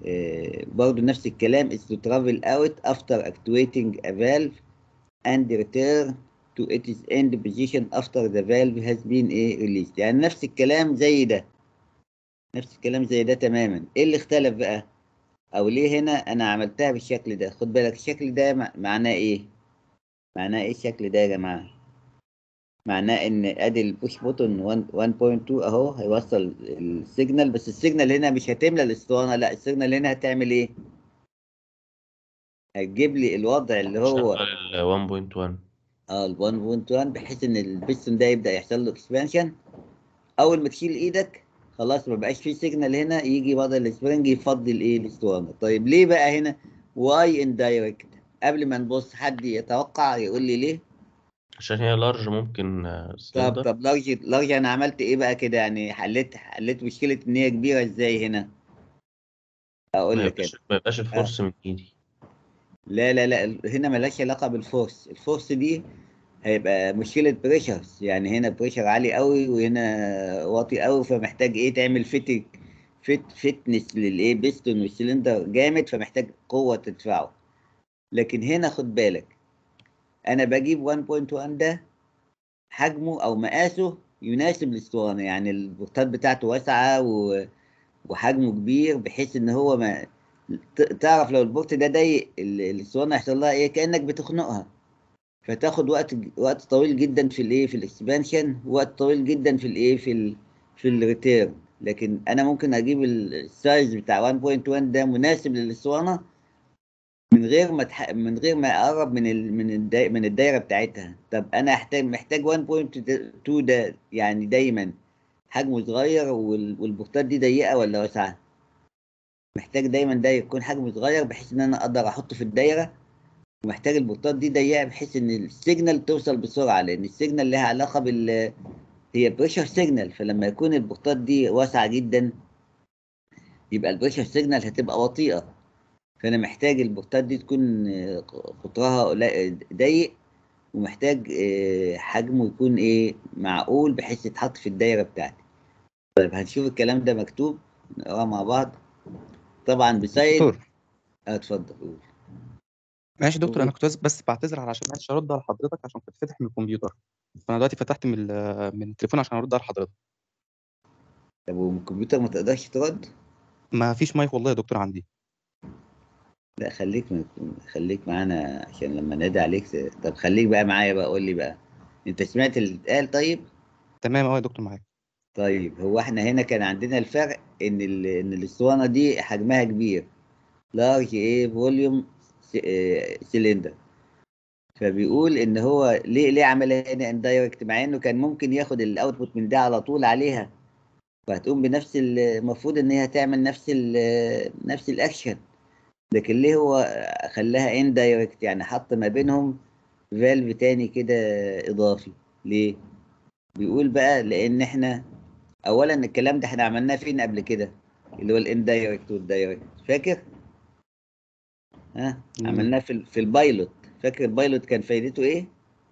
آه، برضو نفس الكلام is to travel out after actuating a valve and return to its end position after the valve has been ايه released يعني نفس الكلام زي ده نفس الكلام زي ده تماما ايه اللي اختلف بقى او ليه هنا انا عملتها بالشكل ده خد بالك الشكل ده مع- معناه ايه معناه ايه الشكل ده يا جماعه معناه ان ادي البوش بوتون 1.2 اهو هيوصل السيجنال بس السيجنال هنا مش هتملى الاسطوانه لا السيجنال هنا هتعمل ايه هتجيب لي الوضع اللي هو شغل ال 1.1 اه ال 1.1 بحيث ان البيستون ده يبدا يحصل له اكسبانشن اول ما تشيل ايدك خلاص ما بقاش في سيجنال هنا يجي بدل السبرنج يفضي الايه الاسطوانه طيب ليه بقى هنا واي اندايركت قبل ما نبص حد يتوقع يقول لي ليه عشان هي لارج ممكن آه، طب سلندر طب لارج لارج انا عملت ايه بقى كده يعني حليت حليت مشكله ان هي كبيره ازاي هنا اقول ما لك يبقاش أنا. ما يبقاش الفورس من ايدي لا لا لا هنا ملهاش علاقه بالفورس الفورس دي هيبقى مشكله بريشرز يعني هنا بريشر عالي قوي وهنا واطي قوي فمحتاج ايه تعمل فيت فيت فيتنس للايه بيستون والسلندر جامد فمحتاج قوه تدفعه لكن هنا خد بالك انا بجيب 1.1 ده حجمه او مقاسه يناسب الاسطوانه يعني البورتات بتاعته واسعه و... وحجمه كبير بحيث ان هو ما ت- تعرف لو البورت ده ضيق ال- الاسطوانه هيحصل لها ايه كانك بتخنقها فتاخد وقت وقت طويل جدا في الايه في الاكسبانشن وقت طويل جدا في الايه في ال في الريتيرن لكن انا ممكن اجيب ال- السايز بتاع 1.1 ده مناسب للاسطوانه من غير ما تح... من غير ما اقرب من ال... من الداي... من الدايره بتاعتها طب انا احتاج محتاج 1.2 ده يعني دايما حجمه صغير وال... والبورتات دي ضيقه ولا واسعه محتاج دايما ده يكون حجمه صغير بحيث ان انا اقدر احطه في الدايره ومحتاج البورتات دي ضيقه بحيث ان السيجنال توصل بسرعه لان السيجنال لها علاقه بال هي بريشر سيجنال فلما يكون البورتات دي واسعه جدا يبقى البريشر سيجنال هتبقى بطيئه فانا محتاج البورتات دي تكون آه، قطرها قليل- ضيق ومحتاج آه، حجمه يكون ايه معقول بحيث يتحط في الدايره بتاعتي طيب هنشوف الكلام ده مكتوب نقراه مع بعض طبعا بسايد دكتور آه، اتفضل قول ماشي يا دكتور انا كنت بس- بس بعتذر علشان معرفتش ارد على حضرتك عشان كنت فاتح من الكمبيوتر فانا دلوقتي فتحت من ال- من التليفون عشان ارد على حضرتك طب والكمبيوتر ما تقدرش ترد ما فيش مايك والله يا دكتور عندي لا خليك خليك معانا عشان لما نادي عليك ت- طب خليك بقى معايا بقى قول لي بقى انت سمعت اللي اتقال طيب تمام اه يا دكتور معاك طيب هو احنا هنا كان عندنا الفرق ان ال... ان الاسطوانه دي حجمها كبير لارج ايه فوليوم سيلندر فبيقول ان هو ليه ليه عملها هنا اندايركت مع انه كان ممكن ياخد الاوتبوت من ده على طول عليها فهتقوم بنفس ال- المفروض ان هي تعمل نفس ال نفس الاكشن لكن ليه هو خلاها اندايركت يعني حط ما بينهم فالف تاني كده اضافي ليه بيقول بقى لان احنا اولا الكلام ده احنا عملناه فين قبل كده اللي هو الاندايركت والدايركت فاكر ها مم. عملناه في ال- في البايلوت فاكر البايلوت كان فايدته ايه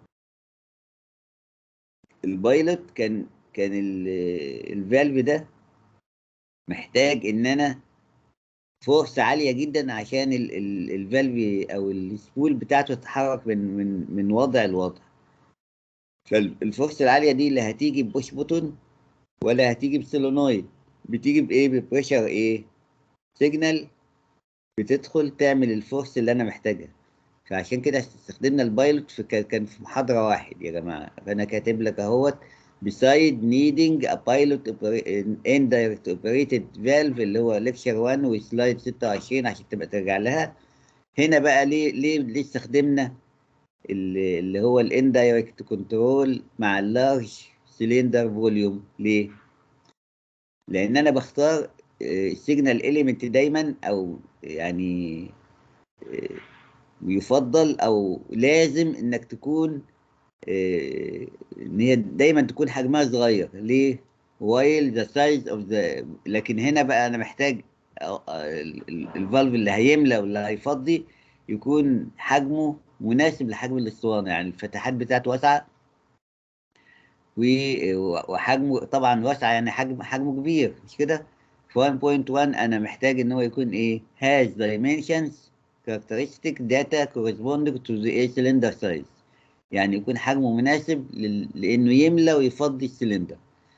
البايلوت كان كان ال- الفالف ده محتاج ان انا فورس عاليه جدا عشان ال- ال- الفالف او السبول بتاعته تتحرك من من من وضع لوضع فالفورس العاليه دي اللي هتيجي ببوش بوتون ولا هتيجي بسولونويد بتيجي بايه ببريشر ايه سيجنال بتدخل تعمل الفورس اللي انا محتاجها فعشان كده استخدمنا البايلوت في كان كان في محاضره واحد يا جماعه فانا كاتب لك اهوت beside needing a pilot opera- indirect operated valve اللي هو ليكشر 1 وسلايد 26 عشان تبقى ترجع لها هنا بقى ليه ليه ليه استخدمنا اللي اللي هو الاندايركت كنترول مع اللارج سيلندر فوليوم ليه؟ لان انا بختار السيجنال اليمنت دايما او يعني آه، يفضل او لازم انك تكون آه، ان هي دايما تكون حجمها صغير ليه while the size of the لكن هنا بقى انا محتاج آه، آه، ال- ال- الفالف اللي هيملى واللي هيفضي يكون حجمه مناسب لحجم الاسطوانه يعني الفتحات بتاعته واسعه و- وحجمه طبعا واسعه يعني حجم حجمه كبير مش كده في 1.1 انا محتاج ان هو يكون ايه has dimensions characteristic data corresponding to the A cylinder size يعني يكون حجمه مناسب لل... لانه يملى ويفضي السلندر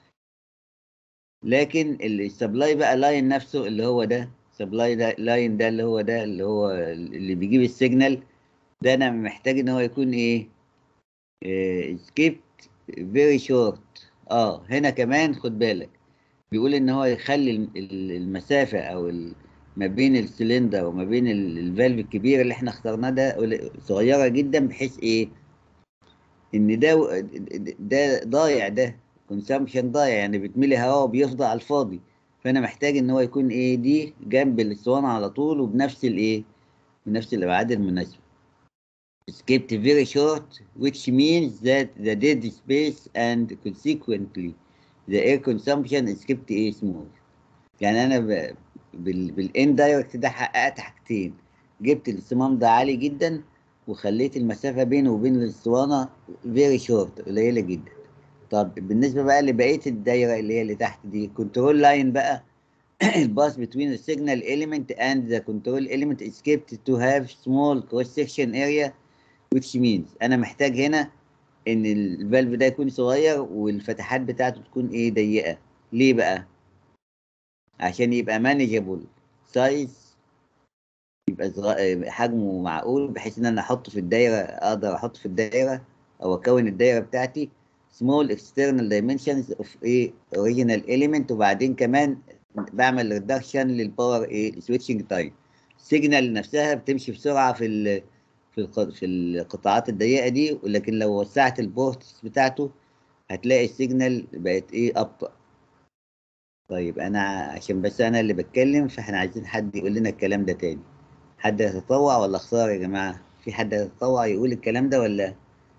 لكن السبلاي بقى لاين نفسه اللي هو ده سبلاي ده لاين ده اللي هو ده اللي هو اللي بيجيب السيجنال ده انا محتاج ان هو يكون ايه سكيبت فيري شورت اه هنا كمان خد بالك بيقول ان هو يخلي ال- ال- المسافه او ال- ما بين السلندر وما بين ال- الفالف الكبير اللي احنا اخترناه ده قل- صغيره جدا بحيث ايه ان ده ده ضايع ده كونسامشن ضايع يعني بتملي هواء وبيفضى على الفاضي فانا محتاج ان هو يكون ايه دي جنب الاسطوانه على طول وبنفس الايه بنفس الابعاد المناسبه skipped very short which means that the dead space and consequently the air consumption is kept a small يعني انا ب... بال... بالاندايركت ده حققت حاجتين جبت الصمام ده عالي جدا وخليت المسافة بينه وبين الاسطوانة very short قليلة جدا طب بالنسبة بقى لبقية الدايرة اللي هي اللي تحت دي كنترول لاين بقى الباس between the signal element and the control element is kept to have small cross section area which means انا محتاج هنا ان الفالف ده يكون صغير والفتحات بتاعته تكون ايه ضيقة ليه بقى عشان يبقى manageable size يبقى صغ- حجمه معقول بحيث ان انا احطه في الدايره اقدر احطه في الدايره او اكون الدايره بتاعتي small external dimensions of a original element وبعدين كمان بعمل reduction للباور ايه switching time السيجنال نفسها بتمشي بسرعه في ال في الق- في القطاعات الضيقه دي ولكن لو وسعت البورتس بتاعته هتلاقي السيجنال بقت ايه ابطأ طيب انا عشان بس انا اللي بتكلم فاحنا عايزين حد يقول لنا الكلام ده تاني حد يتطوع ولا اختار يا جماعة في حد يتطوع يقول الكلام ده ولا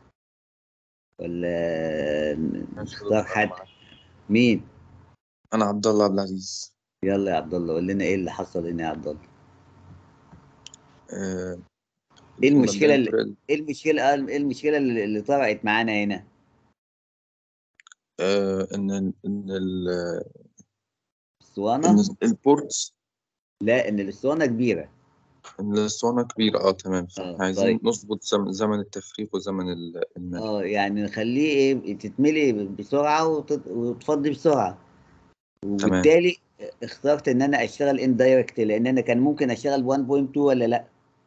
ولا نختار حد مين انا عبد الله عبد العزيز يلا يا عبد الله قول لنا ايه اللي حصل هنا يا عبد الله آه، ايه المشكلة اللي مبدئياً ايه المشكلة آه، ايه المشكلة اللي اللي طرأت معانا هنا آه، ان ان ال- ان الاسطوانة البورتس لا ان الاسطوانة كبيرة ان الاسطوانه كبيره اه تمام آه، فاحنا عايزين طيب. نظبط زم- زمن التفريغ وزمن ال- الملء اه يعني نخليه ايه تتملي بسرعة وتت- وتفضي بسرعة تمام وبالتالي اخترت ان انا اشتغل اندايركت لان انا كان ممكن اشتغل 1.2 ولا لا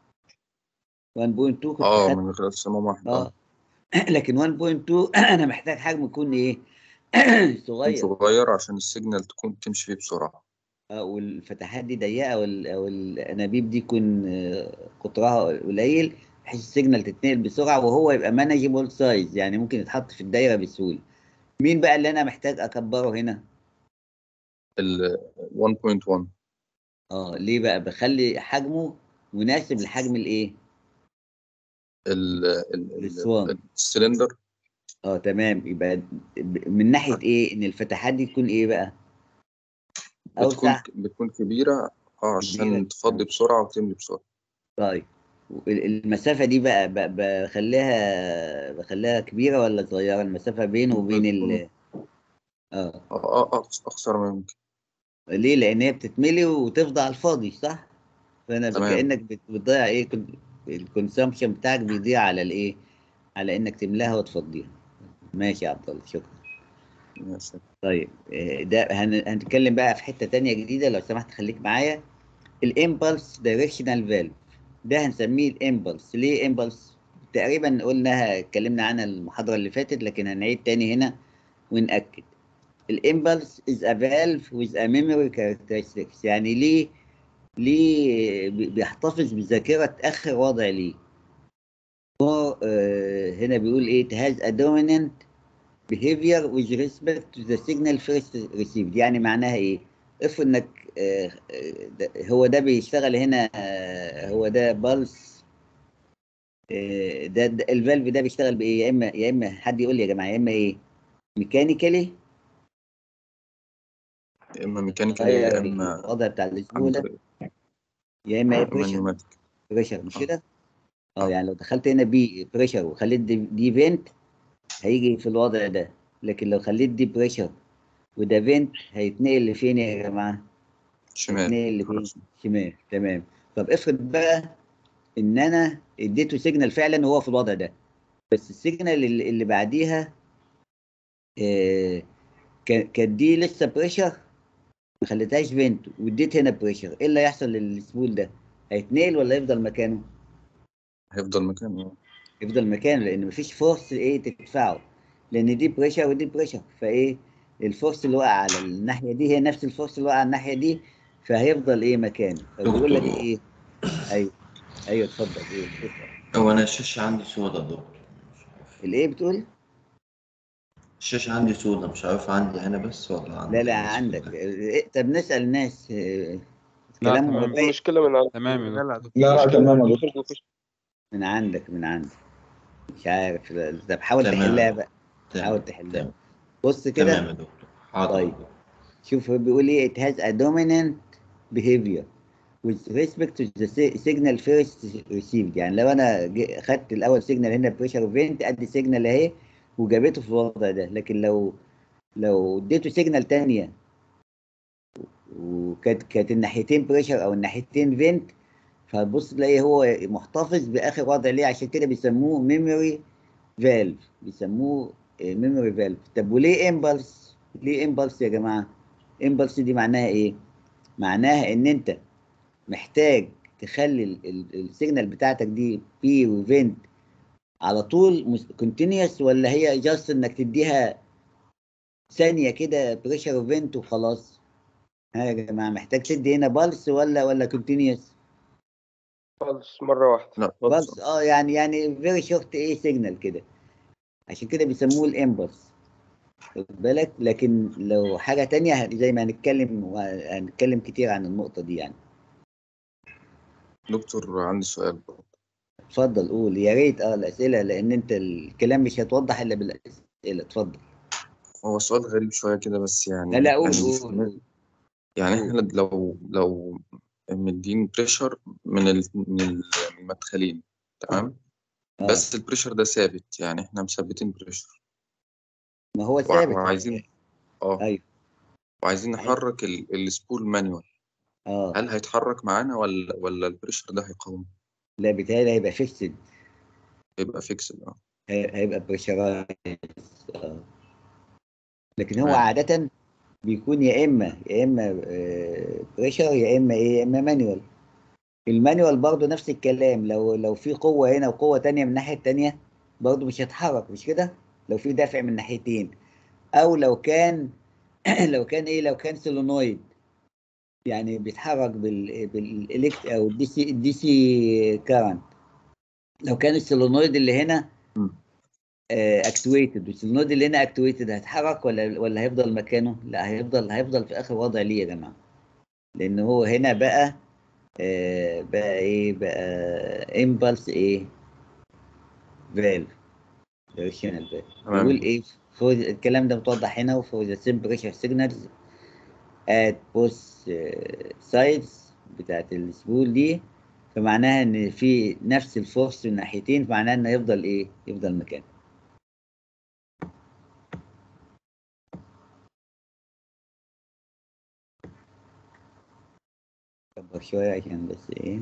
1.2 كنت اه خدت من غير صمام واحد اه اه لكن 1.2 انا محتاج حجم يكون ايه يكون صغير صغير عشان السيجنال تكون تمشي فيه بسرعه آه، والفتحات دي ضيقه وال- او الانابيب دي يكون آه، قطرها قليل بحيث السيجنال تتنقل بسرعه وهو يبقى مانجيبل سايز يعني ممكن يتحط في الدايره بسهوله مين بقى اللي انا محتاج اكبره هنا ال 1.1 اه ليه بقى بخلي حجمه مناسب لحجم الايه ال- ال- الاسوان ال- السلندر اه تمام يبقى ب- من ناحيه ايه ان الفتحات دي تكون ايه بقى بتكون اوسع بتكون كبيره اه كبيره عشان تفضي بسرعه وتملي بسرعه طيب ال- المسافه دي بقى ب- بخليها بخليها كبيره ولا صغيره المسافه بينه وبين ال اه اه اه أقص- اقصر ما يمكن ليه لان هي بتتملي وتفضى على الفاضي صح فانا تمام. كانك بت- بتضيع ايه الكونسامشن بتاعك بيضيع على الايه على انك تملاها وتفضيها ماشي يا عبد الله شكرا ماشي طيب آه، ده هن- هنتكلم بقى في حتة تانية جديدة لو سمحت خليك معايا الامبلس دايركشنال فالف ده هنسميه الامبلس ليه امبلس تقريبا قلنا اتكلمنا عنها المحاضرة اللي فاتت لكن هنعيد تاني هنا ونأكد الامبلس is a valve with a memory characteristics يعني ليه ليه بي- بيحتفظ بذاكرة آخر وضع ليه هو آه، هنا بيقول ايه it has a dominant behavior with respect to the signal first received يعني معناها ايه افرض انك آه، آه، ده- هو ده بيشتغل هنا آه، هو ده بلس ده, ده الفالف ده بيشتغل بايه يا اما يا اما حد يقول لي يا جماعه يا اما ايه ميكانيكالي يا اما ميكانيكال يا اما الوضع بتاع عن الاسبوله طريق يا اما ايه بريشر مانيوماتيك بريشر مش كده اه آه. يعني لو دخلت هنا بي بريشر وخليت دي, دي فينت هيجي في الوضع ده لكن لو خليت دي بريشر وده فينت هيتنقل لفين يا جماعه شمال اتنين اللي فين خلاص. شمال تمام طب افرض بقى ان انا اديته سيجنال فعلا وهو في الوضع ده بس السيجنال اللي, اللي بعديها آه، كا- كانت دي لسه بريشر ما خليتهاش فينت واديت هنا بريشر ايه اللي هيحصل للسبول ده هيتنقل ولا يفضل مكانه هيفضل مكانه يفضل مكانه لان مفيش فورس ايه تدفعه لان دي بريشر ودي بريشر فايه الفورس اللي وقع على الناحيه دي هي نفس الفورس اللي وقع على الناحيه دي فهيفضل ايه مكانه فبيقول لك دكتور. ايه ايوه ايوه اتفضل ايه اتفضل. هو انا الشاشة عندي سودة دكتور مش عارف الايه بتقول الشاشة عندي سودة مش عارف عندي انا بس ولا عندي لا لا الناس عندك كلها؟ إيه، طب نسال الناس إيه، لا كلام تمام مبين المشكلة من عندك تمام يا لا دكتور لا لا لا تمام يا دكتور من عندك من عندك مش عارف لا، طب حاول تمام. تحلها بقى تمام حاول تحلها تمام بص تمام كده يا دكتور حاضر طيب. يا دكتور. شوف هو بيقول ايه it has a dominant behavior with respect to the si- signal first received يعني لو انا جي- خدت الاول سيجنال هنا بريشر فينت ادي سيجنال اهي وجابته في الوضع ده لكن لو لو اديته سيجنال تانية وكانت كانت الناحيتين بريشر او الناحيتين فينت فهتبص تلاقي هو محتفظ باخر وضع ليه عشان كده بيسموه ميموري فالف بيسموه ميموري فالف طب وليه امبلس ليه امبلس يا جماعه امبلس دي معناها ايه معناها ان انت محتاج تخلي ال- ال- السيجنال بتاعتك دي بي وفينت على طول كونتينيوس ولا هي جاست انك تديها ثانيه كده بريشر وفينت وخلاص ها يا جماعه محتاج تدي هنا بالس ولا ولا كونتينيوس خالص مرة واحدة لا بالس اه يعني يعني فيري شورت ايه سيجنال كده عشان كده بيسموه الامبلس خد بالك لكن لو حاجه تانية زي ما هنتكلم وهنتكلم كتير عن النقطه دي يعني دكتور عندي سؤال اتفضل قول يا ريت اه الاسئله لان انت الكلام مش هيتوضح الا بالاسئله اتفضل هو سؤال غريب شوية كده بس يعني لا لا قول يعني قول في- قول. يعني احنا لو لو مدين بريشر من ال- من ال- من المدخلين تمام آه. بس البريشر ده ثابت يعني احنا مثبتين بريشر ما هو وع- ثابت وعايزين اه ايوه وعايزين نحرك ال- السبول مانيوال اه هل هيتحرك معانا ولا ولا البريشر ده هيقاوم لا بيتهيألي هيبقى فيكسد هيبقى فيكسد اه هيبقى بريشرايز اه لكن هو تمام. عادة بيكون يا اما يا اما بريشر يا اما ايه يا اما مانيوال المانيوال برضه نفس الكلام لو لو في قوة هنا وقوة تانية من الناحية التانية برضه مش هيتحرك مش كده لو في دافع من ناحيتين او لو كان لو كان ايه لو كان سولونويد يعني بيتحرك بال بالالكت او الدي سي الدي سي كارنت لو كان السولونويد اللي هنا مم. اكتويتد والسولونويد اللي هنا اكتويتد هيتحرك ولا ولا هيفضل مكانه؟ لا هيفضل هيفضل في اخر وضع ليه يا جماعه لان هو هنا بقى آه بقى ايه بقى امبلس ايه فالف دايركشنال فالف تمام. بيقول ايه for الكلام ده متوضح هنا for the same pressure signals at both آه، sides بتاعت السبول دي فمعناها ان في نفس الفورس من ناحيتين فمعناها انه يفضل ايه يفضل مكانه كبر شوية عشان بس ايه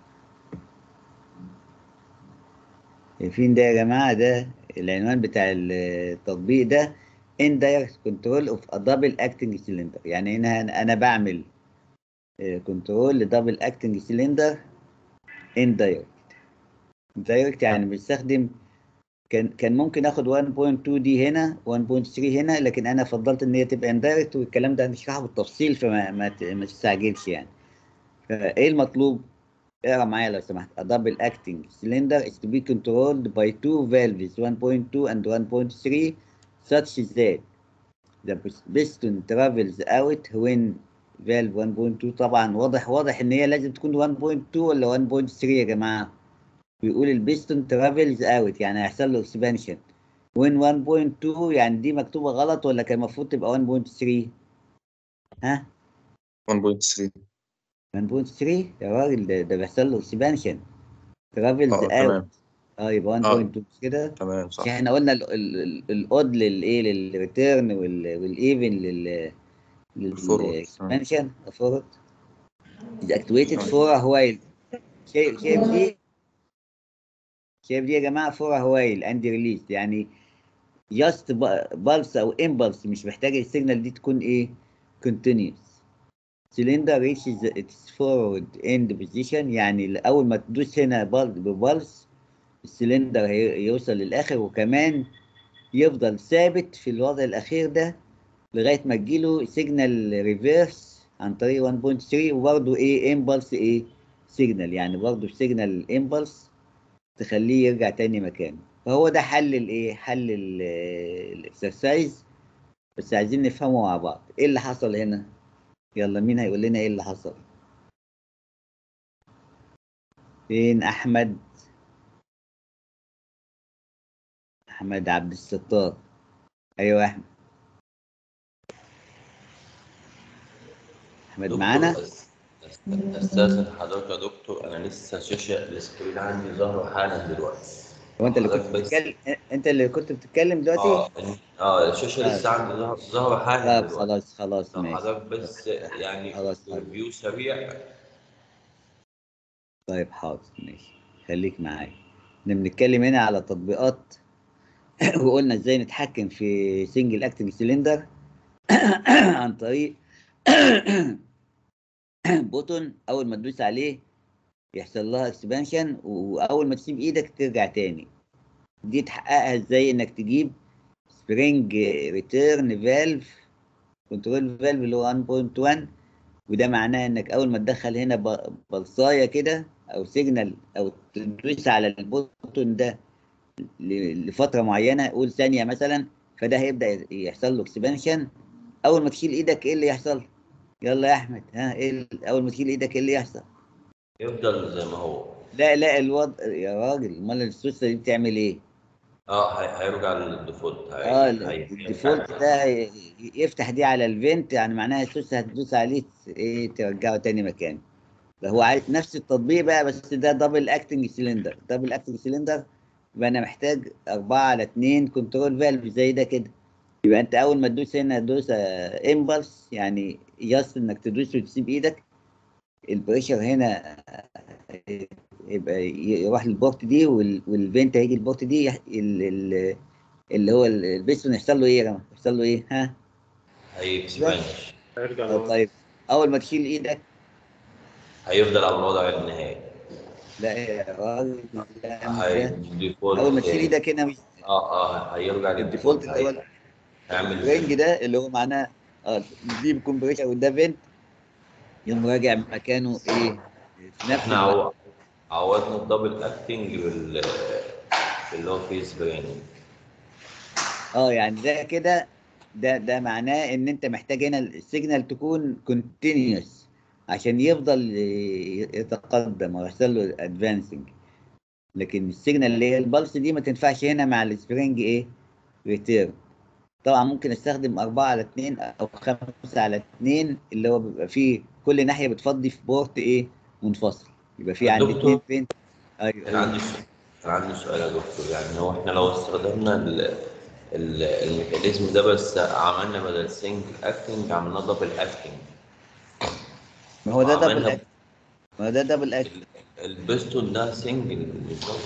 شايفين ده يا جماعة ده العنوان بتاع التطبيق ده indirect control of a double acting cylinder يعني هنا أنا- انا بعمل كنترول لدبل اكتنج سيلندر indirect indirect يعني بستخدم كان كان ممكن اخد 1.2 دي هنا 1.3 هنا لكن انا فضلت ان هي تبقى indirect والكلام ده هنشرحه بالتفصيل فما ما, ت- ما تستعجلش يعني فايه المطلوب اقرا معايا لو سمحت a double acting cylinder is to be controlled by two valves 1.2 and 1.3 such that the piston travels out when valve 1.2 طبعا واضح واضح ان هي لازم تكون 1.2 ولا 1.3 يا جماعه بيقول البيستون ترافلز اوت يعني هيحصل له اكسبانشن وين 1.2 يعني دي مكتوبه غلط ولا كان المفروض تبقى 1.3 ها 1.3 1.3 يا راجل ده ده بيحصل له اكسبانشن ترافلز اه اوت تمام اه يبقى آه. 1.2 مش كده تمام صح مش احنا قلنا ال- ال- ال- الاود للايه للريتيرن والايفن لل الفورورد. للاكسبانشن فورورد is activated for a while شايف شايف دي شايف دي يا جماعه for a while and released يعني just pulse او impulse مش محتاجه السيجنال دي تكون ايه continuous cylinder reaches its forward end position يعني اول ما تدوس هنا ببلس السلندر هي- يوصل للاخر وكمان يفضل ثابت في الوضع الاخير ده لغايه ما تجيله سيجنال ريفيرس عن طريق 1.3 وبرضه ايه امبلس ايه سيجنال يعني برضه سيجنال امبلس تخليه يرجع تاني مكانه فهو ده حل الايه حل الاكسرسايز بس عايزين نفهمه مع بعض ايه اللي حصل هنا يلا مين هيقول لنا ايه اللي حصل فين احمد احمد عبد الستار ايوه يا احمد احمد دكتور معانا أس- أس- استاذن حضرتك يا دكتور انا لسه شاشه السكرين عندي ظاهره حالا دلوقتي هو انت اللي كنت حضرتك بس- بتتكلم انت اللي كنت بتتكلم اه دلوقتي إن- اه الشاشه آه. لسه عندي ظاهره ظاهره حالا طب دلوقتي خلاص خلاص لو ماشي حضرتك بس يعني خلاص حاضر. ريفيو سريع طيب حاضر ماشي خليك معايا احنا بنتكلم هنا على تطبيقات وقلنا ازاي نتحكم في سنجل اكتنج سيلندر عن طريق بوتون اول ما تدوس عليه يحصل لها اكسبانشن واول ما تسيب ايدك ترجع تاني دي تحققها ازاي انك تجيب سبرينج ريتيرن فالف كنترول فالف اللي هو 1.1 وده معناه انك اول ما تدخل هنا ب- بلصايه كده او سيجنال او تدوس على البوتون ده ل- لفتره معينه قول ثانيه مثلا فده هيبدا يحصل له اكسبانشن اول ما تشيل ايدك ايه اللي يحصل يلا يا احمد ها ايه ال- اول ما تشيل ايدك ايه اللي يحصل يفضل زي ما هو لا لا الوضع يا راجل امال السوسه دي بتعمل ايه اه هي- هيرجع للديفولت هي- اه هي- الديفولت ده ي- يفتح دي على الفينت يعني معناها السوسه هتدوس عليه ت- ايه ترجعه تاني مكانه ده هو عارف نفس التطبيق بقى بس ده دبل اكتنج سيلندر دبل اكتنج سيلندر يبقى انا محتاج أربعة على اتنين كنترول فالف زي ده كده يبقى انت اول ما تدوس هنا دوسه امبلس يعني جاست انك تدوس وتسيب ايدك البريشر هنا يبقى ي- يروح للبورت دي وال- والفينت هيجي البورت دي يح- ال- ال- اللي هو ال- البيستون يحصل له ايه يا جماعه؟ يحصل له ايه؟ ها؟ هيكسبانش هيرجع آه، لورا طيب اول ما تشيل ايدك هيفضل على الوضع النهائي لا يا راجل لا مش هي ده. الديفولت اول ما تشيل ايدك هنا مش اه اه هيرجع الديفولت للديفولت اللي هو هي- هيعمل الرينج ده اللي هو معناه اه دي بيكون بريشر وده فينت يقوم راجع مكانه ايه؟ في نفس احنا الوقت عو- عوضنا الدبل اكتنج بال اللي هو فيس برينج اه يعني ده كده ده ده معناه ان انت محتاج هنا السيجنال تكون كونتينيوس عشان يفضل ي- يتقدم ويحصل له ادفانسنج لكن السيجنال اللي هي البلس دي ما تنفعش هنا مع السبرينج ايه ريتيرن طبعا ممكن استخدم أربعة على اتنين أو خمسة على اتنين اللي هو بيبقى فيه كل ناحية بتفضي في بورت إيه منفصل يبقى في عندي دكتور. اتنين بين أيوه كان أيوه عندي سؤال كان عندي سؤال يا دكتور يعني هو احنا لو استخدمنا ال... ال... الميكانيزم ده بس عملنا بدل سنجل اكتنج عملناه دبل اكتنج ما هو ده دبل وعملنا أكت ما هو ده دبل أكت البستون ده سنجل بالظبط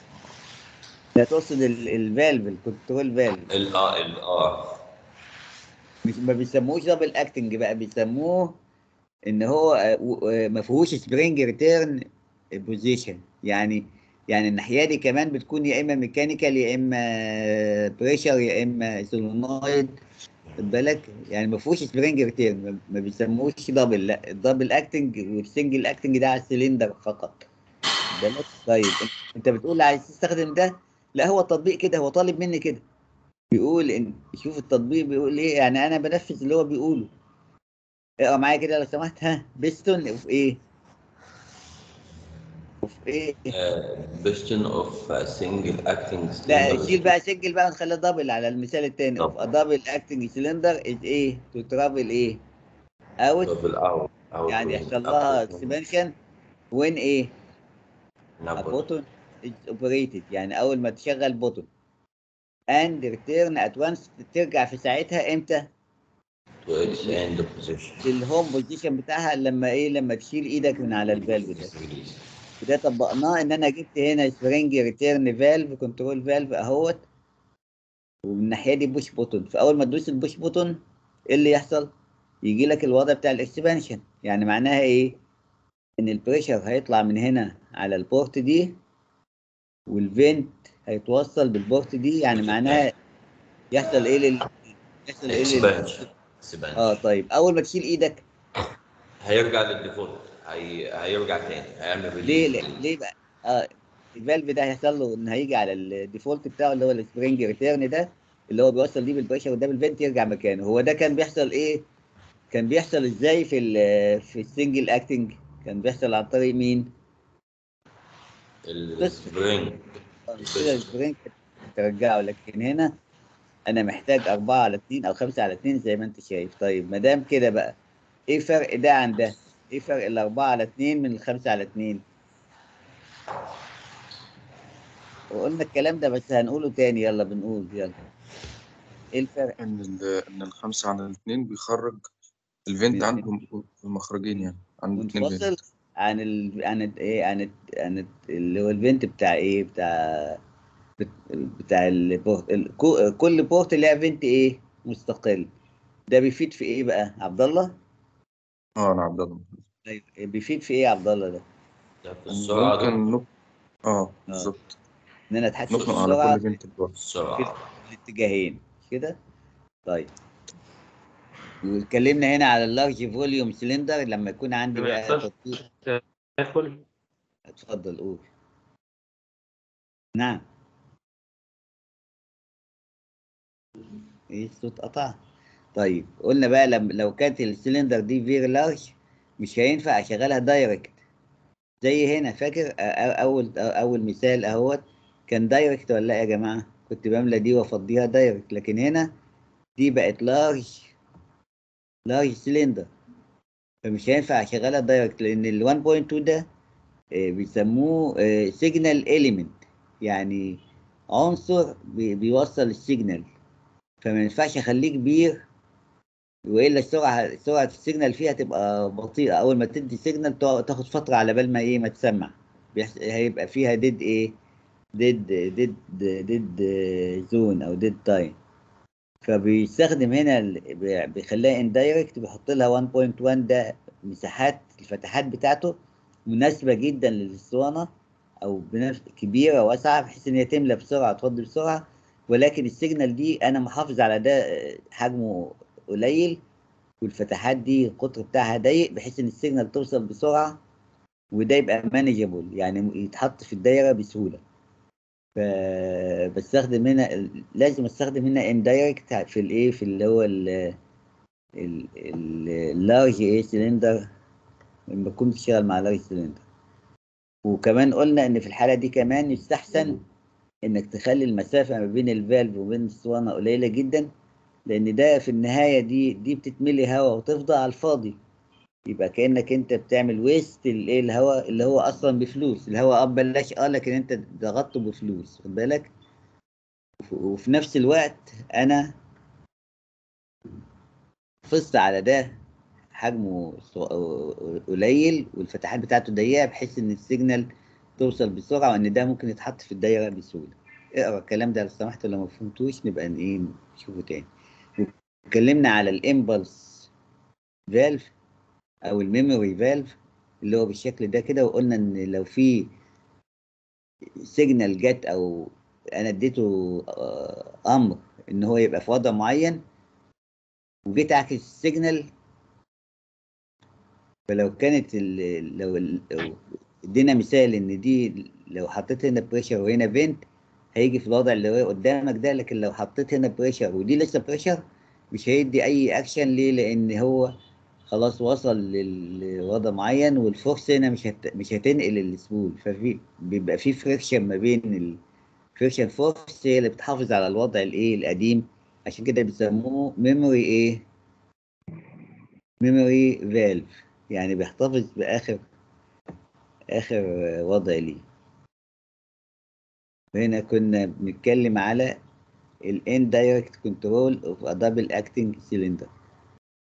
ده تقصد ال- الفالف الكنترول فالف ال اه ال اه مش ما بيسموهوش دبل اكتنج بقى بيسموه ان هو آه، و- آه، ما فيهوش سبرينج ريتيرن بوزيشن يعني يعني الناحيه دي كمان بتكون يا اما ميكانيكال يا اما بريشر يا اما سولونويد خد بالك يعني ما فيهوش سبرينج ريتيرن ما- ما بيسموهوش دبل لا الدبل اكتنج والسنجل اكتنج ده على السلندر فقط خد بالك طيب أنت- انت بتقول عايز تستخدم ده لا هو التطبيق كده هو طالب مني كده بيقول ان شوف التطبيق بيقول ايه يعني انا بنفذ اللي هو بيقوله اقرا معايا كده لو سمحت ها بيستون وفي ايه وفي ايه بستون اوف سنجل اكتنج لا شيل بقى سجل بقى ونخليها دبل على المثال التاني اوف دبل اكتنج سلندر از ايه تو ترافل ايه اوت دبل اوت يعني يحصل لها اكسبانشن وين ايه a button is operated يعني اول ما تشغل بوتون and return at once ترجع في ساعتها امتى واتس اند بوزيشن الهوم بوزيشن بتاعها لما ايه لما تشيل ايدك من على الفالف ده وده طبقناه ان انا جبت هنا سبرينج ريتيرن فالف كنترول فالف اهوت ومن الناحيه دي بوش بوتون فاول ما تدوس البوش بوتون ايه اللي يحصل يجي لك الوضع بتاع الاكسبانشن يعني معناها ايه ان البريشر هيطلع من هنا على البورت دي والفنت هيتوصل بالبورت دي يعني معناها يحصل ايه لل يحصل ايه لل اكسبانشن اكسبانشن اه طيب اول ما تشيل ايدك هيرجع للديفولت هي... هيرجع تاني هيعمل ليه ريليز ليه, ليه بقى اه الفالف ده هيحصل له ان هيجي على الديفولت بتاعه اللي هو السبرينج ريتيرن ده اللي هو بيوصل دي بالبريشر وده بالفنت يرجع مكانه هو ده كان بيحصل ايه كان بيحصل ازاي في ال في السنجل اكتنج كان بيحصل عن طريق مين السبرينج كده السبرينج ترجعه لكن هنا انا محتاج أربعة على اتنين او خمسة على اتنين زي ما انت شايف طيب ما دام كده بقى ايه فرق ده عن ده ايه فرق الأربعة على اتنين من الخمسة على اتنين وقلنا الكلام ده بس هنقوله تاني يلا بنقول يلا ايه الفرق ان ال- ان الخمسة على الاثنين بيخرج الفنت بي- عندهم المخرجين يعني عند اتنين منفصل فنت عن ال... عن ال... ايه عن ال... عن ال... اللي هو الفنت بتاع ايه بتاع بت- بتاع البورت ال... كو- كل بورت ليها فنت ايه مستقل ده بيفيد في ايه بقى عبد الله اه انا عبد الله طيب بيفيد في ايه يا عبد الله ده ده في السرعة ده ممكن نق... اه بالظبط ان انا اتحكم في نقنق على السرعه كل فنت بلوحده السرعة في الاتجاهين مش كده طيب واتكلمنا هنا على اللارج فوليوم سلندر لما يكون عندي ما بقى يحصلش. تطبيق ادخل اتفضل قول نعم ايه الصوت قطع طيب قلنا بقى لم لو كانت السلندر دي فيري لارج مش هينفع اشغلها دايركت زي هنا فاكر أ- أ- اول اول مثال اهوت كان دايركت ولا لا يا جماعه كنت بملى دي وافضيها دايركت لكن هنا دي بقت لارج لارج سلندر فمش هينفع اشغلها دايركت لان ال 1.2 ده آه، بيسموه سيجنال اليمنت يعني عنصر بي- بيوصل السيجنال فما ينفعش اخليه كبير والا السرعه سرعه السيجنال فيها تبقى بطيئه اول ما تدي سيجنال تاخد فتره على بال ما ايه ما تسمع بيحس- هيبقى فيها ديد ايه ديد ديد ديد زون او ديد تايم فبيستخدم هنا ال- بي- بيخليها اندايركت بيحط لها 1.1 ده مساحات الفتحات بتاعته مناسبه جدا للاسطوانه او بنفس كبيره واسعه بحيث ان هي تملى بسرعه تفضي بسرعه ولكن السيجنال دي انا محافظ على ده آه، حجمه قليل والفتحات دي القطر بتاعها ضيق بحيث ان السيجنال توصل بسرعه وده يبقى مانجابل يعني يتحط في الدايره بسهوله فبستخدم هنا لازم استخدم هنا اندايركت في الايه في اللي هو اللارج ايه سلندر لما تكون بتشتغل مع لارج سلندر وكمان قلنا ان في الحاله دي كمان يستحسن انك تخلي المسافه ما بين الفالف وبين الاسطوانه قليله جدا لان ده في النهايه دي دي بتتملي هواء وتفضى على الفاضي يبقى كانك انت بتعمل ويست الايه الهواء اللي هو اصلا بفلوس الهواء اه ببلاش اه لكن انت ضغطته بفلوس خد بالك وف- وفي نفس الوقت انا حافظت على ده حجمه صغ- قليل والفتحات بتاعته ضيقه بحيث ان السيجنال توصل بسرعه وان ده ممكن يتحط في الدايره بسهوله اقرا الكلام ده لو سمحت لو ما فهمتوش نبقى ن- ايه نشوفه تاني اتكلمنا على الامبلس فالف او الميموري فالف اللي هو بالشكل ده كده وقلنا ان لو في سيجنال جت او انا اديته آه، امر ان هو يبقى في وضع معين وجيت اعكس السيجنال فلو كانت ال لو ال- لو ادينا مثال ان دي لو حطيت هنا بريشر وهنا فينت هيجي في الوضع اللي هو قدامك ده لكن لو حطيت هنا بريشر ودي لسه بريشر مش هيدي اي اكشن ليه لان هو خلاص وصل للوضع معين والفورس هنا مش هت... مش هتنقل السبول ففي بيبقى في فريكشن ما بين الفريكشن فورس هي اللي بتحافظ على الوضع الايه القديم عشان كده بيسموه ميموري ايه ميموري فالف يعني بيحتفظ باخر اخر وضع ليه وهنا كنا بنتكلم على ال indirect control of a double acting cylinder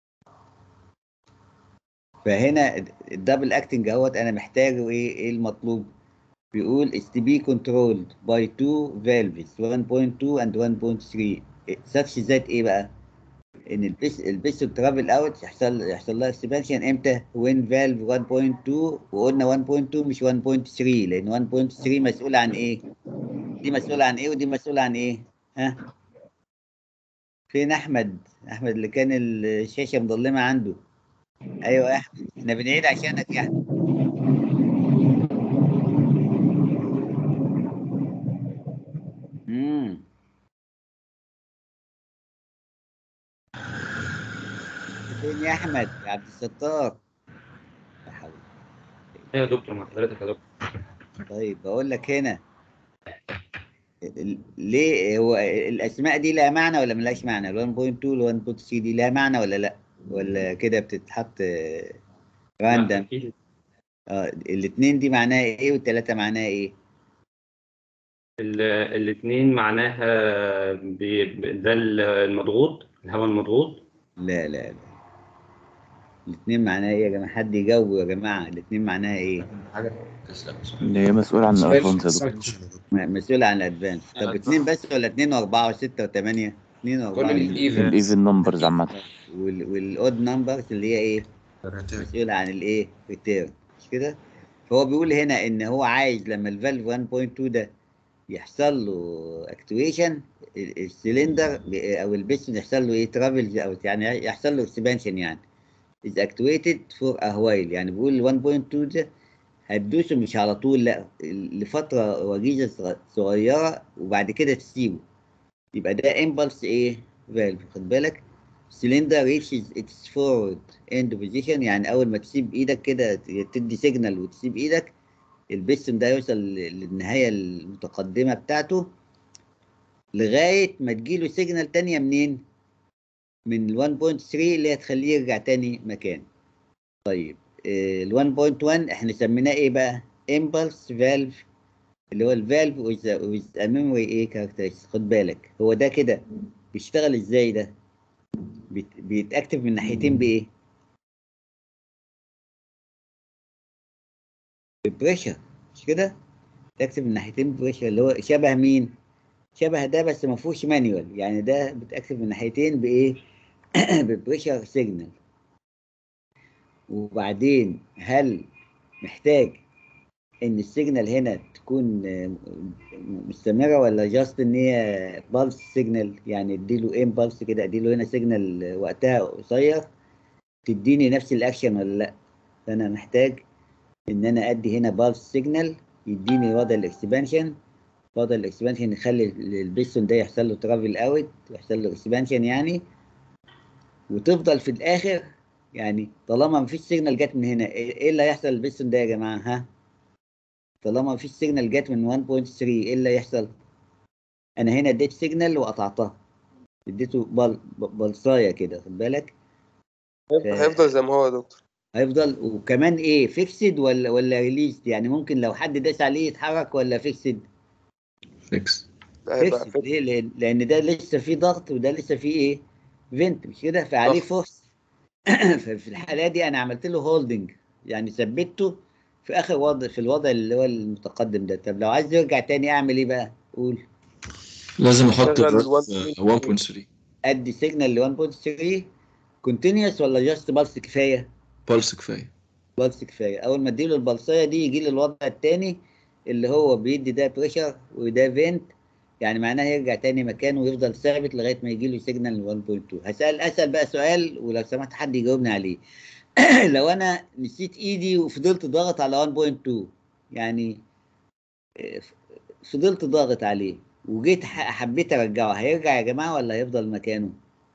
فهنا الدبل اكتنج اهوت انا محتاجه ايه ايه المطلوب بيقول is to be controlled by two valves 1.2 and 1.3 such that ايه بقى ان البيس البيستون ترافل اوت يحصل يحصل لها اكسبانشن امتى وين فالف 1.2 وقلنا 1.2 مش 1.3 لان 1.3 مسؤول عن ايه دي مسؤولة عن ايه ودي مسؤولة عن ايه ها فين احمد احمد اللي كان الشاشة مظلمة عنده ايوه يا احمد احنا بنعيد عشانك يا احمد امم فين يا احمد يا عبد الستار لا حول ايه يا دكتور مع حضرتك يا دكتور طيب بقول لك هنا ال- ليه هو الاسماء دي لها معنى ولا ملهاش معنى ال 1.2 وال 1.3 دي لها معنى ولا لا ولا كده بتتحط راندم أكيد. اه الاثنين دي معناها ايه والثلاثه معناها ايه ال- الاتنين معناها بي- ب- ده المضغوط الهواء المضغوط لا لا لا الاثنين معناها ايه يا جماعه حد يجاوب يا جماعه الاثنين معناها ايه حاجة تسلم اللي هي مسؤول عن الألفونز يا دكتور م- مسؤول عن الادفانس طب اثنين بس ولا اثنين واربعه وسته وثمانيه اثنين واربعه الإيفن نمبرز عامة وال- والاود نمبرز اللي هي ايه مسؤول عن الايه ريتيرن مش كده فهو بيقول هنا ان هو عايز لما الفالف 1.2 ده يحصل له اكتويشن السلندر ب- او البستون يحصل له ايه ترافل او يعني يحصل له اكسبانشن يعني is activated for a while يعني بيقول 1.2 ده هتدوسه مش على طول لا لفتره وجيزه صغ- صغيره وبعد كده تسيبه يبقى ده امبلس ايه فالف خد بالك سلندر ريتشز اتس فورورد اند بوزيشن يعني اول ما تسيب ايدك كده تدي سيجنال وتسيب ايدك البستون ده يوصل ل- للنهايه المتقدمه بتاعته لغايه ما تجيله سيجنال تانية منين من ال 1.3 اللي هتخليه يرجع تاني مكان طيب ال 1.1 احنا سميناه ايه بقى امبلس فالف اللي هو الفالف with a memory ايه characteristic خد بالك هو ده كده بيشتغل ازاي ده بيت- بيتاكتف من ناحيتين بايه ببريشر مش كده بيتاكتف من ناحيتين ببريشر اللي هو شبه مين شبه ده بس ما فيهوش مانيوال يعني ده بيتاكتف من ناحيتين بايه ببريشر سيجنال وبعدين هل محتاج ان السيجنال هنا تكون آه، مستمره ولا جاست ان هي بالس سيجنال يعني اديله امبلس كده اديله هنا سيجنال وقتها قصير تديني نفس الاكشن ولا لا فانا محتاج ان انا ادي هنا بالس سيجنال يديني وضع الاكسبانشن وضع الاكسبانشن يخلي البيستون ده يحصل له ترافل اوت يحصل له اكسبانشن يعني وتفضل في الاخر يعني طالما مفيش سيجنال جت من هنا ايه إيه اللي هيحصل للبيستون ده يا جماعه ها طالما مفيش سيجنال جت من 1.3 ايه اللي هيحصل انا هنا اديت سيجنال وقطعتها اديته بل... ب- بلصايه كده خد بالك هيفضل زي ما هو يا دكتور هيفضل وكمان ايه فيكسد ولا ولا ريليزد يعني ممكن لو حد داس عليه يتحرك ولا فيكسد فيكس هيبقى فيكسد ليه لان لان ده لسه فيه ضغط وده لسه فيه ايه فينت مش كده فعليه ضغط. فورس ففي الحاله دي انا عملت له هولدنج يعني ثبته في اخر وضع في الوضع اللي هو المتقدم ده طب لو عايز يرجع تاني اعمل ايه بقى قول لازم احط شغل الرف 1.3 ادي سيجنال ل 1.3 كونتينيوس ولا جاست بالس كفايه بلس كفايه بالس كفايه اول ما اديله البلصيه دي يجي لي الوضع الثاني اللي هو بيدي ده بريشر وده فينت يعني معناه يرجع تاني مكانه ويفضل ثابت لغايه ما يجي له سيجنال 1.2 هسال اسال بقى سؤال ولو سمحت حد يجاوبني عليه لو انا نسيت ايدي وفضلت ضاغط على 1.2 يعني آه، فضلت ضاغط عليه وجيت ح- حبيت ارجعه هيرجع يا جماعه ولا هيفضل مكانه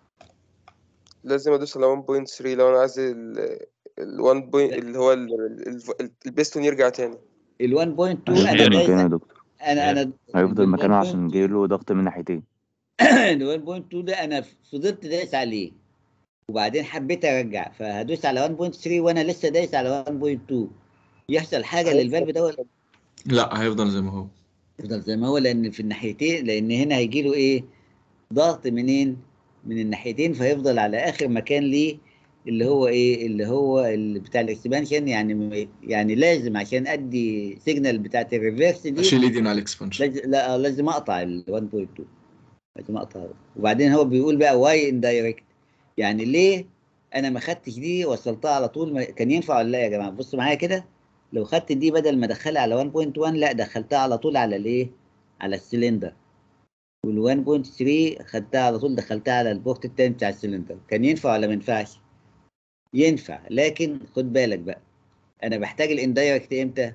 لازم ادوس على 1.3 لو انا عايز ال ال 1 بوينت اللي هو ال- ال- البيستون يرجع تاني ال 1.2 انا هيفضل دايس مكانه يا دكتور انا انا هيفضل ال مكانه 1.2 عشان جايله ضغط من ناحيتين ال 1.2 ده انا فضلت دايس عليه وبعدين حبيت ارجع فهدوس على 1.3 وانا لسه دايس على 1.2 يحصل حاجه للفالف ده ولا لا هيفضل زي ما هو يفضل زي ما هو لان في الناحيتين لان هنا هيجي له ايه ضغط منين من الناحيتين فيفضل على اخر مكان ليه اللي هو ايه اللي هو اللي بتاع الاكسبانشن يعني م- يعني لازم عشان ادي سيجنال بتاعت الريفرس دي اشيل ايدي من على الاكسبانشن لازم لا لازم اقطع ال 1.2 لازم اقطع وبعدين هو بيقول بقى واي اندايركت يعني ليه انا ما خدتش دي وصلتها على طول ما كان ينفع ولا لا يا جماعه بصوا معايا كده لو خدت دي بدل ما ادخلها على 1.1 لا دخلتها على طول على الايه على السلندر وال 1.3 خدتها على طول دخلتها على البورت التاني بتاع السلندر كان ينفع ولا ما ينفعش ينفع لكن خد بالك بقى انا بحتاج الاندايركت امتى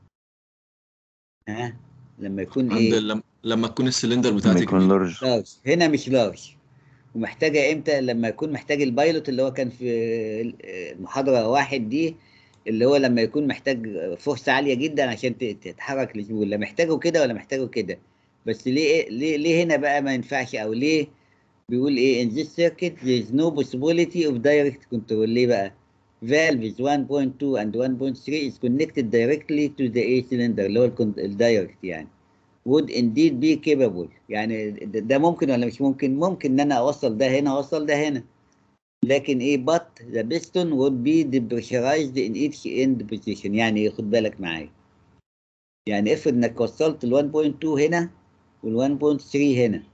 ها لما يكون عند ايه لما لما تكون السلندر لما بتاعتي يكون كبيرة لارج لارج هنا مش لارج ومحتاجة امتى لما يكون محتاج البايلوت اللي هو كان في المحاضرة واحد دي اللي هو لما يكون محتاج فرصة عالية جدا عشان ت- تتحرك لزبون لا محتاجه كده ولا محتاجه كده بس ليه ليه ليه هنا بقى ما ينفعش او ليه بيقول ايه in this circuit there is no possibility of direct control ليه بقى valves 1.2 and 1.3 is connected directly to the A cylinder اللي هو الكون- الدايركت يعني would indeed be capable يعني ده ده ممكن ولا مش ممكن ممكن ان انا اوصل ده هنا اوصل ده هنا لكن ايه but the piston would be depressurized in each end position يعني إيه؟ خد بالك معايا يعني افرض انك وصلت ال 1.2 هنا وال 1.3 هنا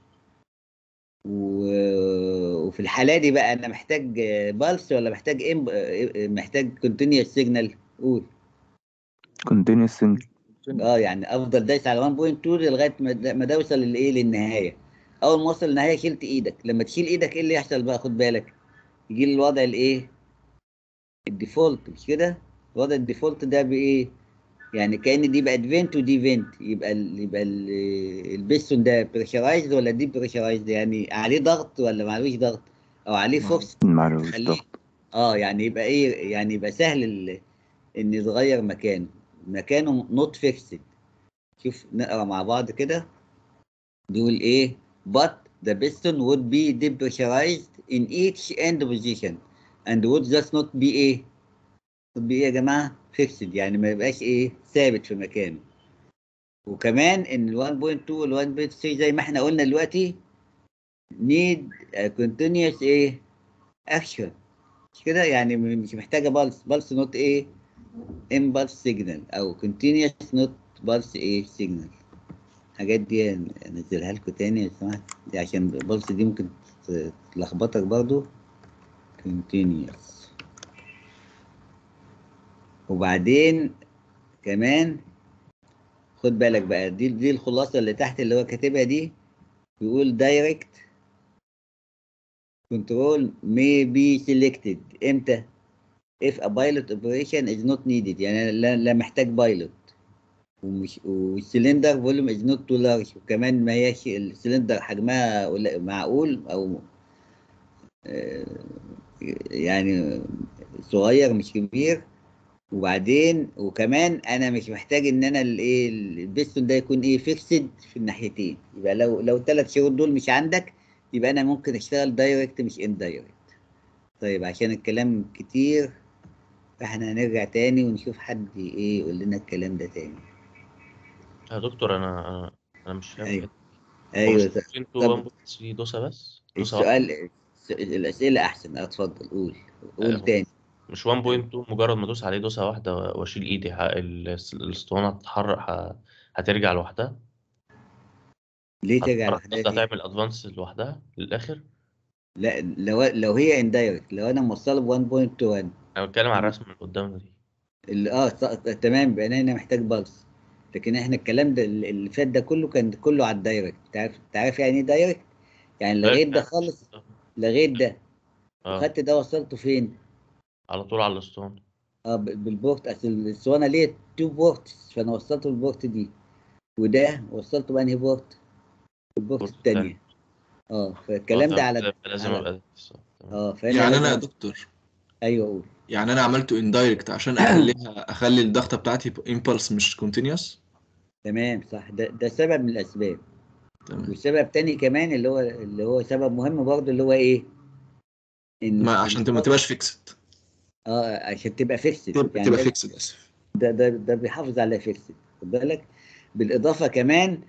و... وفي الحالة دي بقى انا محتاج بالس ولا محتاج إم... محتاج continuous signal قول continuous single اه يعني افضل دايس على 1.2 لغايه ما د- ما ده اوصل للايه للنهايه اول ما اوصل للنهايه شلت ايدك لما تشيل ايدك ايه اللي يحصل بقى خد بالك يجي لي الوضع الايه الديفولت مش كده الوضع الديفولت ده بايه يعني كان دي بقت فينت ودي فينت يبقى ال يبقى ال البيستون ده بريشرايزد ولا دي بريشرايزد يعني عليه ضغط ولا معلوش ضغط او عليه فورس معلوش تخليه ضغط اه يعني يبقى ايه يعني يبقى سهل ال- ان يتغير مكانه مكانه نوت فيكسد شوف نقرا مع بعض كده بيقول ايه but the piston would be depressurized in each end position and would just not be ايه would be ايه يا جماعه fixed يعني ما يبقاش ايه ثابت في مكانه وكمان ان ال 1.2 وال 1.3 زي ما احنا قلنا دلوقتي need a continuous ايه action مش كده يعني م- مش محتاجه بالس بالس نوت ايه امبالس سيجنال او continuous نوت بالس ايه سيجنال الحاجات دي انزلها لكم تاني لو سمحت دي عشان البلس دي ممكن ت- تلخبطك برضو continuous وبعدين كمان خد بالك بقى دي دي الخلاصة اللي تحت اللي هو كاتبها دي بيقول direct control may be selected امتى if a pilot operation is not needed يعني لا, لا محتاج بايلوت ومش والسلندر فوليوم از نوت تو لارج وكمان ما هياش السلندر حجمها قل- معقول او آه، يعني صغير مش كبير وبعدين وكمان انا مش محتاج ان انا الايه البيستون ده يكون ايه فيكسد في الناحيتين يبقى لو لو الثلاث شروط دول مش عندك يبقى انا ممكن اشتغل دايركت مش ان دايركت طيب عشان الكلام كتير فاحنا هنرجع تاني ونشوف حد ايه يقول لنا الكلام ده تاني يا دكتور انا انا انا مش فاهم ايوه حاجة. هو ايوه مش طب انتوا طب 1.3 دوسة بس دوسة واحدة السؤال الاسئله احسن اتفضل قول آه، قول تاني مش 1.2 مجرد ما ادوس عليه دوسة واحدة واشيل ايدي ه- ال- الاسطوانة هتتحرك ه- هترجع لوحدها ليه ترجع هتتحرك لوحدها قصدي ليه؟ هتعمل ادفانس لوحدها للاخر لا لو لو هي اندايركت لو انا موصله ب 1.1 انا بتكلم على الرسمة اللي قدامنا دي اللي اه ص- تمام يبقى انا هنا محتاج بالس لكن احنا الكلام ده اللي اللي فات ده كله كان كله على الدايركت تعرف تعرف يعني ايه دايركت يعني لغيت ده خالص لغيت ده اه وخدت ده وصلته فين على طول على الاسطوانة اه ب- بالبورت اصل الاسطوانه ليه تو بورتس فانا وصلته بالبورت دي وده وصلته بانهي بورت البورت البورت الثانيه اه فالكلام اه ده تمام على كده يبقى لازم على- ابقى دايس. تمام. اه فانا يعني انا يا لازم دكتور ايوه قول يعني انا عملته اندايركت عشان اخليها اخلي الضغطه بتاعتي امبلس مش كونتينيوس تمام صح ده ده سبب من الاسباب تمام وسبب تاني كمان اللي هو اللي هو سبب مهم برضه اللي هو ايه ان ما عشان ما تبقاش فيكسد اه عشان تبقى فيكسد تبقى, يعني تبقى ده فيكسد اسف ده ده, ده بيحافظ على فيكسد خد بالك بالاضافه كمان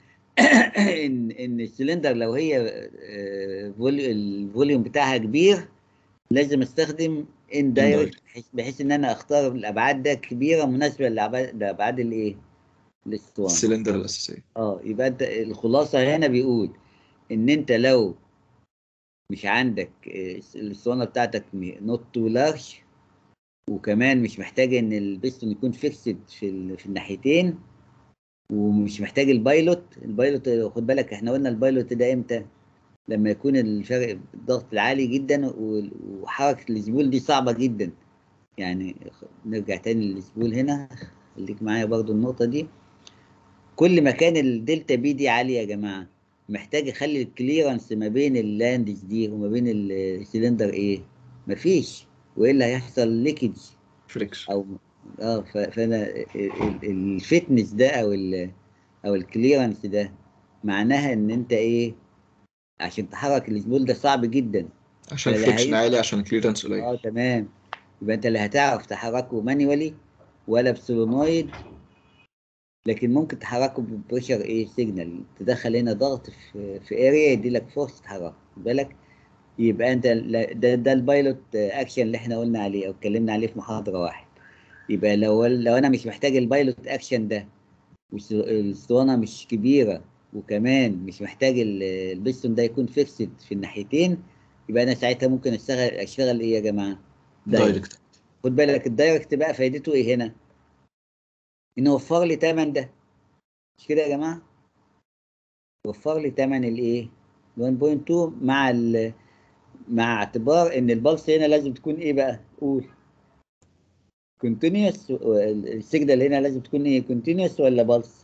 ان ان السلندر لو هي آه، فولي- الفوليوم بتاعها كبير لازم استخدم ان دايركت بحيث, بحيث ان انا اختار الابعاد ده كبيره مناسبه للابعاد لابعاد الايه الاسطوانه السلندر الاساسيه اه يبقى انت الخلاصه هنا بيقول ان انت لو مش عندك آه، الاسطوانه بتاعتك نوت تو لارج وكمان مش محتاج ان البيستون يكون فيكسد في ال- في الناحيتين ومش محتاج البايلوت البايلوت خد بالك احنا قلنا البايلوت ده امتى لما يكون الفرق الضغط العالي جدا وال- وحركه الزبول دي صعبه جدا يعني خ- نرجع تاني للزبول هنا خليك معايا برضو النقطه دي كل ما كان الدلتا بي دي عاليه يا جماعه محتاج اخلي الكليرنس ما بين اللاندز دي وما بين السلندر ايه مفيش والا هيحصل ليكج فريكشن او اه ف- فانا ال- ال- الفتنس ده او ال او الكليرنس ده معناها ان انت ايه عشان تحرك الزبول ده صعب جدا عشان فلا الفريكشن هي- عالي عشان الكليرنس قليل اه تمام يبقى انت لا هتعرف تحركه مانيوالي ولا بسولونويد لكن ممكن تحركه ببريشر ايه سيجنال تدخل هنا ضغط في في اريا يدي لك فورس تحركه خد بالك يبقى انت لا- ده ده البايلوت اكشن اللي احنا قلنا عليه او اتكلمنا عليه في محاضره واحد يبقى لو لو انا مش محتاج البايلوت اكشن ده والاسطوانه مش كبيره وكمان مش محتاج ال- البستون ده يكون فيكسد في الناحيتين يبقى انا ساعتها ممكن اشتغل اشتغل ايه يا جماعه؟ دايركت خد بالك الدايركت بقى فايدته ايه هنا؟ انه وفر لي تمن ده مش كده يا جماعه؟ وفر لي تمن الايه؟ 1.2 مع ال مع اعتبار ان البلس هنا لازم تكون ايه بقى؟ قول كونتينيوس السيجنال هنا لازم تكون ايه؟ كونتينيوس ولا بلس؟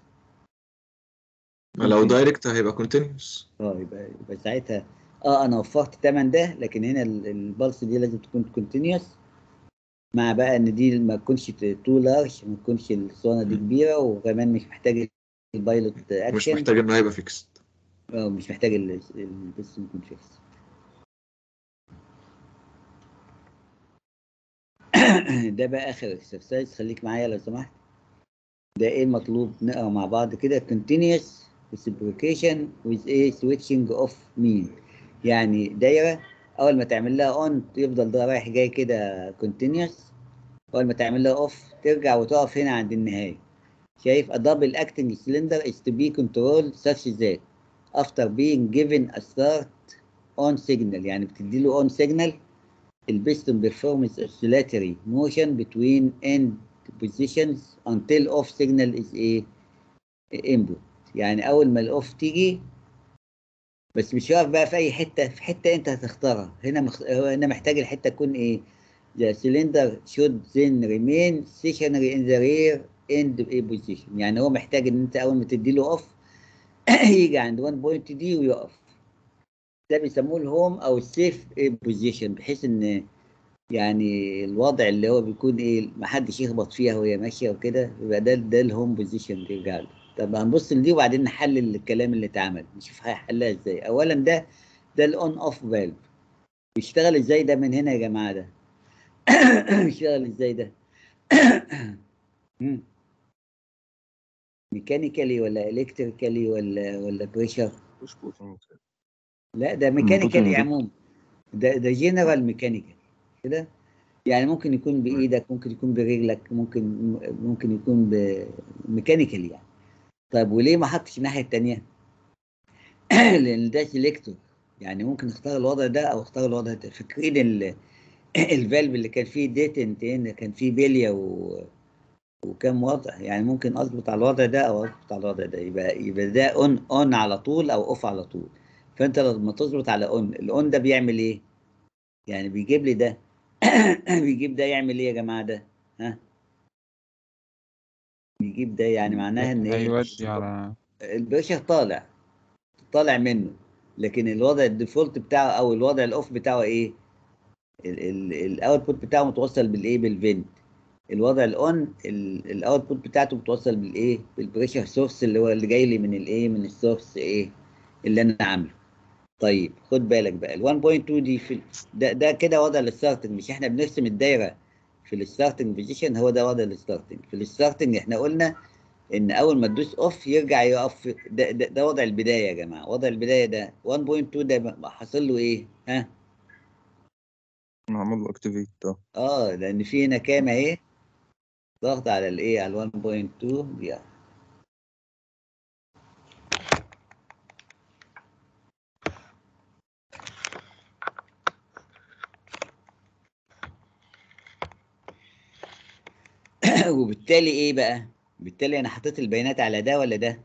ما لو دايركت هيبقى كونتينيوس اه يبقى يبقى ساعتها اه انا وفرت تمن ده لكن هنا ال- البلس دي لازم تكون كونتينيوس مع بقى ان دي ما تكونش تو لارج ما تكونش الصونه دي كبيره وكمان مش محتاج البايلوت اكشن مش محتاج انه هيبقى فيكسد اه مش محتاج ال- البس يكون فيكس ده بقى اخر اكسرسايز خليك معايا لو سمحت ده ايه المطلوب نقرا مع بعض كده continuous reciprocation with a switching off mean يعني دايره اول ما تعمل لها اون يفضل ده رايح جاي كده continuous اول ما تعمل لها اوف ترجع وتقف هنا عند النهايه شايف a double acting cylinder is to be controlled such that after being given a start on signal يعني بتدي له on signal البستون performs oscillatory motion between end positions until off signal is a input يعني اول ما الاوف تيجي بس مش واقف بقى في اي حته في حته انت هتختارها هنا مخ... هنا محتاج الحته تكون ايه the cylinder should then remain stationary in the rear end A position يعني هو محتاج ان انت اول ما تدي له اوف يجي عند 1 بوينت دي ويقف ده بيسموه الهوم او السيف بوزيشن بحيث ان يعني الوضع اللي هو بيكون ايه محدش يخبط فيها وهي ماشيه وكده يبقى ده ده الهوم بوزيشن بيرجع له طب هنبص لدي وبعدين نحلل الكلام اللي اتعمل نشوف هيحلها ازاي اولا ده ده الاون اوف فالف بيشتغل ازاي ده من هنا يا جماعه ده بيشتغل ازاي ده مم. ميكانيكالي ولا الكتريكالي ولا ولا بريشر لا ده ميكانيكالي بوتنج. عموما ده ده جنرال ميكانيكال كده يعني ممكن يكون بايدك ممكن يكون برجلك ممكن ممكن يكون ميكانيكال يعني طيب وليه ما حطش الناحيه الثانيه لان ده سيلكتور يعني ممكن اختار الوضع ده او اختار الوضع ده فاكرين ال- الفالف اللي كان فيه ديتنت هنا كان فيه بليه و... وكم وضع يعني ممكن اظبط على الوضع ده او اظبط على الوضع ده يبقى يبقى ده اون اون على طول او اوف على طول فانت لما تظبط على اون الاون ده بيعمل ايه يعني بيجيب لي ده بيجيب ده يعمل ايه يا جماعه ده ها بيجيب ده يعني معناها ان ايه هيودي على البريشر طالع طالع منه لكن الوضع الديفولت بتاعه او الوضع الاوف بتاعه ايه الاوتبوت بتاعه متوصل بالايه بالفنت الوضع الاون الاوتبوت بتاعته متوصل بالايه بالبريشر سورس اللي هو اللي جاي لي من الايه من السورس ايه اللي انا عامله طيب خد بالك بقى ال 1.2 دي في ده ده كده وضع الستارتنج مش احنا بنرسم الدايره في الستارتنج بوزيشن هو ده وضع الستارتنج في الستارتنج احنا قلنا ان اول ما تدوس اوف يرجع يقف ده, ده, ده وضع البدايه يا جماعه وضع البدايه ده 1.2 ده م- حاصل له ايه ها معمول له اكتيفيت اه اه لان في هنا كام اهي ضغط على الايه على 1.2 دي وبالتالي ايه بقى بالتالي انا حطيت البيانات على ده ولا ده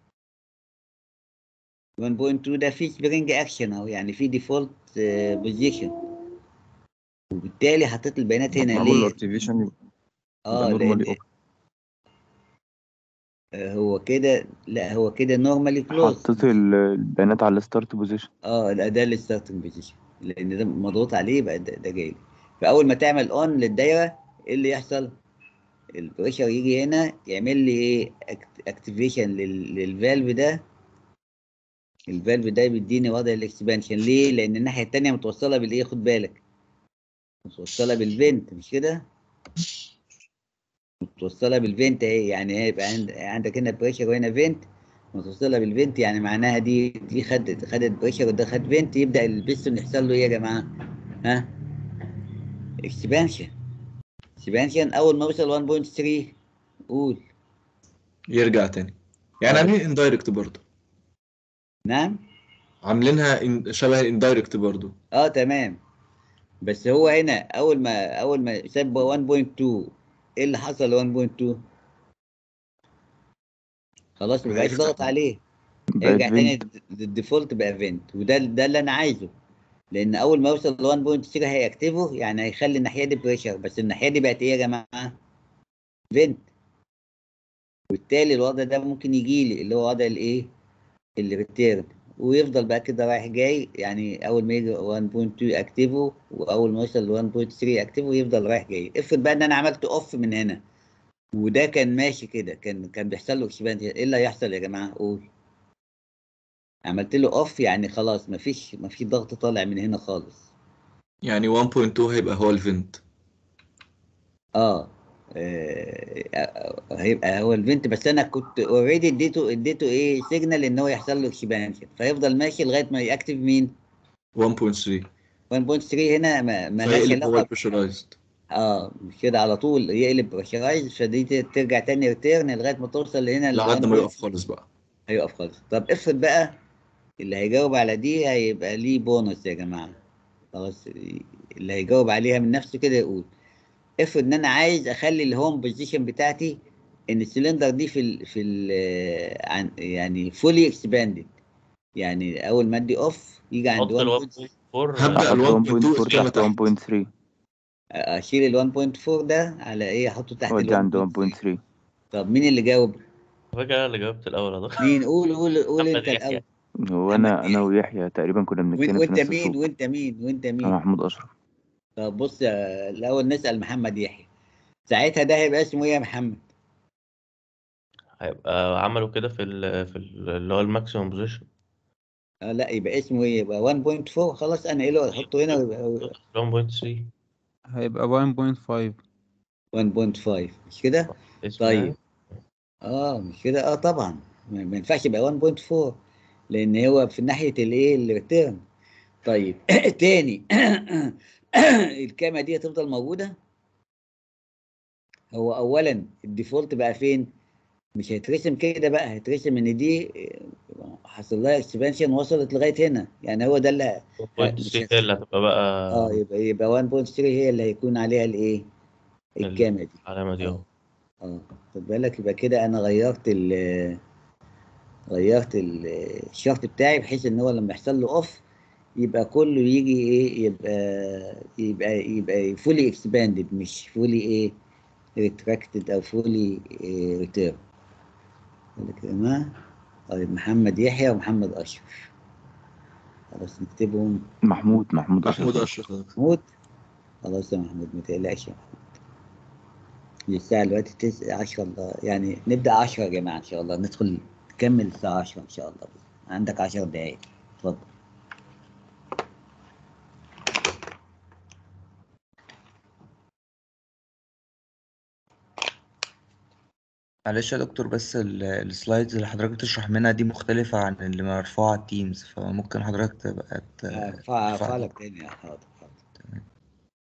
1.2 ده فيه سبرينج اكشن اهو يعني في ديفولت بوزيشن وبالتالي حطيت البيانات هنا معمول له ليه اكتيفيشن يبقى اه نورمالي لان آه، هو كده لا هو كده نورمالي كلوز حطيت ال- البيانات على الستارت بوزيشن اه الاداء الستارتنج بوزيشن لان ده مضغوط عليه يبقى ده, ده جاي لي فاول ما تعمل اون للدايره ايه اللي يحصل البريشر يجي هنا يعمل لي ايه اكتيفيشن للفالف ده الفالف ده بيديني وضع الاكسبانشن ليه لان الناحيه التانيه متوصله بالايه خد بالك متوصله بالفنت مش كده متوصله بالفنت اهي يعني هيبقى عند... عندك هنا بريشر وهنا فنت متوصله بالفنت يعني معناها دي دي خدت خدت بريشر وده خد فنت يبدا البستون يحصل له ايه يا جماعه ها اكسبانشن اكسبانشن اول ما يوصل 1.3 قول يرجع تاني يعني آه. عاملين اندايركت برضه نعم عاملينها in- شبه الاندايركت برضه اه تمام بس هو هنا اول ما اول ما ساب 1.2 ايه اللي حصل ل 1.2 خلاص ما بقاش هيفتح. ضغط عليه بقت هيرجع تاني فينت الديفولت بقى فينت وده ده اللي انا عايزه لان اول ما يوصل ل 1.3 هيكتفه يعني هيخلي الناحيه دي بريشر بس الناحيه دي بقت ايه يا جماعه فينت وبالتالي الوضع ده ممكن يجي لي اللي هو وضع الايه الريتيرن ويفضل بقى كده رايح جاي يعني اول ما يجي 1.2 اكتفه واول ما يوصل ل 1.3 اكتفه يفضل رايح جاي افرض بقى ان انا عملت اوف من هنا وده كان ماشي كده كان كان بيحصل له اكسبانشن ايه اللي هيحصل يا جماعه قول عملت له اوف يعني خلاص مفيش مفيش ضغط طالع من هنا خالص يعني 1.2 هيبقى هو الفنت اه آه، هيبقى هو الفنت بس انا كنت اوريدي اديته اديته ايه سيجنال ان هو يحصل له اكسبانشن فيفضل ماشي لغايه ما ياكتف مين 1.3 1.3 هنا ما ما لهاش فيقلب هو علاقه البريشرايزد اه مش كده على طول يقلب بريشرايز فدي ت- ترجع تاني ريتيرن لغايه ما توصل هنا ل لحد ما 1.3. يقف خالص بقى هيقف خالص طب افرض بقى اللي هيجاوب على دي هيبقى ليه بونص يا جماعه خلاص اللي هيجاوب عليها من نفسه كده يقول افرض ان انا عايز اخلي الهوم بوزيشن بتاعتي ان السلندر دي في ال في ال عن يعني فولي اكسباندد يعني اول ما ادي اوف يجي عند حط ال 1 1.4 هبدأ ال احط 1.2 1.4 اسكيما تحت تحت 1.3 اشيل ال 1.4 ده على ايه احطه تحت ودي ال عند 1.3 1.3 طب مين اللي جاوب فاكر اللي جاوبت الاول يا دكتور مين قول قول قول محمد انت يحيى. الاول هو محمد انا انا يحيى. ويحيى تقريبا كنا وين- بنتكلم في وانت نفس مين الصوت وانت مين وانت انا مين محمود اشرف طب بص آه، الاول نسال محمد يحيى ساعتها ده هيبقى اسمه ايه يا محمد هيبقى عملوا كده في ال في ال- اللي هو الماكسيموم بوزيشن آه لا يبقى اسمه ايه يبقى 1.4 خلاص انا ايه له احطه هنا ويبقى 1.3 هيبقى 1.5 1.5 مش كده اسمه طيب يعني اه مش كده اه طبعا ما ما ينفعش يبقى 1.4 لان هو في ناحيه الايه الريتيرن طيب تاني الكاميرا دي هتفضل موجوده هو اولا الديفولت بقى فين مش هيترسم كده بقى هيترسم ان دي آه، حصل لها اكسبانشن وصلت لغايه هنا يعني هو ده اللي 1.3 هي اللي هتبقى بقى اه يبقى يبقى 1.3 هي اللي هيكون عليها الايه الكاميرا دي العلامة دي اهو اه خد بالك يبقى كده انا غيرت ال غيرت ال- الشرط بتاعي بحيث ان هو لما يحصل له اوف يبقى كله يجي ايه يبقى يبقى يبقى فولي اكسباندد مش فولي ايه ريتراكتد او فولي ريتيرن كده طيب محمد يحيى ومحمد اشرف خلاص نكتبهم محمود محمود محمود اشرف اشرف محمود خلاص يا محمود ما تقلقش يا محمود الساعة دلوقتي تسعة عشرة إلا- يعني نبدأ عشرة يا جماعة إن شاء الله ندخل نكمل الساعة عشرة إن شاء الله عندك عشر دقايق اتفضل معلش يا دكتور بس ال- السلايدز اللي حضرتك بتشرح منها دي مختلفة عن اللي مرفوعة على التيمز فممكن حضرتك تبقى ت- ارفع ترفع ارفع لي لك تاني حاضر حاضر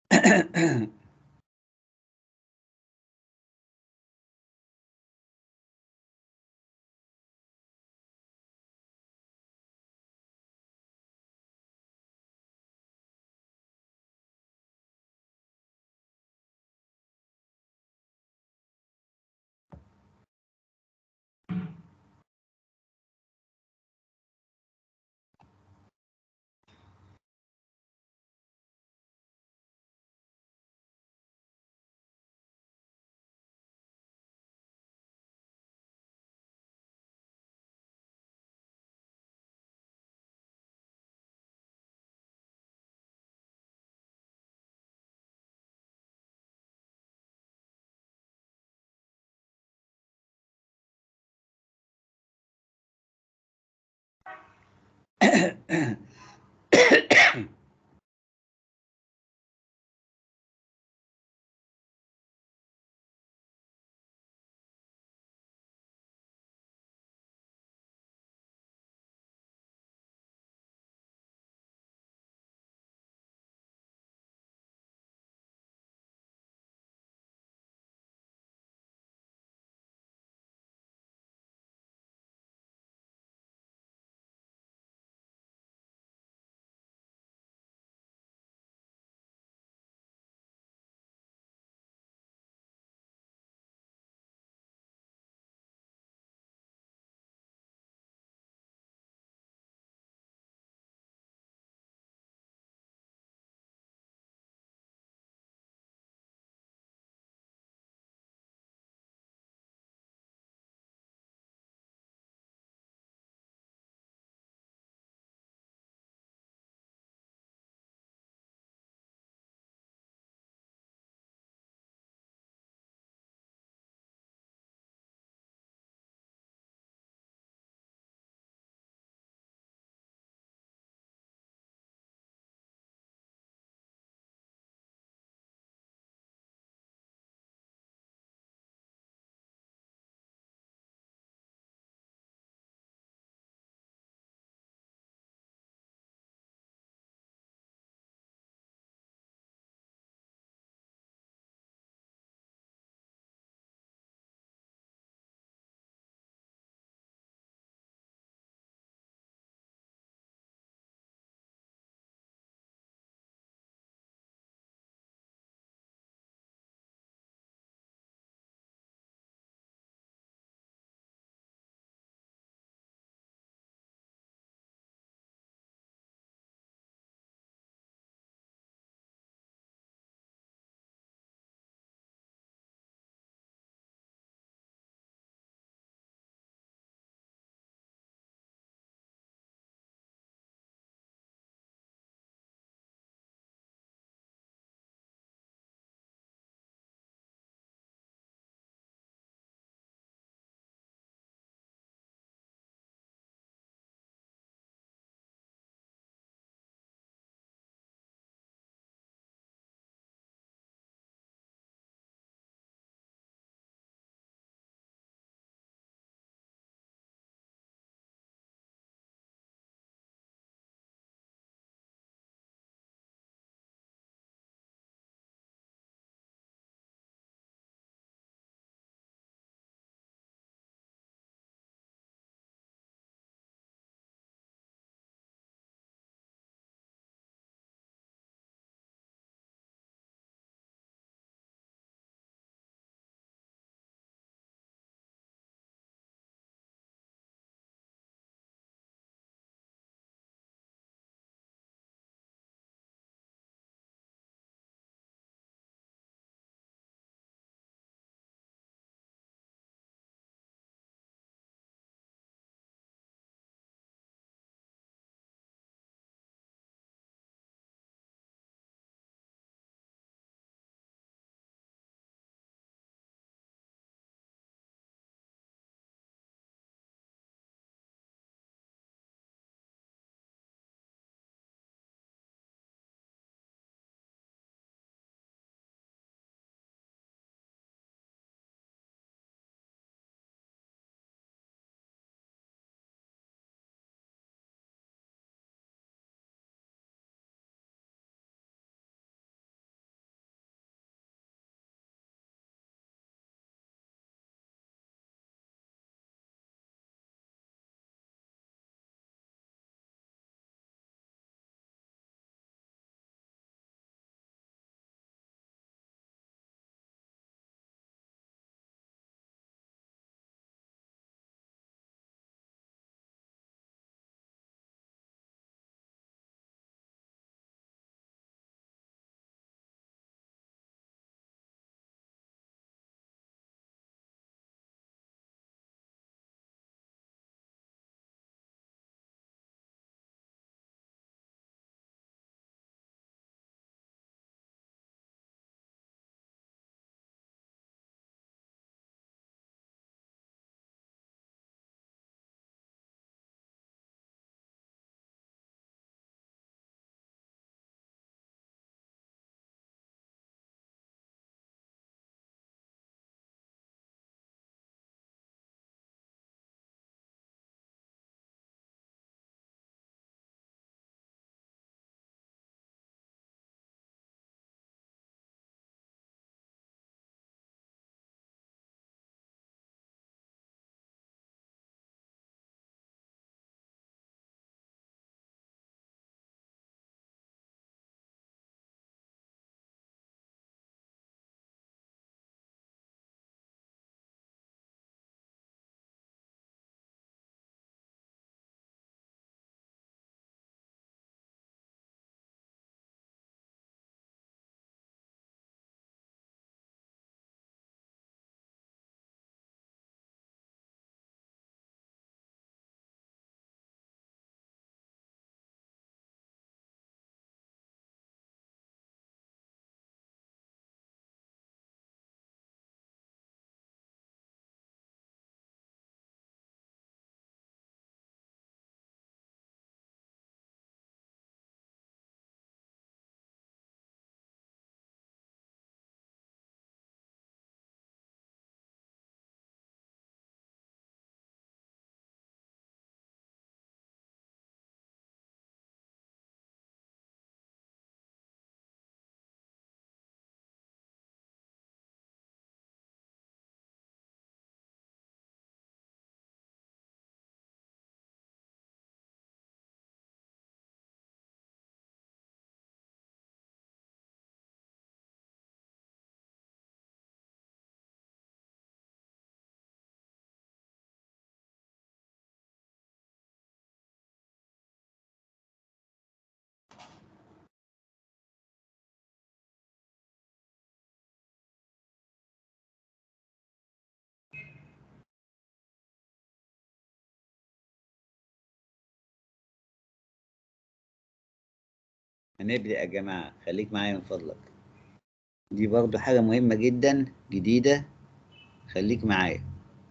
هنبدأ يا جماعة خليك معايا من فضلك دي برضو حاجة مهمة جدا جديدة خليك معايا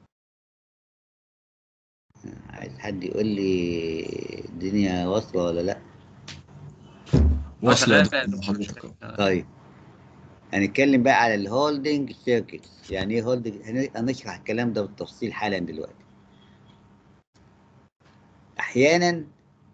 عايز حد يقول لي الدنيا واصلة ولا لأ واصلة يا شغال دكتور حضرتك طيب هنتكلم بقى على الهولدنج سيركتس يعني ايه هولدنج هنشرح الكلام ده بالتفصيل حالا دلوقتي احيانا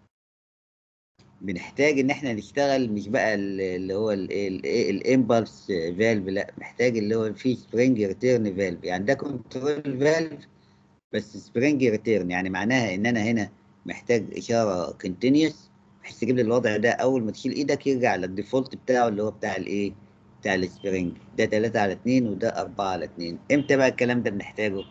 بنحتاج ان احنا نشتغل مش بقى ال- اللي هو الامبلس فالف لا محتاج اللي هو في سبرينج ريتيرن فالف يعني ده كنترول فالف بس سبرينج ريتيرن يعني معناها ان انا هنا محتاج اشاره كونتينيوس بحيث تجيب لي الوضع ده اول ما تشيل ايدك يرجع للديفولت بتاعه اللي هو بتاع الايه بتاع السبرينج ده 3 على 2 وده 4 على 2 امتى بقى الكلام ده بنحتاجه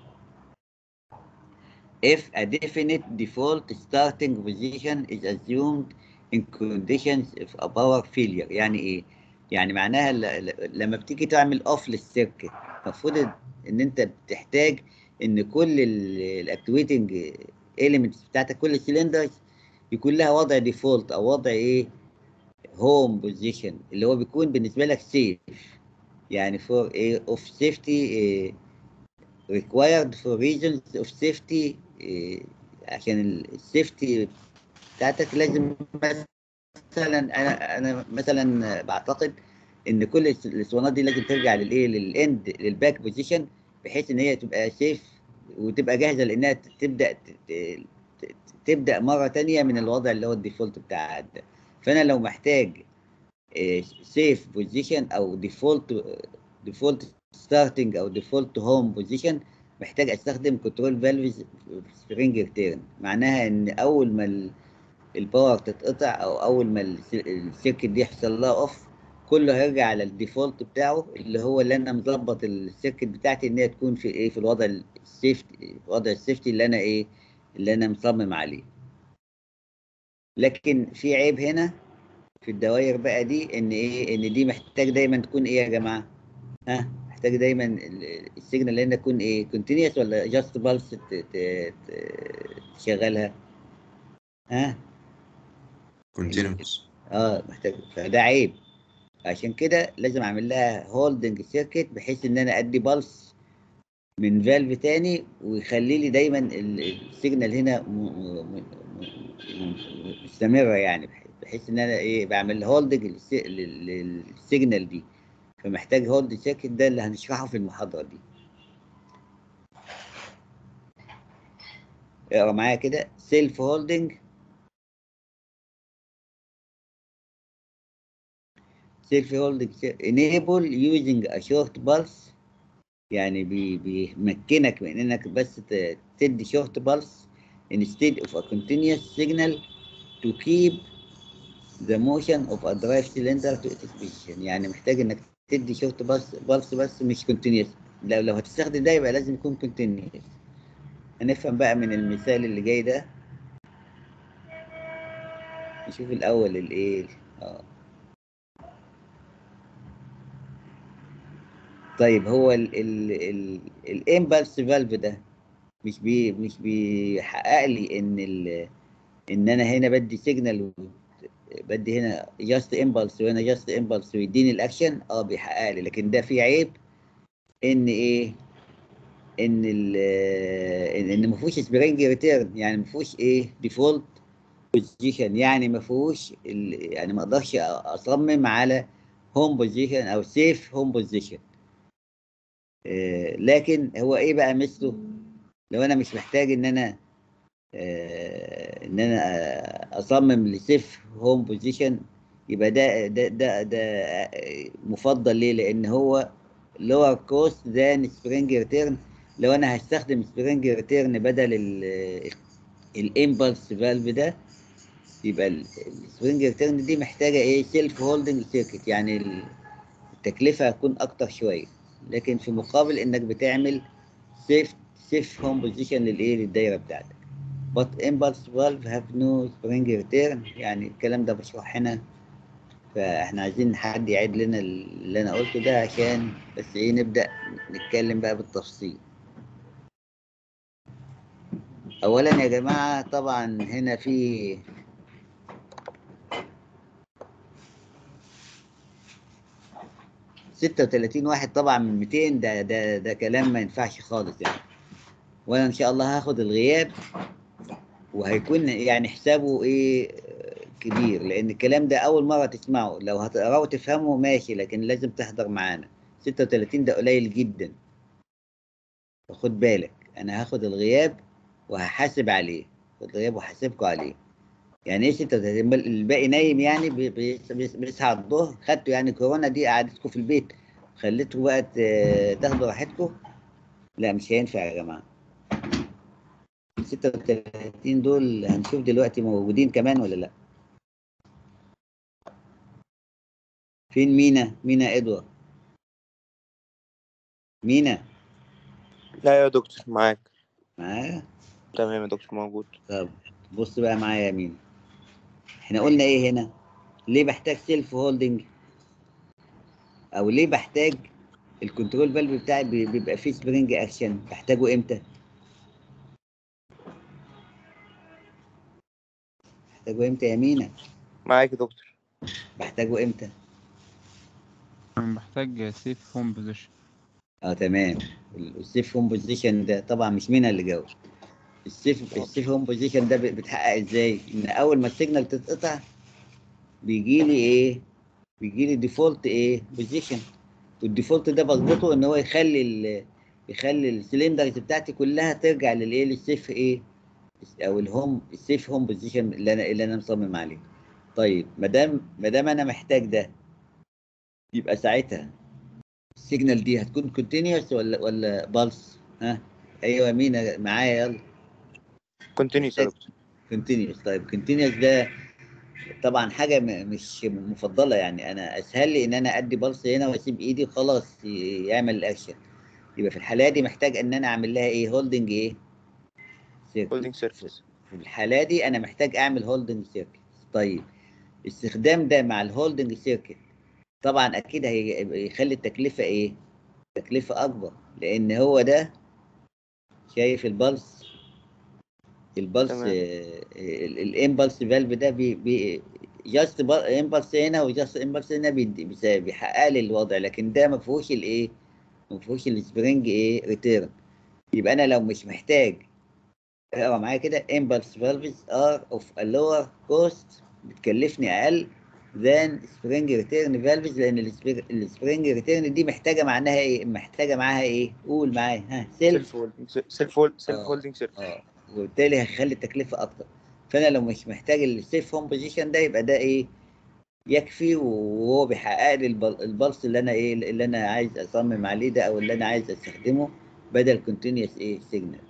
if a definite default starting position is assumed in conditions of a power failure يعني ايه يعني معناها ل- ل- لما بتيجي تعمل اوف للسيركت المفروض ان انت بتحتاج ان كل الاكتويتنج اليمنتس بتاعتك كل السلندرز يكون لها وضع ديفولت او وضع ايه هوم بوزيشن اللي هو بيكون بالنسبه لك سيف يعني for ايه of safety إيه required for reasons of safety إيه عشان السيفتي بتاعتك لازم مثلا انا انا مثلا بعتقد ان كل الس- الاسطوانات دي لازم ترجع للايه للاند للباك بوزيشن بحيث ان هي تبقى سيف وتبقى جاهزه لانها ت- تبدا ت- ت- ت- تبدا مره تانية من الوضع اللي هو الديفولت بتاعها ده فانا لو محتاج سيف بوزيشن او ديفولت ديفولت ستارتنج او ديفولت هوم بوزيشن محتاج استخدم كنترول فالف سبرينج ريتيرن معناها ان اول ما ال- الباور تتقطع او اول ما الس- السيركت دي يحصل لها اوف كله هيرجع على الديفولت بتاعه اللي هو اللي انا مظبط السيركت بتاعتي ان هي تكون في ايه في الوضع السيفتي وضع السيفتي اللي انا ايه اللي انا مصمم عليه لكن في عيب هنا في الدوائر بقى دي ان ايه ان دي محتاج دايما تكون ايه يا جماعه ها محتاج دايما ال- السيجنال اللي هنا تكون ايه كونتينيوس ولا جاست بالس تشغلها ها كونتينوس اه محتاج فده عيب عشان كده لازم اعمل لها هولدنج سيركت بحيث ان انا ادي بالس من فالف تاني ويخلي لي دايما ال- السيجنال هنا م- م- م- م- مستمره يعني بحيث- بحيث ان انا ايه بعمل هولدنج للسيجنال دي فمحتاج هولد سيركت ده اللي هنشرحه في المحاضره دي اقرا معايا كده سيلف هولدنج سيلف هولدنج enable using a short pulse يعني بي- بيمكنك من انك بس ت- تدي short pulse instead of a continuous signal to keep the motion of a drive cylinder to its position يعني محتاج انك تدي short pulse pulse بس مش continuous لو لو هتستخدم ده يبقى لازم يكون continuous هنفهم بقى من المثال اللي جاي ده نشوف الاول الايه اه طيب هو ال ال ال الامبلس فالف ده مش بي مش بيحقق لي ان ال ان انا هنا بدي سيجنال بدي هنا جاست امبلس وهنا جاست امبلس ويديني الاكشن اه بيحقق لي لكن ده فيه عيب ان ايه ان ال ان إن ما فيهوش سبرينج ريتيرن يعني ما فيهوش ايه ديفولت بوزيشن يعني ما فيهوش ال- يعني ما اقدرش اصمم على هوم بوزيشن او سيف هوم بوزيشن لكن هو ايه بقى مثله لو انا مش محتاج ان انا آه، ان انا آه، اصمم لسيف هوم بوزيشن يبقى ده ده ده ده آه، مفضل ليه لان هو لور كوست ذان سبرينج ريتيرن لو انا هستخدم سبرينج ريتيرن بدل الامبلس فالف ده يبقى السبرينج ريتيرن دي محتاجه ايه سيلف هولدنج سيركت يعني ال- التكلفه هتكون اكتر شويه لكن في مقابل انك بتعمل سيف سيف هوم بوزيشن للايه للدايره بتاعتك but impulse valve have no spring return يعني الكلام ده بشرح هنا فاحنا عايزين حد يعيد لنا اللي انا قلته ده عشان بس ايه نبدأ نتكلم بقى بالتفصيل اولا يا جماعة طبعا هنا في 36 واحد طبعا من 200 ده ده ده كلام ما ينفعش خالص يعني وانا ان شاء الله هاخد الغياب وهيكون يعني حسابه ايه آه، كبير لان الكلام ده اول مره تسمعه لو هتقراه وتفهمه ماشي لكن لازم تحضر معانا 36 ده قليل جدا فخد بالك انا هاخد الغياب وهحاسب عليه خد الغياب وهحاسبكم عليه يعني ايه 36 الباقي نايم يعني بي- بي- بيص- بيصحى على الظهر خدتوا يعني كورونا دي قعدتكم في البيت خليتوا بقى ت- تاخدوا راحتكم لا مش هينفع يا جماعه 36 دول هنشوف دلوقتي موجودين كمان ولا لا فين مينا مينا ادوار مينا لا يا دكتور معاك معايا تمام يا دكتور موجود طب بص بقى معايا يا مينا احنا قلنا ايه هنا ليه بحتاج سيلف هولدنج او ليه بحتاج الكنترول فالف بتاعي بي- بيبقى فيه سبرينج اكشن بحتاجه امتى بحتاجه امتى يا مينا معاك يا دكتور بحتاجه امتى أنا محتاج سيف هوم بوزيشن اه تمام ال- السيف هوم بوزيشن ده طبعا مش مينا اللي جاوب السيف السيف هوم بوزيشن ده ب- بتحقق ازاي ان اول ما السيجنال تتقطع بيجي لي ايه بيجي لي ديفولت ايه بوزيشن والديفولت ده بظبطه ان هو يخلي ال يخلي السلندرز بتاعتي كلها ترجع للايه للسيف ايه او الهوم السيف هوم بوزيشن اللي انا اللي انا مصمم عليه طيب ما دام ما دام انا محتاج ده يبقى ساعتها السيجنال دي هتكون كونتينيوس ولا ولا بالس ها ايوه مين معايا يلا كونتينيوس يا دكتور كونتينيوس طيب كونتينيوس ده طبعا حاجه م- مش مفضله يعني انا اسهل لي ان انا ادي بلس هنا واسيب ايدي خلاص ي- يعمل الاكشن يبقى في الحاله دي محتاج ان انا اعمل لها ايه هولدنج ايه هولدنج سيرفيس في الحاله دي انا محتاج اعمل هولدنج سيركت طيب استخدام ده مع الهولدنج سيركت طبعا اكيد هي- هيخلي التكلفه ايه تكلفه اكبر لان هو ده شايف البلس البلس تمام. الامبلس فالف ده بي بي جاست امبلس هنا وجاست امبلس هنا بيدي- بيس- بيحقق لي الوضع لكن ده ما فيهوش الايه ما فيهوش السبرينج ايه ريتيرن يبقى انا لو مش محتاج اقرا معايا كده امبلس فالفز ار اوف a lower cost بتكلفني اقل than spring return valves لان السبرينج ريتيرن دي محتاجه معناها ايه محتاجه معاها ايه قول معايا ها سيلف سيلف هولدنج سيلف هولد سيلف آه. هولدنج سيرفيس اه وبالتالي هيخلي التكلفه اكتر فانا لو مش محتاج السيف هوم بوزيشن ده يبقى ده ايه يكفي وهو بيحقق لي البل- البلس اللي انا ايه اللي انا عايز اصمم عليه ده او اللي انا عايز استخدمه بدل كونتينيوس ايه سيجنال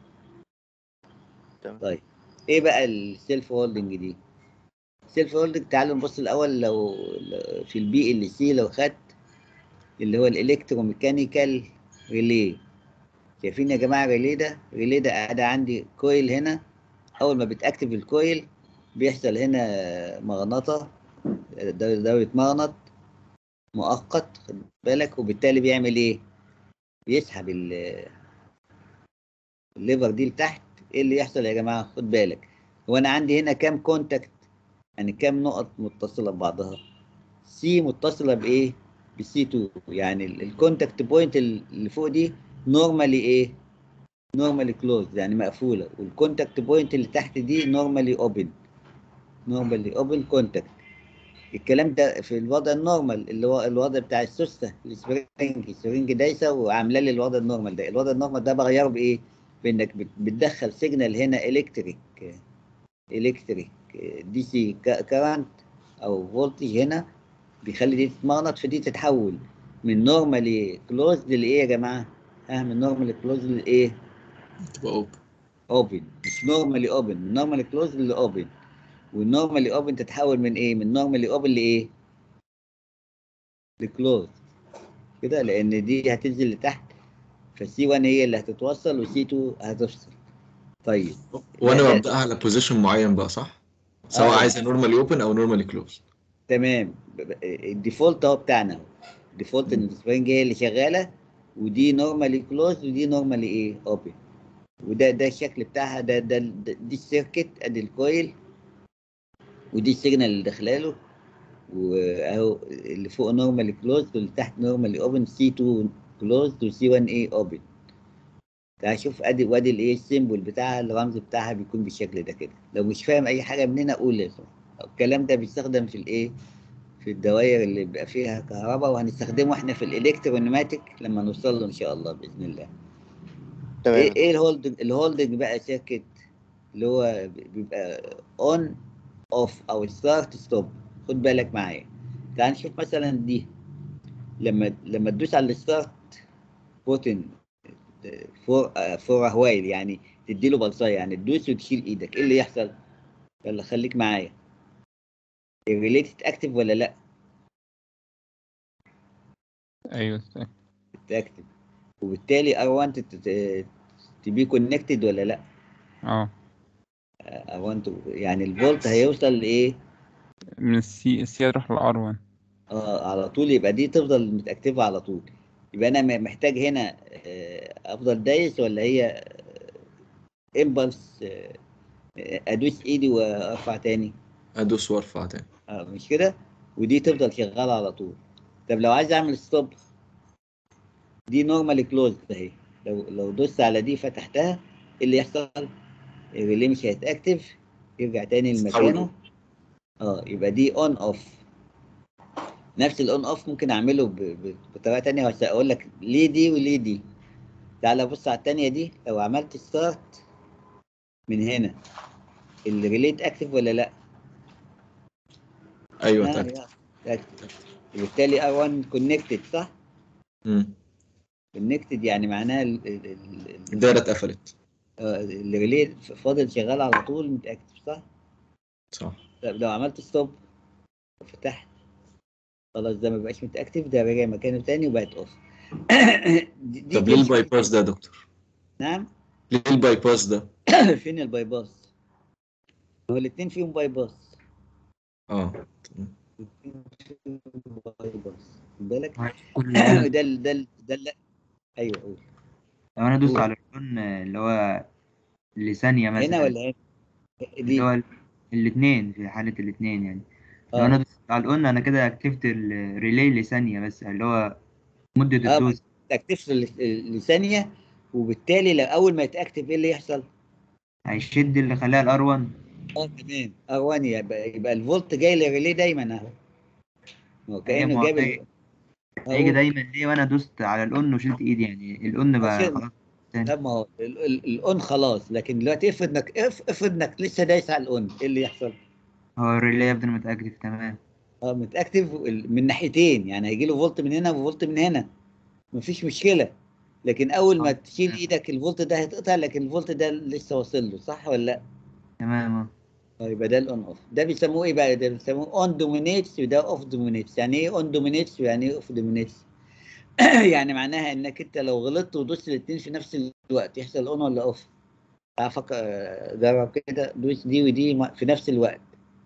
تمام. طيب ايه بقى السيلف هولدنج دي السيلف هولدنج تعالوا نبص الاول لو لو في البي ال سي لو خدت اللي هو الالكتروميكانيكال ريلي شايفين يا جماعه الريلي ده الريلي ده قاعد عندي كويل هنا اول ما بتاكتف الكويل بيحصل هنا مغناطه دورة دورة مغناط مؤقت خد بالك وبالتالي بيعمل ايه بيسحب ال- الليفر دي لتحت ايه اللي يحصل يا جماعه خد بالك هو انا عندي هنا كام كونتاكت يعني كام نقط متصله ببعضها سي متصله بايه بسي 2 يعني ال- الكونتاكت بوينت اللي فوق دي نورمالي ايه نورمالي كلوز يعني مقفوله والكونتاكت بوينت اللي تحت دي نورمالي اوبن نورمالي اوبن كونتاكت الكلام ده في الوضع النورمال اللي هو الوضع بتاع السوسته السبرينج السبرينج دايسه وعامله لي الوضع النورمال ده الوضع النورمال ده بغيره بايه بانك بت- بتدخل سيجنال هنا الكتريك الكتريك دي سي كارنت او فولتج هنا بيخلي دي تتمغنط فدي تتحول من نورمالي كلوز للايه يا جماعه ها من نورمالي كلوز للايه تبقى اوبن اوبن مش نورمالي اوبن من نورمالي كلوز لاوبن والنورمالي اوبن تتحول من ايه من نورمالي اوبن لايه لكلوز كده لان دي هتنزل لتحت فالسي 1 هي اللي هتتوصل والسي 2 هتفصل طيب وانا لا- ببداها على بوزيشن معين بقى صح؟ سواء آه. عايزه نورمالي اوبن او نورمالي كلوز تمام ب- ب- الديفولت اهو بتاعنا اهو الديفولت ان السبرينج هي اللي شغاله ودي نورمالي كلوز ودي نورمالي ايه اوبن وده ده الشكل بتاعها ده ده ده- دي السيركت ادي الكويل ودي السيجنال اللي داخله له واهو اللي فوق نورمالي كلوزد واللي تحت نورمالي اوبن سي 2 كلوزد وسي 1 اي اوبن تعال شوف ادي وادي الايه السيمبل بتاعها الرمز بتاعها بيكون بالشكل ده كده لو مش فاهم اي حاجه مننا قول لي الكلام ده بيستخدم في الايه في الدوائر اللي بيبقى فيها كهرباء وهنستخدمه احنا في الالكترونيماتيك لما نوصل له ان شاء الله باذن الله تمام ايه ايه الهولدنج الهولدنج بقى سيركت اللي هو بيبقى اون اوف او ستارت ستوب خد بالك معايا تعال نشوف مثلا دي لما لما تدوس على الستارت بوتن فور فور هوايل يعني تدي له بلصايه يعني تدوس وتشيل ايدك ايه اللي يحصل؟ يلا خليك معايا الريليتد اكتف ولا لا؟ ايوه اكتف وبالتالي I want to be connected ولا لا؟ اه I want to يعني الفولت هيوصل لايه؟ من السي السي هتروح للار 1 اه على طول يبقى دي تفضل متأكتفة على طول يبقى انا م- محتاج هنا آه، افضل دايس ولا هي امبلس ادوس ايدي وارفع تاني ادوس وارفع تاني اه مش كده ودي تفضل شغالة على طول طب لو عايز اعمل ستوب دي نورمالي كلوز اهي لو لو دوست على دي فتحتها ايه اللي يحصل الريلي مش هيتاكتف يرجع تاني لمكانه اه يبقى دي اون اوف نفس الاون اوف ممكن اعمله ب- ب- بطريقه تانية بس اقول لك ليه دي وليه دي تعالى بص على التانية دي لو عملت ستارت من هنا الريليت اكتف ولا لا ايوه آه، تاكد لا، اكتف وبالتالي R1 كونكتد صح مم. كونكتد يعني معناها ال- ال- ال- الدايره اتقفلت آه، الريلي فاضل شغال على طول متاكتف صح صح طب لو عملت ستوب وفتحت خلاص ده ما بقاش متاكتف ده رجع مكانه تاني وبقت اوف دي دي طب ليه تمشي الباي باس ده يا دكتور نعم ليه الباي باس ده فين الباي باس هو الاثنين فيهم باي باس اه الاتنين فيهم باي باس خد بالك كل ده ال- ده ال- ده ال- ايوه قول لو انا دوست قول. على اللون اللي هو لثانية مثلا هنا ولا هنا اللي دي هو الاثنين في حالة الاثنين يعني لو اه انا دوست على الأون انا كده اكتفت الريلي لثانية بس اللي هو مدة اه الدوس تكتفش لثانيه وبالتالي لو اول ما يتاكتف ايه اللي يحصل؟ هيشد اللي خلاها الار 1 اه تمام ار1 يبقى يبقى الفولت جاي للريلي دايما اهو هو هي كانه ما هو جاب ال- هي- هيجي اهو دايما ليه وانا دوست على الأون وشلت ايدي يعني الأون بقى عشان خلاص تاني لا ما هو ال- ال- الاون خلاص لكن دلوقتي افرض انك اف- افرض انك لسه دايس على الاون ايه اللي يحصل؟ هو الريلي يفضل متأكتف تمام اه متاكتف ال- من ناحيتين يعني هيجي له فولت من هنا وفولت من هنا مفيش مشكله لكن اول ما اه تشيل ايدك الفولت ده هيتقطع لكن الفولت ده لسه واصل له صح ولا لا؟ تمام اه اه يبقى ده الاون اوف ده بيسموه ايه بقى ده بيسموه اون دومينيتس وده اوف دومينيتس يعني ايه اون دومينيتس ويعني ايه اوف دومينيتس يعني معناها انك انت لو غلطت ودوست الاثنين في نفس الوقت يحصل اون ولا اوف تعال فكر آه، جرب كده دوس دي ودي م- في نفس الوقت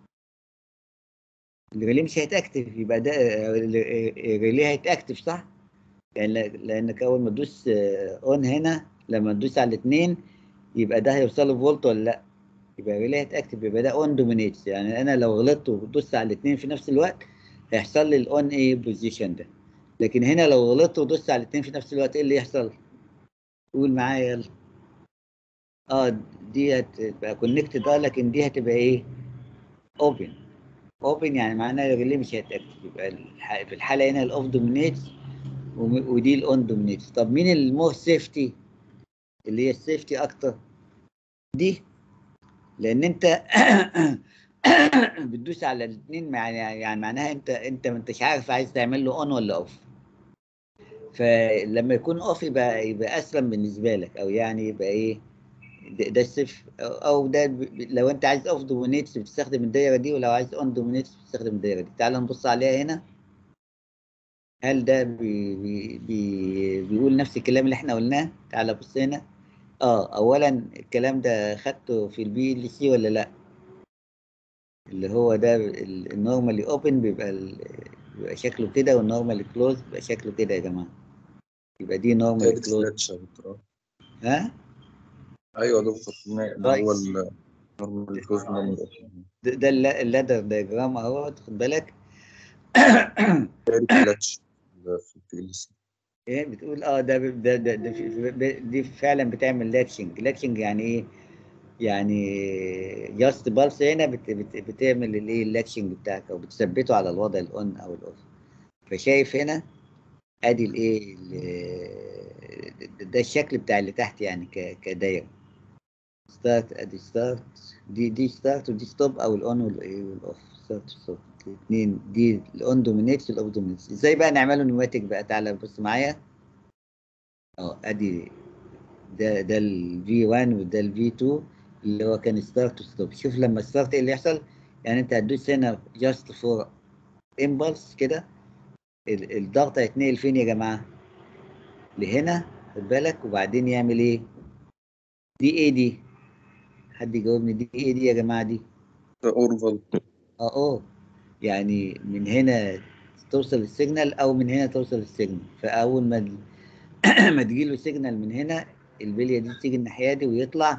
الريلي مش هيتاكتف يبقى ده آه، الريلي هيتاكتف صح يعني ل- لانك اول ما تدوس اون هنا لما تدوس على الاثنين يبقى ده هيوصل له فولت ولا لا يبقى الريلي هيتاكتف يبقى ده اون دومينيتس يعني انا لو غلطت ودوست على الاثنين في نفس الوقت هيحصل لي الاون ايه بوزيشن ده لكن هنا لو غلطت ودوست على الاثنين في نفس الوقت ايه اللي يحصل قول معايا يلا اه دي هتبقى كونكتد اه لكن دي هتبقى ايه اوبن اوبن يعني معناها الريلي مش هيتاكتف يبقى الح- في الحاله هنا الاوف دومينيتس ودي الاون دومينيتس طب مين المور سيفتي اللي هي السيفتي اكتر دي لان انت بتدوس على الاثنين يعني يعني معناها انت انت ما انتش عارف عايز تعمل له اون ولا اوف فلما يكون اوف يبقى يبقى اسلم بالنسبه لك او يعني يبقى ايه ده, ده السيف او أو ده ب- ب- لو انت عايز اوف دومينيتس بتستخدم الدايره دي ولو عايز اون دومينيتس بتستخدم الدايره دي تعال نبص عليها هنا هل ده بي بي بي بيقول نفس الكلام اللي احنا قلناه تعال بص هنا اه اولا الكلام ده خدته في البي ال سي ولا لا اللي هو ده النورمالي اوبن بيبقى ال- بيبقى شكله كده والنورمالي كلوز بيبقى شكله كده يا جماعه يبقى دي نورمالي دايركت كلوز فلاتش يا دكتور ها ايوه يا دكتور اللي هو كويس ال normal close normal open. ده ده الل- اللادر دايجرام اهو خد بالك كلاتش في البي ايه بتقول اه ده ده ده, ده في في- دي فعلا بتعمل لاتشنج لاتشنج يعني ايه يعني جاست بالس هنا بت بت بتعمل الايه اللاتشنج بتاعك او بتثبته على الوضع الاون او الاوف فشايف هنا ادي الايه ال- ده الشكل بتاع اللي تحت يعني ك- كدايره ستارت ادي ستارت دي دي ستارت ودي ستوب او الاون والايه والاوف ستارت ستوب الاثنين دي الاون دومينيتس والاوف دومينيتس ازاي بقى نعمله نيوماتيك بقى تعالى بص معايا اه ادي ده ده ال V1 وده ال V2 اللي هو كان ستارت وستوب شوف لما ستارت ايه اللي يحصل يعني انت هتدوس هنا جاست فور امبلس كده ال- الضغط هيتنقل فين يا جماعه لهنا خد بالك وبعدين يعمل ايه دي ايه دي حد يجاوبني دي ايه دي يا جماعه دي اورفال اه اه يعني من هنا توصل السيجنال او من هنا توصل السيجنال فاول ما ال- ما تجيله سيجنال من هنا البليه دي تيجي الناحيه دي ويطلع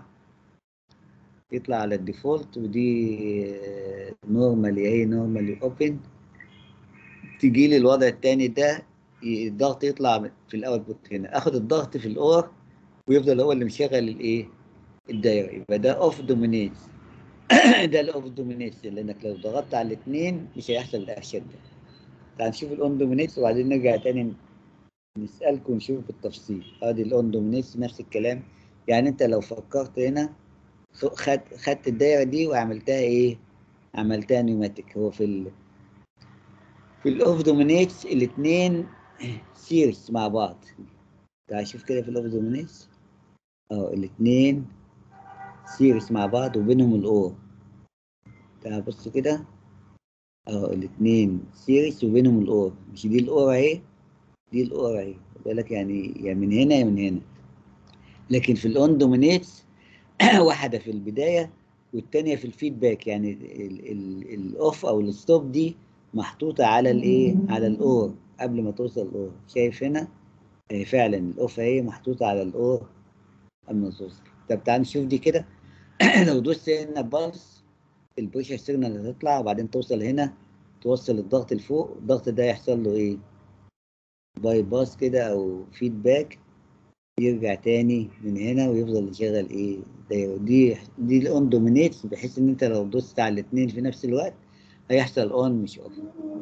يطلع على الديفولت ودي نورمال اهي نورمالي اوبن تجي لي الوضع التاني ده ي- الضغط يطلع في الاوتبوت هنا اخد الضغط في الاور ويفضل هو اللي مشغل الايه الدايره يبقى ده اوف دومينيتس ده الاوف دومينيتس لانك لو ضغطت على الاثنين مش هيحصل الاكشن ده تعال نشوف الاون دومينيتس وبعدين نرجع تاني نسالكم ونشوف بالتفصيل ادي الاون دومينيتس نفس الكلام يعني انت لو فكرت هنا خد خدت الدايره دي وعملتها ايه عملتها نيوماتيك هو في ال في الاوف دومينيتس الاثنين سيريس مع بعض تعال شوف كده في الاوف دومينيتس اه الاثنين سيريس مع بعض وبينهم الاو تعال بص كده اه الاثنين سيريس وبينهم الاو مش دي الاو اهي دي الاو اهي خد بالك يعني يا من هنا يا من هنا لكن في الاون دومينيتس واحده في البدايه والتانيه في الفيدباك يعني ال- ال- الاوف او الستوب دي محطوطه على الايه على الاور قبل ما توصل الاور شايف هنا آه، فعلا الاوف اهي محطوطه على الاور قبل ما توصل طب تعال نشوف دي كده لو دوست هنا بالس البريشر سيجنال هتطلع وبعدين توصل هنا توصل الضغط لفوق الضغط ده يحصل له ايه باي باس كده او فيدباك يرجع تاني من هنا ويفضل يشغل ايه دايره دي دي الاون دومينيتس بحيث ان انت لو دوست على الاثنين في نفس الوقت هيحصل اون مش اوف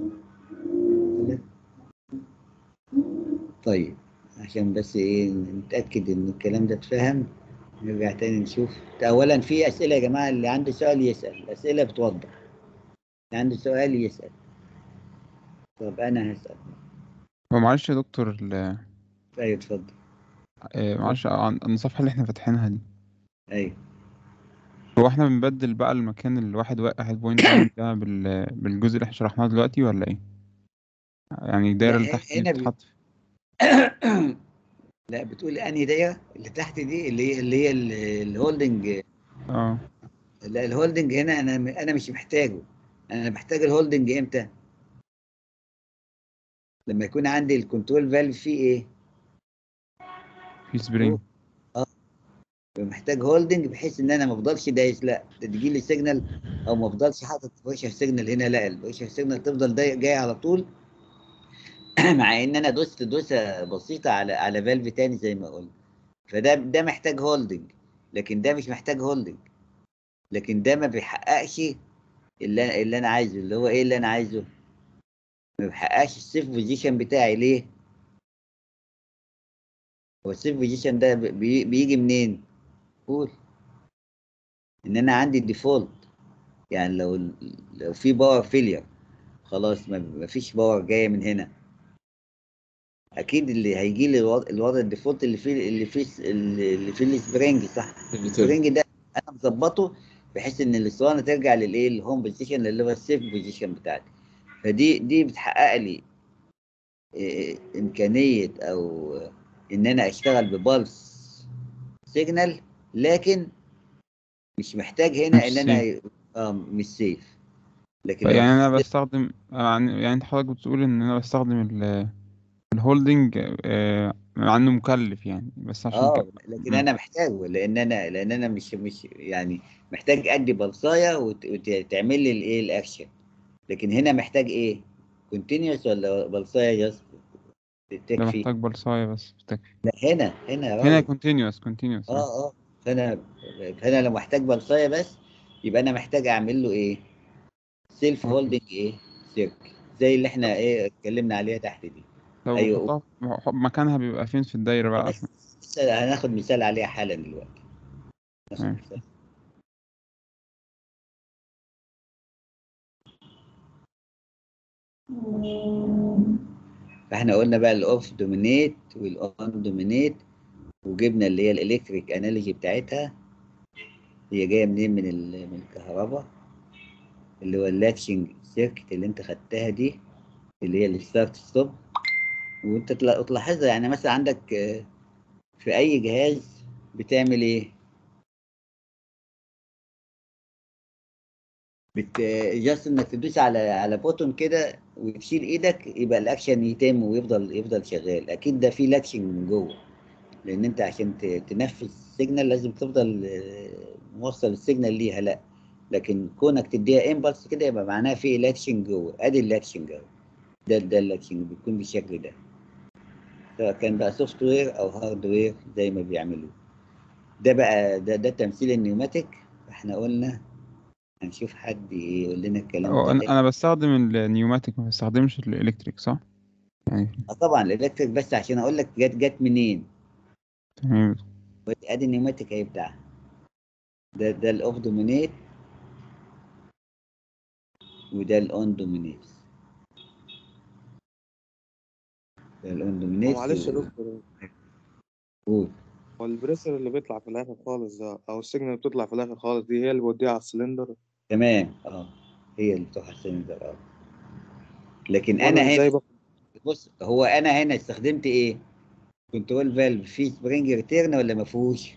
طيب عشان بس ايه نتاكد ان الكلام ده اتفهم نرجع تاني نشوف اولا في اسئله يا جماعه اللي عنده سؤال يسال الاسئله بتوضح اللي عنده سؤال يسال طب انا هسال هو معلش يا دكتور ال- ايوه اتفضل آه، معلش عن عن الصفحة اللي احنا فاتحينها دي ايوه هو احنا بنبدل بقى المكان الواحد واحد بوينت واحد ده بال... بالجزء اللي احنا شرحناه دلوقتي ولا ايه؟ يعني الدايرة اللي لا تحت دي هنا بي... بتتحط لا بتقول انهي دايره اللي تحت دي اللي هي اللي هي ال- الهولدنج اه لا الهولدنج هنا انا انا مش محتاجه انا محتاج الهولدنج امتى لما يكون عندي الكنترول فالف فيه ايه في سبرينج اه محتاج هولدنج بحيث ان انا ما افضلش دايس لا تجي لي سيجنال او ما افضلش حاطط بريشر سيجنال هنا لا البريشر سيجنال تفضل داي- جاي على طول مع ان انا دوست دوسه بسيطه على على فالف تاني زي ما قلنا فده ده محتاج هولدنج لكن ده مش محتاج هولدنج لكن ده ما بيحققش اللي اللي انا عايزه اللي هو ايه اللي انا عايزه ما بيحققش السيف بوزيشن بتاعي ليه هو السيف بوزيشن ده بي- بيجي منين قول ان انا عندي الديفولت يعني لو لو في باور فيلير خلاص ما ما فيش باور جايه من هنا اكيد اللي هيجي لي الوضع, الوضع الديفولت اللي فيه اللي فيه اللي فيه السبرينج صح السبرينج ده انا مظبطه بحيث ان الاسطوانه ترجع للايه الهوم بوزيشن اللي هو السيف بوزيشن بتاعتي فدي دي بتحقق لي إيه، امكانيه او ان انا اشتغل ببلس سيجنال لكن مش محتاج هنا مش ان انا سيف. اه مش سيف لكن لو يعني انا بستخدم يعني يعني انت حضرتك بتقول ان انا بستخدم ال الهولدنج آه، مع انه مكلف يعني بس عشان اه كده لكن مم. انا محتاجه لان انا لان انا مش مش يعني محتاج ادي بلصايه وت- وتعمل لي الايه الاكشن لكن هنا محتاج ايه كونتينيوس ولا بلصايه جاست ده تكفي محتاج بلصاية بس تكفي لا هنا هنا يا هنا راجل كونتينيوس كونتينيوس اه اه فانا فانا لو محتاج بلصايه بس يبقى انا محتاج اعمل له ايه سيلف هولدنج ايه سيركل زي اللي احنا ايه اتكلمنا عليها تحت دي لو ايوه بحطها مكانها بيبقى فين في الدايرة بقى عشان بس هناخد مثال عليها حالا دلوقتي ناخد ماشي. مثال فاحنا قلنا بقى الاوف دومينيت والاون دومينيت وجبنا اللي هي الالكتريك انالوجي بتاعتها هي جايه منين من ال- من الكهرباء اللي هو اللاتشنج سيركت اللي انت خدتها دي اللي هي الستارت ستوب وانت تلا- تلاحظها يعني مثلا عندك آه، في اي جهاز بتعمل ايه بت جاست انك تدوس على على بوتون كده وتشيل ايدك يبقى الاكشن يتم ويفضل يفضل شغال اكيد ده في لاكشنج من جوه لان انت عشان ت- تنفذ سيجنال لازم تفضل آه، موصل السيجنال ليها لا لكن كونك تديها امبلس كده يبقى معناها في لاكشنج جوه ادي اللاكشنج اهو ده ده اللاكشنج بيكون بالشكل ده سواء كان بقى سوفت وير او هارد وير زي ما بيعملوا ده بقى ده ده تمثيل النيوماتيك احنا قلنا هنشوف حد يقول لنا الكلام هو ده انا تاني. انا بستخدم النيوماتيك ما بستخدمش الالكتريك صح يعني اه طبعا الالكتريك بس عشان اقول لك جت جت منين تمام ادي النيوماتيك اهي بتاعها ده ده الاوف دومينيت وده الاون دومينيت ده الاون دومينيت هو معلش يا دكتور قول هو البريسر اللي بيطلع في الاخر خالص ده او السيجنال اللي بتطلع في الاخر خالص دي هي اللي بوديها على السلندر تمام اه هي اللي بتروح على السلندر اه لكن وأنا انا إزاي هنا بقى؟ بص هو انا هنا استخدمت ايه كنترول فالف فيه سبرينج ريتيرن ولا ما فيهوش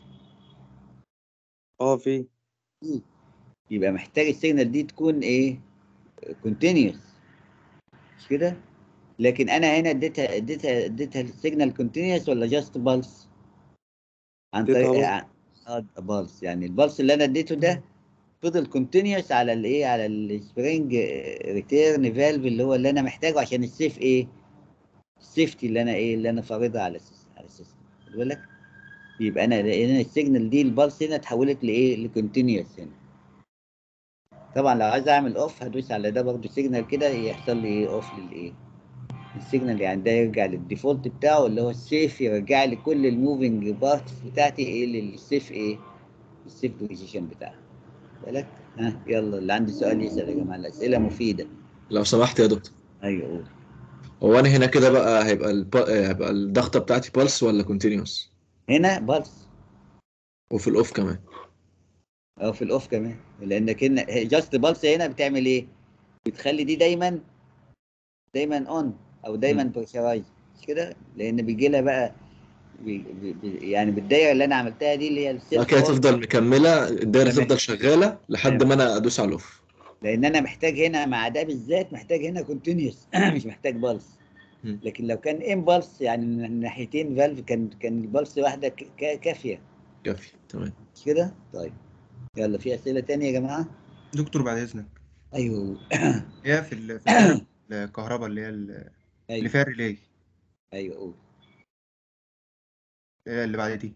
اه في يبقى محتاج السيجنال دي تكون ايه كونتينيوس مش كده لكن انا هنا اديتها اديتها اديتها السيجنال كونتينيوس ولا جاست بالس عن اديتها طريق بالس. اه بالس يعني البلس اللي انا اديته ده فضل كونتينيوس على الايه على السبرينج ريتيرن فالف اللي هو اللي انا محتاجه عشان السيف ايه السيفتي اللي انا ايه اللي انا فارضها على السيس- على السيستم خد بالك يبقى انا لان السيجنال دي البلس هنا اتحولت لايه لكونتينيوس هنا طبعا لو عايز اعمل اوف هدوس على ده برضه سيجنال كده يحصل لي ايه اوف للايه السيجنال يعني ده يرجع للديفولت بتاعه اللي هو السيف يرجع لي كل الموفينج بارتس بتاعتي ايه للسيف ايه السيف بوزيشن بتاعها بالك ها يلا اللي عنده سؤال يسأل يا جماعة الأسئلة مفيدة لو سمحت يا دكتور أيوه قول هو انا هنا كده بقى هيبقى الب... هيبقى الضغطه بتاعتي بالس ولا كونتينيوس هنا بلس وفي الاوف كمان أو في الأوف كمان لأنك هنا جاست بلس هنا بتعمل إيه؟ بتخلي دي دايما دايما أون أو دايما بريشرايز مش كده؟ لأن بيجي لها بقى بي بي بي- يعني بالدايرة اللي أنا عملتها دي اللي هي بعد السيلف كده أون تفضل مكمله الدايره تمام. تفضل شغاله لحد تمام. ما انا ادوس على الاوف لان انا محتاج هنا مع ده بالذات محتاج هنا كونتينيوس مش محتاج بالس مم. لكن لو كان امبلس يعني من الناحيتين فالف كان كان البلس واحده ك- ك- كافيه كافي تمام مش كده طيب يلا في اسئله تانية يا جماعه دكتور بعد إذنك ايوه هي في ال- في الدايرة الكهرباء اللي هي ال- اللي ايوه فيها الريلي ايوه قول هي اللي بعد دي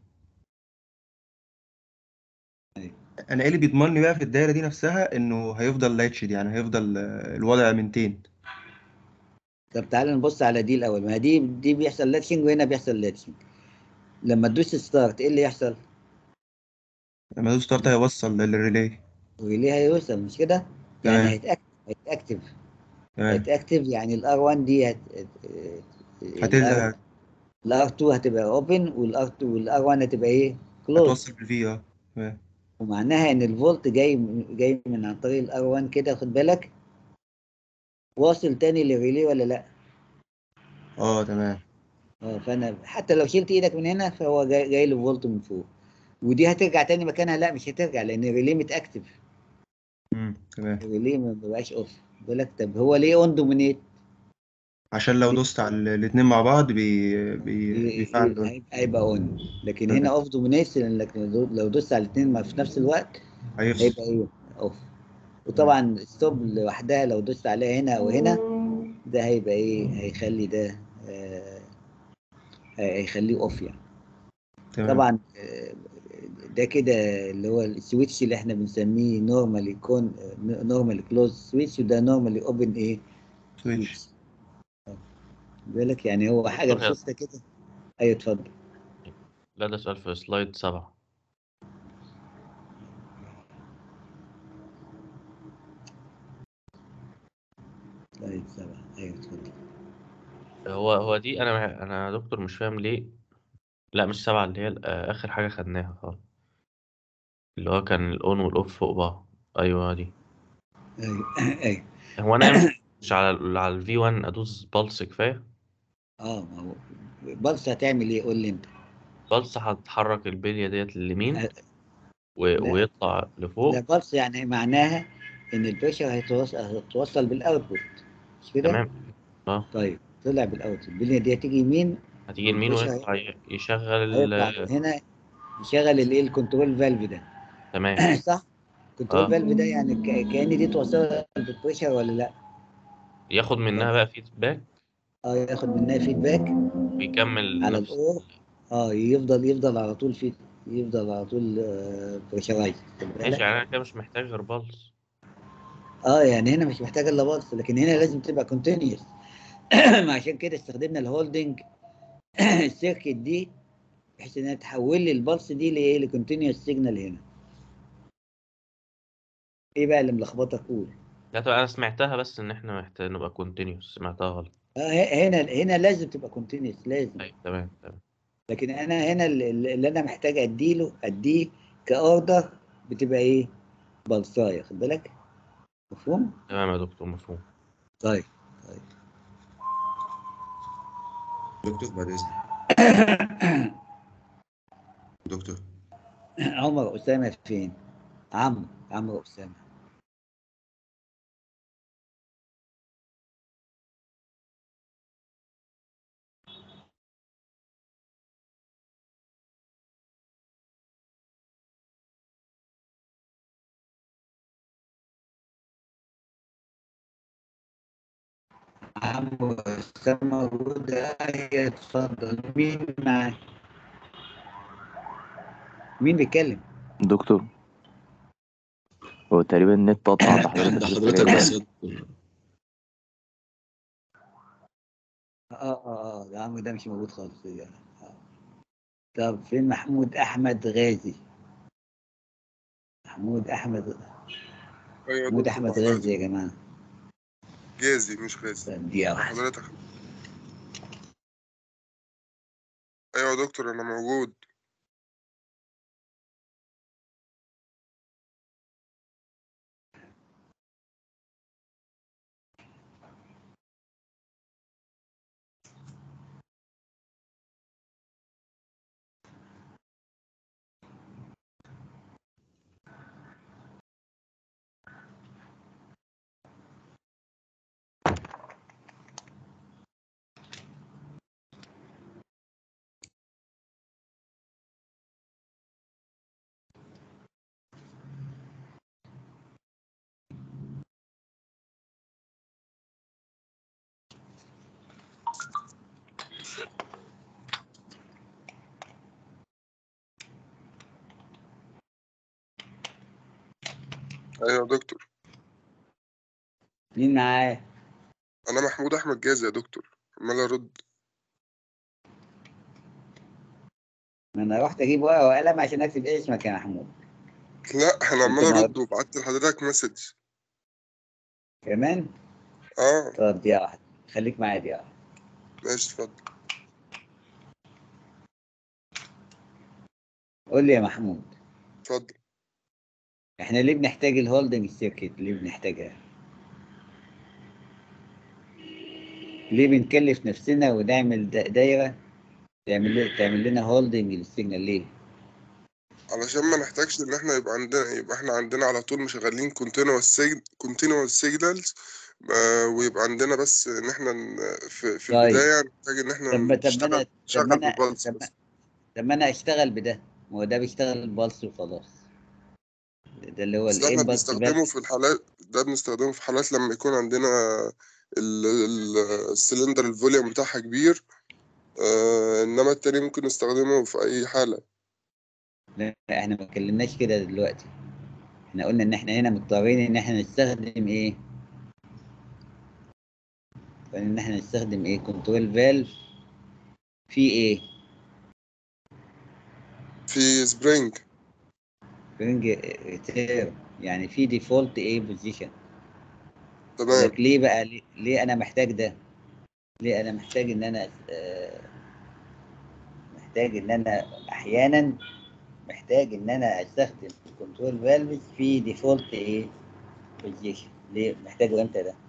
أيوة. انا ايه اللي بيضمن لي بقى في الدايره دي نفسها انه هيفضل لاتشد يعني هيفضل آه، الوضع منتين طب تعالى نبص على دي الاول ما دي دي بيحصل لاتشنج وهنا بيحصل لاتشنج لما تدوس ستارت ايه اللي يحصل؟ لما ادوس ستارت هيوصل للريلي وليه هيوصل مش كده؟ تمام. يعني هيتاكتف هيتاكتف تمام هيتاكتف يعني الار 1 دي هت... هتل... الار 2 هتبقى اوبن والار 2 والار 1 هتبقى ايه؟ كلوز هتوصل بالفي اه تمام ومعناها ان الفولت جاي من- جاي من عن طريق الار 1 كده خد بالك واصل تاني للريلي ولا لا؟ اه تمام اه فانا حتى لو شلت ايدك من هنا فهو جاي, جاي له فولت من فوق ودي هترجع تاني مكانها لا مش هترجع لان الريلي متاكتف امم تمام الريلي ما بقاش اوف بالك طب هو ليه اون دومينيت؟ عشان لو دوست على الاتنين مع بعض بي... بي... بيفعل دول. هيبقى اون لكن تمام. هنا اوف دومينيت لانك لو دوست على الاثنين في نفس الوقت هيفصل هيبقى ايه اوف وطبعا ستوب لوحدها لو دوست عليها هنا او هنا ده هيبقى ايه هيخلي ده آه هي- هيخليه اوف يعني تمام طبعا آه، ده كده اللي هو السويتش اللي احنا بنسميه نورمالي كون نورمالي كلوز سويتش وده نورمالي اوبن ايه سويتش بالك يعني هو حاجه دكتور، هي- بسيطه كده ايوه اتفضل لا ده سؤال في سلايد سبعة طيب سبعة ايوه اتفضل هو هو دي انا مع- انا يا دكتور مش فاهم ليه لا مش سبعة اللي هي ال- آه، اخر حاجة خدناها خالص اللي هو كان الاون والاوف فوق بعض ايوه دي ايوه ايوه هو انا مش- مش على ال على الفي 1 ادوس بالس كفاية اه ما هو بلس هتعمل ايه قول لي انت بالس هتحرك البلية ديت لليمين أه، و... لا. ويطلع لفوق لا بلس يعني معناها ان البريشر هيتوصل هيتوصل بالاوتبوت مش كده؟ تمام اه طيب طلع بالاوتبوت البليه دي هتيجي يمين هتيجي يمين البريشر ويطلع ي- يشغل ال... هيطلع هنا يشغل الايه الكنترول فالف ده تمام صح؟ الكنترول اه فالف ده يعني ك- كأن دي توصل بالبريشر ولا لا؟ ياخد منها بقى فيدباك اه ياخد منها فيدباك ويكمل على نفس الاور اه يفضل يفضل على طول في يفضل على طول بريشرايز ماشي يعني انا كده مش محتاج غير بالس اه يعني هنا مش محتاج الا بلس لكن هنا لازم تبقى كونتينيوس عشان كده استخدمنا الهولدنج السيركت دي بحيث انها تحول لي البلس دي لايه لكونتينيوس سيجنال هنا ايه بقى اللي ملخبطك قول لا طبعا انا سمعتها بس ان احنا محتاج نبقى كونتينيوس سمعتها غلط آه ه- هنا هنا لازم تبقى كونتينيوس لازم ايوه تمام تمام لكن انا هنا اللي اللي انا محتاج اديله اديه كاوردر بتبقى ايه بلصايه خد بالك مفهوم تمام يا دكتور مفهوم طيب طيب دكتور بعد اذنك دكتور عمر اسامه فين عمرو عمرو اسامه عمرو اسامه موجود ايوه اتفضل مين معاك مين بيتكلم دكتور هو تقريبا النت قطع عند حضرتك عند لسه حضرتك جاي بس تاني. يا دكتور اه اه اه ده عمرو ده مش موجود خالص يعني. آه. طب فين محمود احمد غازي محمود احمد ايوه محمود دكتور احمد بعد غازي يا اذنك جماعه جازي مش غازي طب دقيقه واحده حضرتك ايوه يا دكتور انا موجود ايوه يا دكتور مين معاه انا محمود احمد جازي يا دكتور عمال ارد ما انا رحت اجيب ورقه وقلم عشان اكتب اسمك يا محمود لا انا انت عمال ما ارد وبعت لحضرتك مسج كمان اه طب دقيقه واحده خليك معايا دقيقه واحده ماشي اتفضل قول لي يا محمود اتفضل احنا ليه بنحتاج الهولدنج سيركت ليه بنحتاجها ليه بنكلف نفسنا ونعمل دا- دايره تعمل تعمل لنا هولدنج للسيجنال ليه علشان ما نحتاجش ان احنا يبقى عندنا يبقى احنا عندنا على طول مشغلين كونتينوس سيج كونتينوس سيجنالز ويبقى عندنا بس ان احنا ن- في, في طيب. البدايه نحتاج ان احنا طب ما- طب ما نشتغل انا طب نشغل ما انا بالبلس طب بس ما- طب ما انا اشتغل بده ما هو ده بيشتغل بالس وخلاص ده اللي هو بس احنا الامبلس بنستخدمه بس في الحالات ده بنستخدمه في حالات لما يكون عندنا ال- ال- السلندر الفوليوم بتاعها كبير آه انما التاني ممكن نستخدمه في اي حالة لا احنا ما اتكلمناش كده دلوقتي احنا قلنا ان احنا هنا مضطرين ان احنا نستخدم ايه مضطرين ان احنا نستخدم ايه كنترول فالف في ايه في سبرينج سبرينج ريتير يعني في ديفولت ايه بوزيشن تمام لك ليه بقى ليه, ليه انا محتاج ده ليه انا محتاج ان انا آه، محتاج ان انا احيانا محتاج ان انا استخدم كنترول فالفز في ديفولت ايه بوزيشن ليه محتاجه امتى ده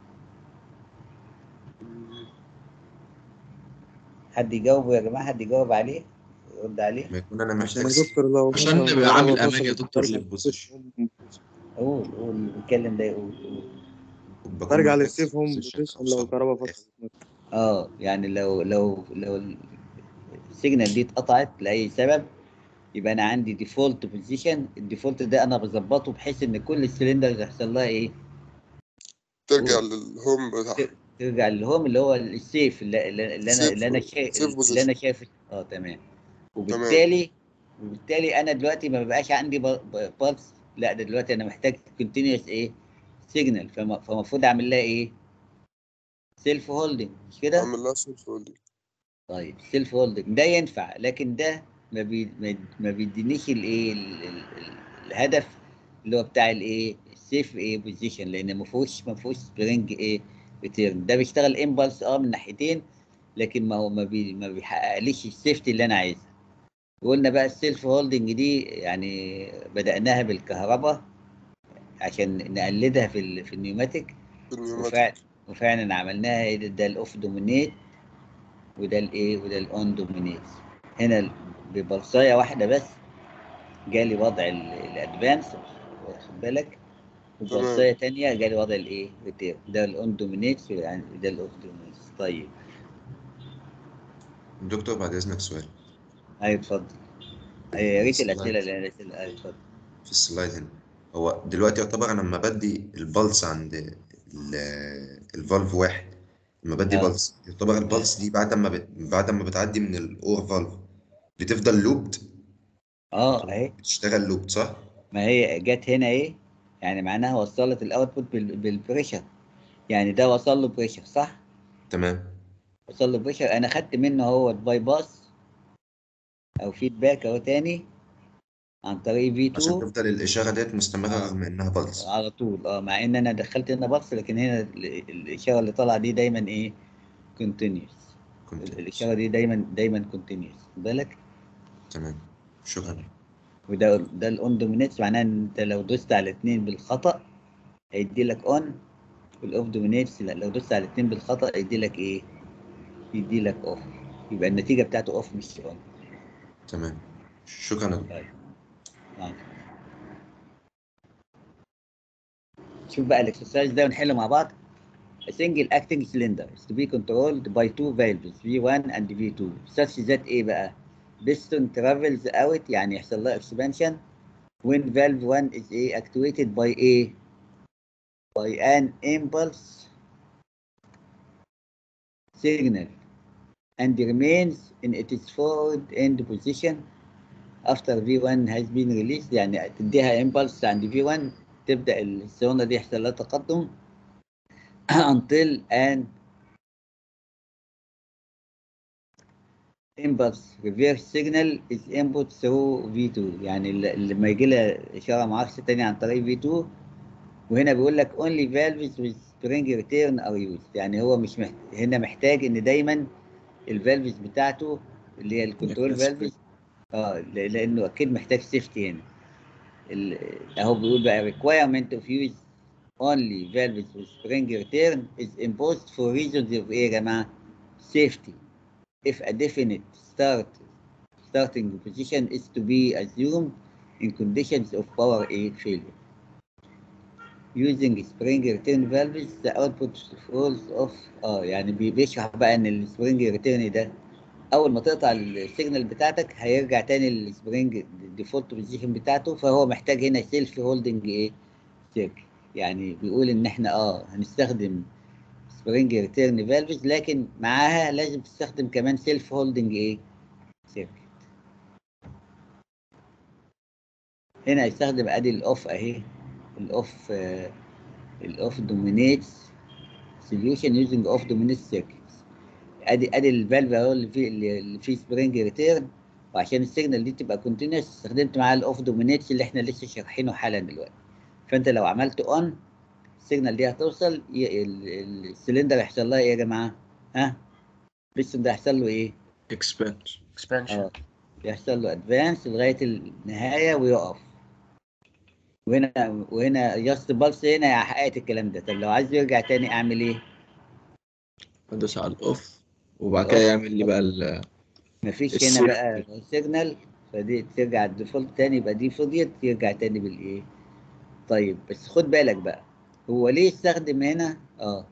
حد يجاوبه يا جماعه حد يجاوب عليه يرد عليه ما يكون انا عشان محتاج يا دكتور لو عشان مثلا نبقى عامل الكهرباء امان يا فصلت دكتور برجع للبوزيشن قول قول اللي بيتكلم ده يقول قول بكون برجع محتاج للسيف هوم بوزيشن بوزيشن او لو سب الكهرباء فصلت اه يعني لو لو لو السيجنال دي اتقطعت لاي سبب يبقى انا عندي ديفولت بوزيشن الديفولت ده انا بظبطه بحيث ان كل السلندر يحصل لها ايه ترجع قول للهوم بتاعها ترجع للهوم اللي هو السيف اللي, اللي اللي انا سيف اللي انا شايف سيف اللي بوزيشن انا شايف اه تمام تمام وبالتالي وبالتالي انا دلوقتي ما بقاش عندي بالس لا ده دلوقتي انا محتاج كونتينوس ايه سيجنال فالمفروض اعمل لها ايه سيلف هولدنج مش كده اعمل لها سيلف هولدنج طيب سيلف هولدنج ده ينفع لكن ده ما بي ما ما بيدينيش الايه ال- ال- ال- الهدف اللي هو بتاع الايه السيف ايه بوزيشن لان ما فيهوش ما فيهوش سبرينج ايه ريتيرن ده بيشتغل امبلس اه من ناحيتين لكن ما هو ما بي ما بيحققليش السيفتي اللي انا عايزها وقلنا بقى السيلف هولدنج دي يعني بدأناها بالكهرباء عشان نقلدها في ال- في النيوماتيك النيوماتيك وفعلا وفعلا عملناها ده, ده الاوف دومينيت وده الايه وده الاون دومينيت هنا ال- ببلصايه واحده بس جالي وضع ال- الادفانس واخد بالك تمام وبلصايه تانية جالي وضع الايه ريتير ده الاون دومينيت يعني ده الاوف دومينيت طيب دكتور بعد اذنك سؤال ايوه اتفضل أيوة، يا في ريت الاسئله السلايد لان الاسئله ايوه اتفضل في السلايد هنا هو دلوقتي يعتبر انا لما بدي البلس عند ال- الفالف واحد لما بدي اه بلس يعتبر البلس دي بعد ما بت... بعد ما بتعدي من الاور فالف بتفضل لوبد اه اهي بتشتغل لوبد صح؟ ما هي جت هنا ايه يعني معناها وصلت الاوتبوت بال- بالبريشر يعني ده وصل له بريشر صح تمام وصل له بريشر انا خدت منه هو باي باس او فيدباك اهو تاني عن طريق في عشان 2 تفضل الاشاره ديت مستمره اه رغم انها بلس على طول اه مع ان انا دخلت هنا بلس لكن هنا ال- الاشاره اللي طالعه دي دايما ايه كونتينيوس كونتينوس الاشاره دي دايما دايما كونتينيوس بالك تمام شكرا وده ده الاون دومينيتس معناه ان انت لو دوست على اتنين بالخطا هيدي لك اون والاوف دومينيتس لا لو دوست على اتنين بالخطا هيدي لك ايه يدي لك اوف يبقى النتيجه بتاعته اوف مش اون تمام شكرا يا دكتور طيب آه. شوف بقى الاكسرسايز ده ونحله مع بعض A single acting cylinder is to be controlled by two valves V1 and V2 such that ايه بقى piston travels out يعني يحصل لها expansion when valve 1 is ايه actuated by a by an impulse signal and remains in its forward end position after V1 has been released يعني تديها impulse عند V1 تبدأ السونة دي يحصل لها تقدم until an impulse reverse signal is input through V2 يعني ل- لما يجي لها إشارة معاكسة تانية عن طريق V2 وهنا بيقول لك only valves with spring return are used يعني هو مش محت... هنا محتاج إن دايما الفالفز بتاعته اللي هي الكنترول يبقى فالفز اه ل- لأنه أكيد محتاج سيفتي هنا ال- اهو بيقول بقى requirement of use only valves with spring return is imposed for reasons of ايه يا جماعه safety if a definite start starting position is to be assumed in conditions of power A failure using spring return valves the output falls off اه يعني بي- بيشرح بقى ان السبرينج ريتيرن ده اول ما تقطع السيجنال بتاعتك هيرجع تاني للسبرينج الديفولت بوزيشن بتاعته فهو محتاج هنا سيلف هولدنج ايه سيركت يعني بيقول ان احنا اه هنستخدم سبرينج ريتيرن فالفز لكن معاها لازم تستخدم كمان سيلف هولدنج ايه سيركت هنا هيستخدم ادي الاوف اهي الاوف آه الاوف دومينيتس سوليوشن يوزنج اوف دومينيت سيركت ادي ادي الفالف اهو اللي فيه اللي فيه سبرينج ريتيرن وعشان السيجنال دي تبقى كونتينوس استخدمت معاها الاوف دومينيتس اللي احنا لسه شارحينه حالا دلوقتي فانت لو عملت اون السيجنال دي هتوصل ي- ال- ال- السلندر يحصل لها ايه يا جماعه؟ ها؟ البيستون ده هيحصل له ايه؟ اكسبانشن اه يحصل له ادفانس لغايه النهايه ويقف وهنا وهنا جاست بالس هنا حققت الكلام ده طب لو عايز يرجع تاني اعمل ايه؟ ادوس على الاوف وبعد كده يعمل لي بقى ال مفيش هنا السيركت. بقى سيجنال فدي ترجع الديفولت تاني يبقى دي فضيت يرجع تاني بالايه؟ طيب بس خد بالك بقى هو ليه استخدم هنا اه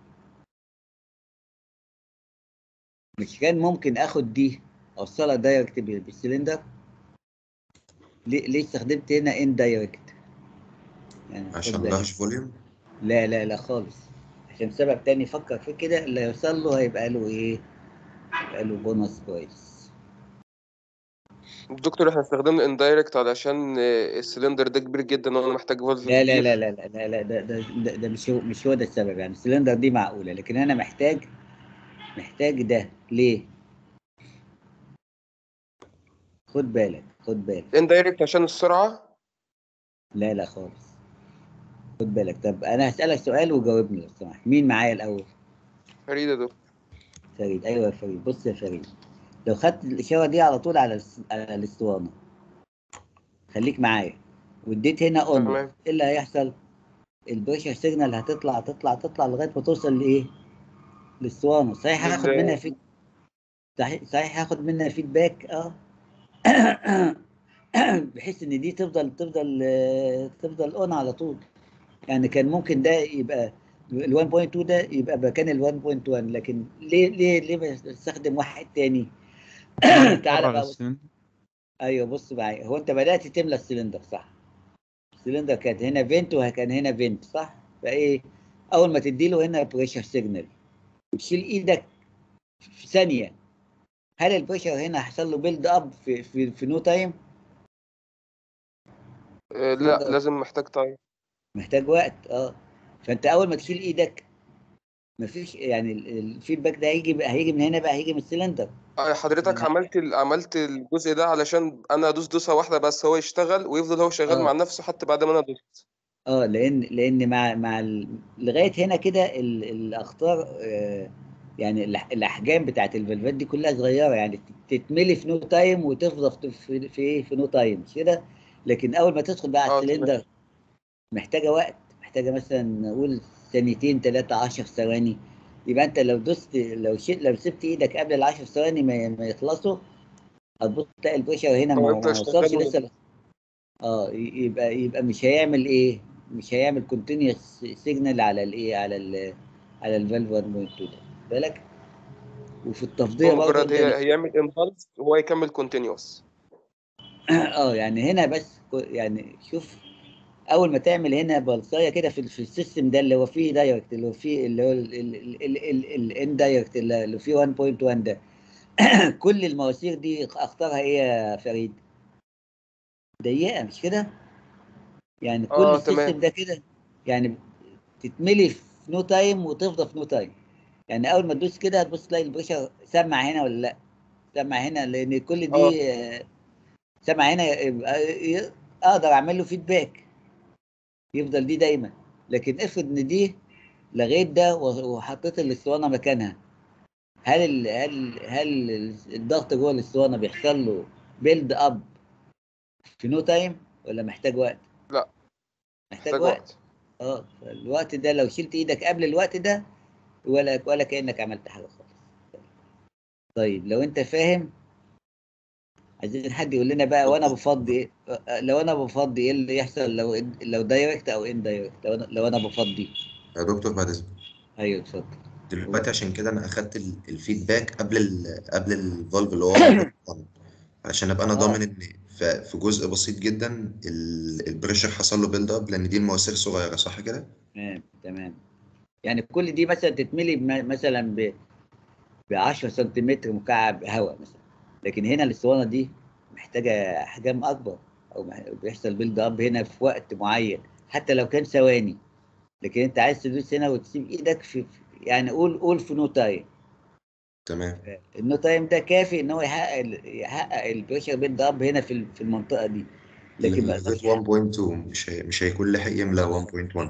مش كان ممكن اخد دي اوصلها دايركت بالسلندر ليه ليه استخدمت هنا ان دايركت يعني خد عشان بالك. لارج فوليوم لا لا لا خالص عشان سبب تاني فكر في كده اللي يوصل له هيبقى له ايه يبقى له بونص كويس دكتور احنا استخدمنا اندايركت علشان آه، السلندر ده كبير جدا وانا محتاج فالف لا لا كبير لا لا لا لا, لا ده, ده, ده, ده مش هو مش هو ده السبب يعني السلندر دي معقولة لكن انا محتاج محتاج ده ليه خد بالك خد بالك اندايركت عشان السرعة لا لا خالص خد بالك طب انا هسألك سؤال وجاوبني لو سمحت مين معايا الاول فريد يا دكتور فريد ايوه يا فريد بص يا فريد لو خدت الاشاره دي على طول على الس- على الاسطوانه خليك معايا واديت هنا اون تمام. ايه اللي هيحصل البريشر سيجنال هتطلع تطلع تطلع لغايه ما توصل لايه للاسطوانه صحيح هاخد لل- منها فيد صحيح صحيح هاخد منها فيدباك اه بحيث ان دي تفضل تفضل آه، تفضل اون على طول يعني كان ممكن ده يبقى ال 1.2 ده يبقى مكان ال 1.1 لكن ليه ليه ليه بستخدم واحد تاني تعالى بره على بقى بص. السلندر ايوه بص معايا هو انت بدات تملى السلندر صح السلندر كانت هنا فينت وكان هنا فينت صح فايه اول ما تدي له هنا بريشر سيجنال وتشيل ايدك في ثانيه هل البريشر هنا هيحصل له بيلد اب في في, في نو تايم آه، لا لازم محتاج تايم محتاج وقت اه فانت اول ما تشيل ايدك مفيش يعني ال- الفيدباك ده هيجي هيجي من هنا بقى هيجي من السلندر آه، حضرتك عملت ال- عملت الجزء ده علشان انا ادوس دوسه واحده بس هو يشتغل ويفضل هو شغال آه. مع نفسه حتى بعد ما انا دوست اه لان لان مع مع ال- لغايه هنا كده ال- الاخطار آه، يعني الأح- الاحجام بتاعت الفلفات دي كلها صغيره يعني ت- تتملي في نو تايم وتفضل في في ايه في نو تايم مش كده لكن اول ما تدخل بقى على اه تمام السلندر محتاجه وقت محتاجه مثلا نقول ثانيتين ثلاثه 10 ثواني يبقى انت لو دوست لو شيء لو سبت ايدك قبل ال 10 ثواني ما, ما يخلصوا هتبص تلاقي البريشر هنا هو ما ما يفضل وصلش شغال لسه اه ي- يبقى يبقى مش هيعمل ايه مش هيعمل كونتينيوس سيجنال على الايه على ال على الفالف 1.2 ده بالك وفي التفضيه هو برضه مجرد انت هي هيعمل امبالس وهو يكمل كونتينيوس اه يعني هنا بس كو- يعني شوف اول ما تعمل هنا بلصايه كده في في السيستم ده اللي هو فيه دايركت اللي هو فيه اللي هو الان دايركت اللي فيه 1.1 ده كل المواسير دي اختارها ايه يا فريد؟ ضيقه مش كده؟ يعني كل اه السيستم تمام ده كده يعني تتملي في نو تايم وتفضى في نو تايم يعني اول ما تدوس كده هتبص تلاقي البريشر سمع هنا ولا لا سمع هنا لان كل اه دي آه، سمع هنا يبقى ي- اقدر اعمل له فيدباك يفضل دي دايما لكن افرض ان دي لغيت ده و- وحطيت الاسطوانه مكانها هل ال هل هل الضغط جوه الاسطوانه بيحصل له بيلد اب في نو تايم ولا محتاج وقت؟ لا محتاج محتاج وقت وقت اه الوقت ده لو شلت ايدك قبل الوقت ده ولا ولا كانك عملت حاجه خالص طيب لو انت فاهم عايزين حد يقول لنا بقى وانا بفضي ايه آه، لو انا بفضي ايه اللي يحصل لو لو دايركت او ان دايركت لو انا لو انا بفضي يا دكتور بعد اذنك ايوه اتفضل دلوقتي عشان كده انا اخدت ال- الفيدباك قبل ال قبل الفالف اللي هو on. علشان ابقى انا اه ضامن ان ف- في جزء بسيط جدا ال- البريشر حصل له بيلد اب لان دي المواسير صغيره صح كده؟ تمام تمام يعني كل دي مثلا تتملي بم- مثلا ب ب 10 سنتيمتر مكعب هواء مثلا لكن هنا الاسطوانه دي محتاجه احجام اكبر او مح- بيحصل بيلد اب هنا في وقت معين حتى لو كان ثواني لكن انت عايز تدوس هنا وتسيب ايدك في في- يعني قول قول في نو تايم تمام النو تايم ده كافي ان هو يحقق ال- يحقق البريشر بيلد اب هنا في ال- في المنطقه دي لكن ما لغايه يقدرش 1.2 مش هي مش هيكون لحق يملى 1.1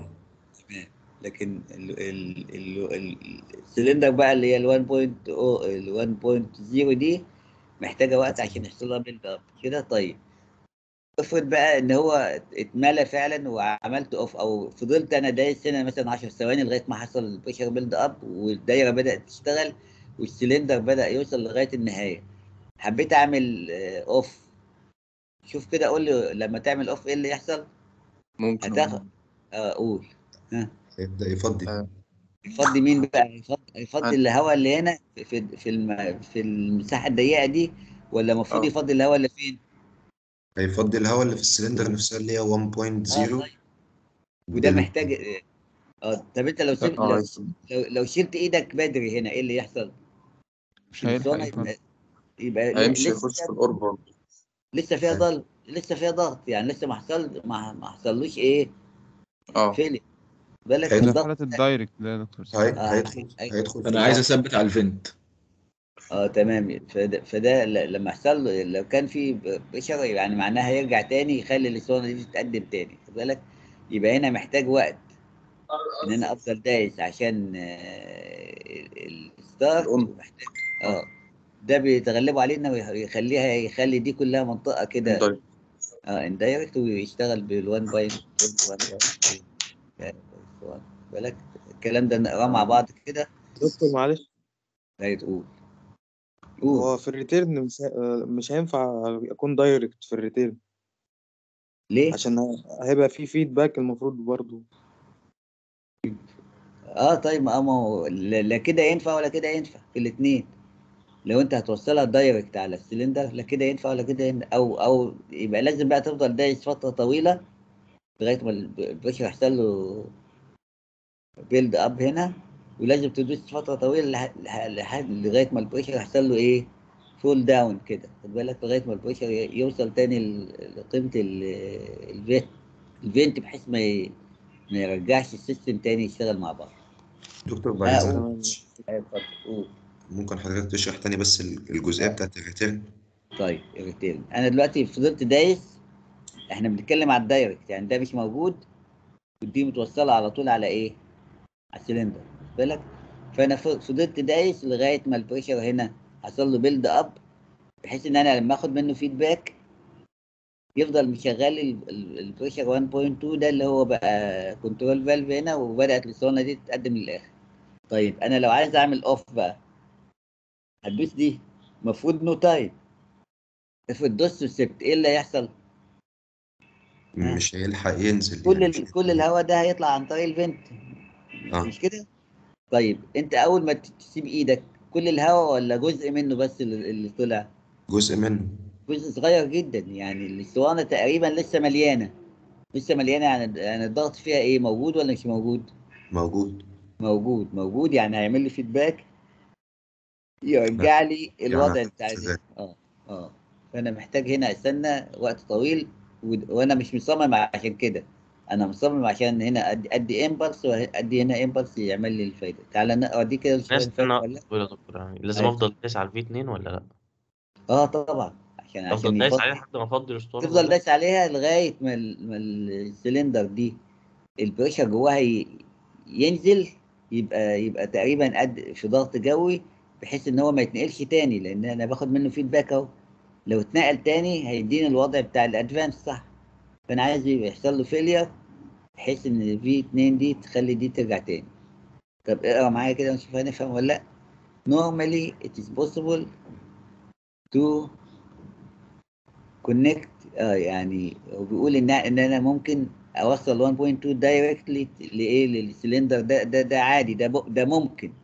لكن ال ال ال ال السلندر بقى اللي هي ال 1.0 ال 1.0 دي محتاجه وقت عشان يحصل لها بيلد اب كده طيب افرض بقى ان هو اتملى فعلا وعملت اوف او فضلت انا دايس هنا مثلا 10 ثواني لغايه ما حصل البريشر بيلد اب والدايره بدات تشتغل والسلندر بدا يوصل لغايه النهايه حبيت اعمل اوف شوف كده قول لي لما تعمل اوف ايه اللي يحصل ممكن هتاخد اه قول ها هيبدا يفضي يفضي مين بقى يفضي, يفضي الهواء اللي هنا في في في, الم... في المساحه الضيقه دي ولا المفروض اه يفضي الهواء اللي فين هيفضي الهواء اللي في السلندر نفسها اللي هي 1.0 وده بال- محتاج اه طب انت لو سبت اه لو, لو لو شلت ايدك بدري هنا ايه اللي يحصل؟ مش هيلحق الاسطوانه يفضي يبقى يبقى هيمشي لسه يخش في فيها القرب برضه لسه فيها ضغط لسه فيها ضغط يعني لسه ما حصل ما, ما حصلوش ايه اه فيلم بالك ده في الضغط حالة الدايركت ده يا دكتور هي... اه هيدخل هي- هيدخل في انا عايز الضغط. اثبت على الفنت اه تمام فده, فده ل- لما يحصل له- لو كان في بشر يعني معناها يرجع تاني يخلي الاسطوانه دي تتقدم تاني خد بالك يبقى هنا محتاج وقت ان انا افضل دايس عشان آه، ال- الستارت ومحتاج اه ده بيتغلبوا عليه انه يخ- يخليها يخلي دي كلها منطقه كده indirect. اه اندايركت ويشتغل بال 1.1 بالك الكلام ده نقراه مع بعض كده دكتور معلش لا تقول هو في الريتيرن مش ه- مش هينفع اكون دايركت في الريتيرن ليه؟ عشان هيبقى في فيدباك المفروض برضو اه طيب ما ما هو لا لا كده ينفع ولا كده ينفع في الاثنين لو انت هتوصلها دايركت على السلندر لا كده ينفع ولا كده ينفع او او يبقى لازم بقى تفضل دايس فتره طويله لغايه ما الب- البريشر يحصل له بيلد اب هنا ولازم تدوس فتره طويله لح- لح- لحد لغايه ما البريشر يحصل له ايه فول داون كده خد بالك لغايه ما البريشر ي- يوصل تاني ل- لقيمه ال- الفيت الفينت بحيث ما ي- ما يرجعش السيستم تاني يشتغل مع بعض دكتور اه بعد قول اذنك ايوه اتفضل قول ممكن حضرتك تشرح تاني بس ال- الجزئيه بتاعت الريتيرن طيب الريتيرن انا دلوقتي فضلت دايس احنا بنتكلم على الدايركت يعني ده مش موجود ودي متوصله على طول على ايه على السلندر خد بالك فانا ف- فضلت دايس لغايه ما البريشر هنا حصل له بيلد اب بحيث ان انا لما اخد منه فيدباك يفضل مشغل ال- ال- البريشر 1.2 ده اللي هو بقى كنترول فالف هنا وبدات الاسطوانه دي تتقدم للاخر طيب انا لو عايز اعمل اوف بقى هتدوس دي المفروض نو تايم افرض دوست وسبت ايه اللي هيحصل؟ مش هيلحق ينزل كل يعني ال... كل الهواء ده هيطلع عن طريق الفنت اه مش كده؟ طيب انت اول ما تسيب ايدك كل الهواء ولا جزء منه بس اللي اللي طلع؟ جزء منه جزء صغير جدا يعني الاسطوانه تقريبا لسه مليانه لسه مليانه يعني يعني الضغط فيها ايه موجود ولا مش موجود؟ موجود موجود موجود يعني هيعمل لي فيدباك يرجع لي الوضع يعني بتاع شغال. اه اه فانا محتاج هنا استنى وقت طويل ود- وانا مش مصمم عشان كده انا مصمم عشان هنا ادي ادي امبلس وادي هنا امبلس يعمل لي الفايده تعالى ن- اوديك كده شويه ناس الفرق استنى ولا وقت طويل يا دكتور يعني لازم أيوة. افضل دايس على الفي 2 ولا لا؟ اه طبعا عشان افضل عشان دايس يفضل عليه لحد ما افضي الاسطوانه تفضل كلها دايس عليها لغايه ما, ال- ما السلندر دي البريشر جواها ي- ينزل يبقى يبقى تقريبا قد في ضغط جوي بحيث ان هو ما يتنقلش تاني لان انا باخد منه فيدباك اهو لو اتنقل تاني هيديني الوضع بتاع الادفانس صح فانا عايز يبقى يحصل له فيلير بحيث ان في 2 دي تخلي دي ترجع تاني طب اقرا معايا كده ونشوف هنفهم ولا لا normally it is possible to connect اه يعني هو بيقول ان ان انا ممكن اوصل 1.2 دايركتلي لايه للسلندر ده ده ده عادي ده ب- ده ممكن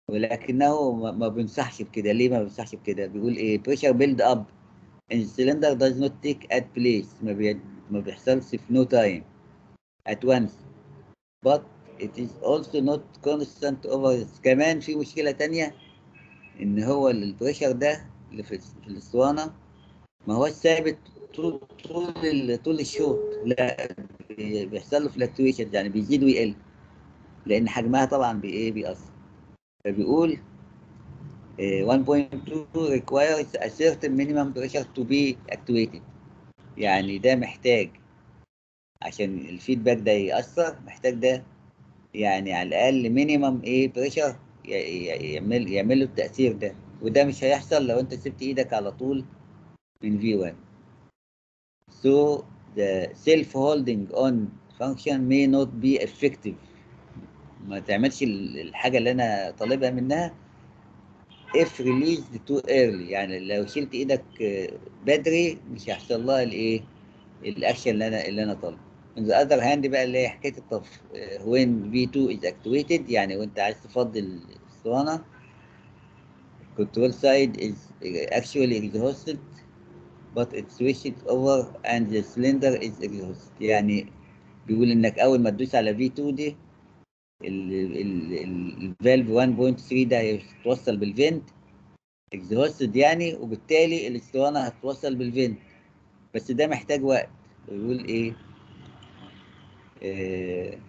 ولكنه ما ما بينصحش بكده ليه ما بينصحش بكده بيقول ايه pressure build up in cylinder does not take at place ما, بي... ما بيحصلش في no time at once but it is also not constant over كمان في مشكلة تانية ان هو البريشر ده اللي في في الاسطوانة ما هو ثابت طول طول ال- طول الشوط لا بي- بيحصل له fluctuations يعني بيزيد ويقل لان حجمها طبعا بايه بيأثر فبيقول eh, 1.2 requires a certain minimum pressure to be activated يعني ده محتاج عشان الفيدباك ده يأثر محتاج ده يعني على الأقل مينيمم إيه بريشر يعمل يعمل له التأثير ده وده مش هيحصل لو أنت سبت إيدك على طول من V1 so the self holding on function may not be effective ما تعملش ال- الحاجة اللي أنا طالبها منها if released too early يعني لو شلت ايدك آه، بدري مش هيحصل لها الايه الاكشن اللي انا اللي انا طالبه on the other hand بقى اللي هي حكايه الطف آه، when V2 is activated يعني وانت عايز تفضي الاسطوانه control side is actually exhausted but it switched over and the cylinder is exhausted يعني بيقول انك اول ما تدوس على V2 دي الفالف 1.3 ده هيتوصل بالفنت اكزهوستد يعني وبالتالي الاسطوانه هتتوصل بالفنت بس ده محتاج وقت بيقول ايه آه،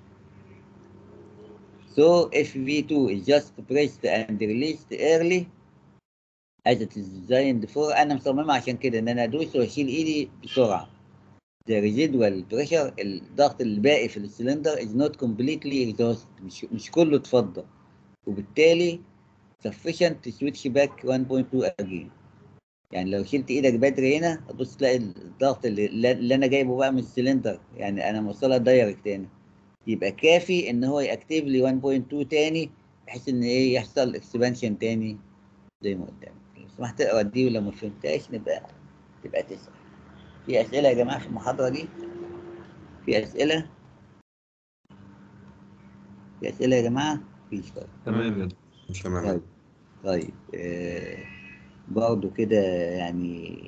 So if V2 is just pressed and released early as it is designed for انا مصممها عشان كده ان انا ادوس واشيل ايدي بسرعه the residual pressure الضغط الباقي في السلندر is not completely exhausted مش مش كله اتفضى وبالتالي sufficient to switch back 1.2 again يعني لو شلت ايدك بدري هنا هتبص تلاقي الضغط اللي, اللي انا جايبه بقى من السلندر يعني انا موصلها دايركت هنا يبقى كافي ان هو ياكتيف لي 1.2 تاني بحيث ان ايه يحصل اكسبانشن تاني زي ما قدامك لو سمحت اقرا دي ولو ما فهمتهاش نبقى تبقى تسال في اسئله يا جماعه في المحاضره دي في اسئله في اسئله يا جماعه مفيش طيب تمام يا تمام طيب طيب آه برضه كده يعني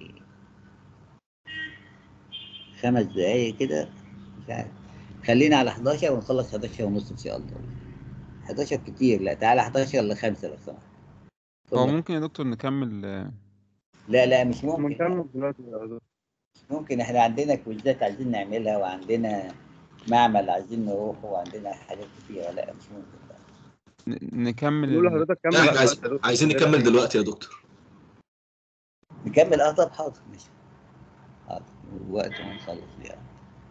خمس دقايق كده مش عارف خلينا على 11 ونخلص 11 ونص ان شاء الله 11 كتير لا تعالى 11 ل 5 لو سمحت هو اتفضل. ممكن يا دكتور نكمل آه، لا لا مش ممكن نكمل دلوقتي يا دكتور. مش ممكن احنا عندنا كويزات عايزين نعملها وعندنا معمل عايزين نروحه وعندنا حاجات كتيرة لا مش ممكن بقى. ن- نكمل بقول ال- لحضرتك كمل لا احنا دلوقتي عايز... يا دكتور. عايزين نكمل دلوقتي يا دكتور نكمل اه طب حاضر ماشي حاضر وقت ما نخلص يعني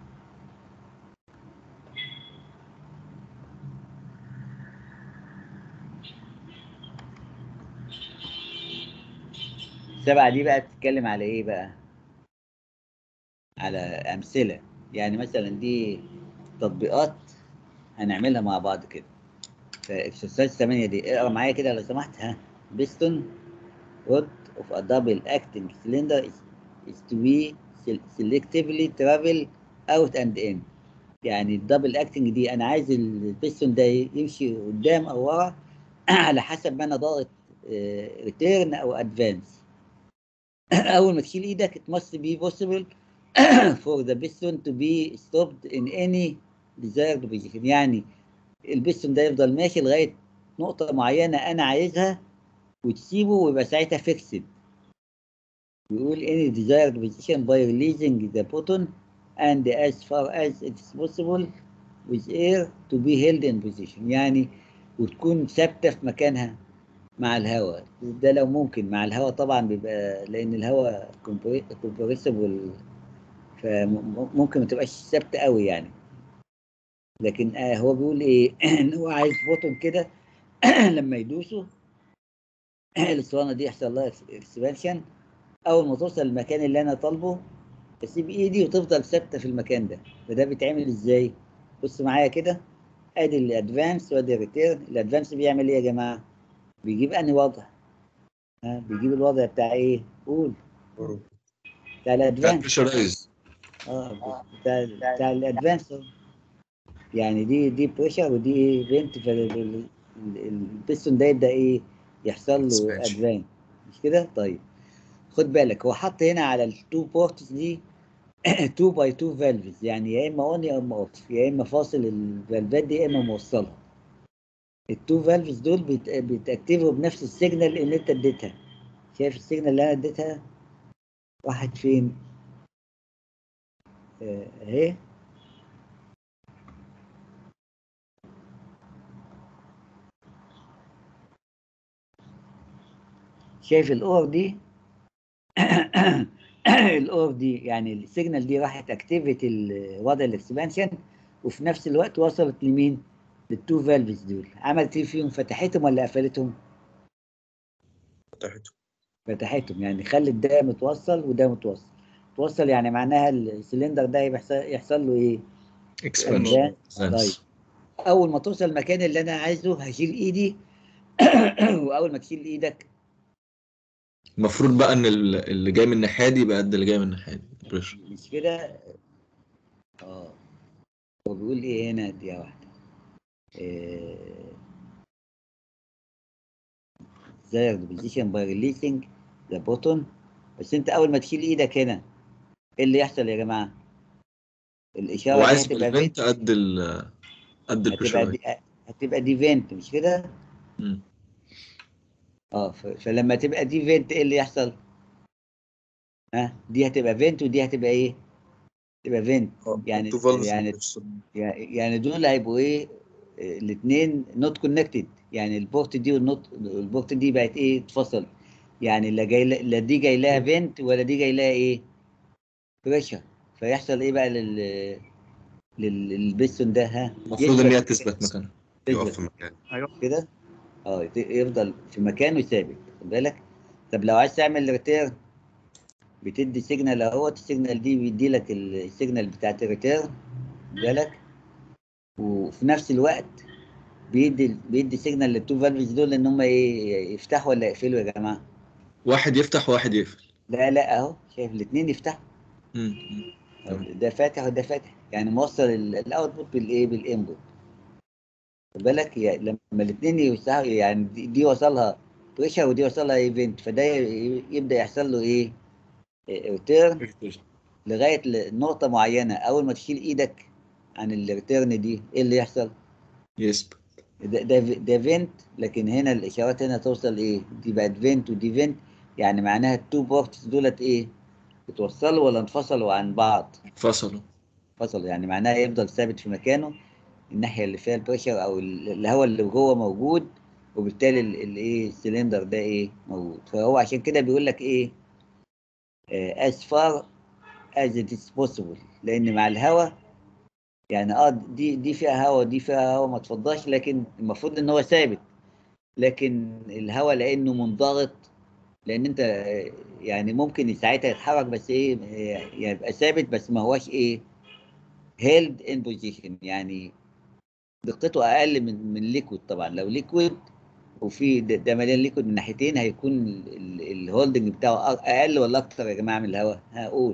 السبعة دي بقى بتتكلم على ايه بقى؟ على أمثلة يعني مثلا دي تطبيقات هنعملها مع بعض كده فاكسرسايز 8 دي اقرا معايا كده لو سمحت ها بيستون rod of a double acting cylinder is, is to be sel- selectively travel out and in يعني الدبل اكتنج دي انا عايز البيستون ده يمشي قدام او ورا على حسب ما انا ضاغط ريتيرن او ادفانس اول ما تشيل ايدك it must be possible for the piston to be stopped in any desired position يعني البيستون ده يفضل ماشي لغايه نقطه معينه انا عايزها وتسيبه ويبقى ساعتها فيكسد بيقول any desired position by releasing the button and as far as it's possible with air to be held in position يعني وتكون ثابته في مكانها مع الهواء ده لو ممكن مع الهواء طبعا بيبقى لان الهواء كومبريسبل فممكن ما تبقاش ثابته قوي يعني لكن آه هو بيقول ايه ان هو عايز بوتون كده لما يدوسوا الاسطوانه دي يحصل لها اكسبانشن اول ما توصل المكان اللي انا طالبه اسيب ايدي وتفضل ثابته في المكان ده فده بيتعمل ازاي بص معايا كده ادي الادفانس وادي الريتيرن الادفانس بيعمل ايه يا جماعه بيجيب انهي وضع ها بيجيب الوضع بتاع ايه قول بتاع الادفانس بريشرايز اه بتاع بتاع الادفانس يعني دي دي بريشر ودي فينت ال- البيستون ده يبدا ايه يحصل له Expansion. ادفان مش كده طيب خد بالك هو حط هنا على التو بورتس دي 2 باي 2 فالفز يعني يا اما اون يا اما اوف يا اما فاصل الفالفات دي يا اما موصلها التو فالفز دول بيت- بيتاكتفوا بنفس السيجنال اللي انت اديتها شايف السيجنال اللي انا اديتها راحت فين آه، اهي شايف الاور دي الاور دي يعني السيجنال دي راحت اكتيفيت وضع الاكسبانشن وفي نفس الوقت وصلت لمين؟ للتو فالفز دول عملت ايه فيهم فتحتهم ولا قفلتهم؟ فتحته فتحتهم يعني خلت ده متوصل وده متوصل متوصل يعني معناها السلندر ده يحصل يحصل له ايه؟ اكسبانشن طيب اول ما توصل المكان اللي انا عايزه هشيل ايدي واول ما تشيل ايدك المفروض بقى ان ال- اللي جاي من الناحيه دي يبقى قد اللي جاي من الناحيه دي بريشر مش كده اه هو بيقول ايه هنا دي واحده آه، desired position by releasing the button بس انت اول ما تشيل ايدك هنا ايه اللي يحصل يا جماعه الاشاره هو دي عايز هتبقى بالفنت قد ال قد هتبقى البريشر دي هتبقى دي فينت مش كده مم. اه ف- فلما تبقى دي فينت ايه اللي يحصل ها دي هتبقى فينت ودي هتبقى ايه تبقى فينت يعني تو فالفز يعني يعني دول هيبقوا ايه الاثنين نوت كونكتد يعني البورت دي والنوت البورت دي بقت ايه اتفصل يعني لا جاي لا دي جاي لها فينت ولا دي جاي لها ايه بريشر فيحصل ايه بقى لل لل- للبستون ده ها المفروض ان هي يثبت تثبت مكانها يقف في مكانه ايوه كده اه يت- يفضل في مكانه ثابت خد بالك طب لو عايز تعمل ريتيرن بتدي سيجنال اهوت السيجنال دي بيدي لك السيجنال بتاعت الريتيرن خد بالك وفي نفس الوقت بيدي بيدي سيجنال للتو فالفز دول ان هم ايه يفتحوا ولا يقفلوا يا جماعه واحد يفتح وواحد يقفل لا لا اهو شايف الاثنين يفتحوا مم. ده فاتح وده فاتح يعني موصل الاوتبوت بالايه بالانبوت خد بالك يا- لما الاثنين يفتحوا يعني دي, دي وصلها بريشر ودي وصلها ايفنت فده ي- يبدا يحصل له ايه ريتيرن لغايه ل- نقطه معينه اول ما تشيل ايدك عن الريتيرن دي ايه اللي يحصل؟ يثبت ده ده ده فينت لكن هنا الاشارات هنا توصل ايه؟ دي بقت فينت ودي فينت يعني معناها التو بورتس دولت ايه؟ اتوصلوا ولا انفصلوا عن بعض؟ فصلوا فصلوا يعني معناها يفضل ثابت في مكانه الناحيه اللي فيها البريشر او ال- الهواء اللي جوه موجود وبالتالي ال- الايه السلندر ده ايه موجود فهو عشان كده بيقول لك ايه آه، as far as it is possible لان مع الهواء يعني اه دي دي فيها هواء دي فيها هواء ما تفضاش لكن المفروض ان هو ثابت لكن الهواء لانه منضغط لان انت آه، يعني ممكن ساعتها يتحرك بس ايه آه، يبقى ثابت بس ما هواش ايه held in position يعني دقته اقل من من ليكويد طبعا لو ليكويد وفي ده, ده مليان ليكويد من ناحيتين هيكون الهولدنج بتاعه أ- اقل ولا اكتر يا جماعه من الهواء هقول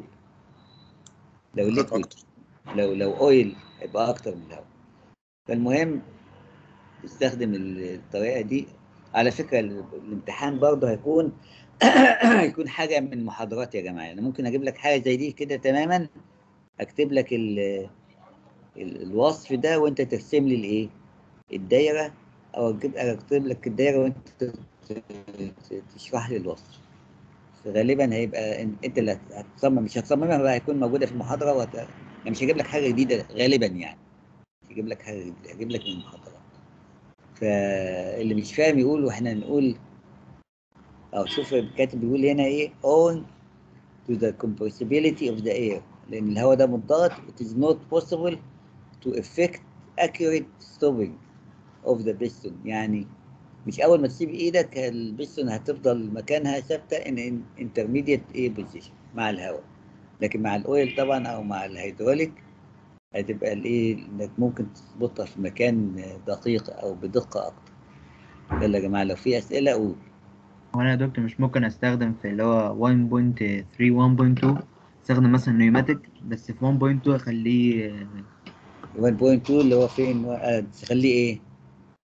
لو ليكويد لو لو اويل يبقى اكتر من الهواء فالمهم استخدم ال- الطريقه دي على فكره ال- الامتحان برضه هيكون هيكون حاجه من المحاضرات يا جماعه يعني ممكن اجيب لك حاجه زي دي كده تماما اكتب لك ال ال- الوصف ده وانت ترسم لي الايه الدايره او اجيب اكتب لك الدايره وانت ت- ت- تشرح لي الوصف غالبا هيبقى إن- انت اللي هت- هتصمم مش هتصممها بقى هيكون موجوده في المحاضره وهت... يعني مش هجيب لك حاجه جديده غالبا يعني مش هجيب لك حاجه جديده هجيب لك من المحاضرات فاللي مش فاهم يقول واحنا نقول او شوف الكاتب بيقول هنا ايه on to the compressibility of the air لان الهواء ده منضغط it is not possible to effect accurate stopping of the piston يعني مش اول ما تسيب ايدك البستون هتفضل مكانها ثابته in in intermediate ايه position مع الهواء لكن مع الاويل طبعا او مع الهيدروليك هتبقى الايه انك ممكن تظبطها في مكان دقيق او بدقه اكتر يلا يا جماعه لو في اسئله قول هو انا يا دكتور مش ممكن استخدم في اللي هو 1.3 1.2 استخدم مثلا نيوماتيك بس في 1.2 اخليه 1.2 اللي هو فين آه، تخليه ايه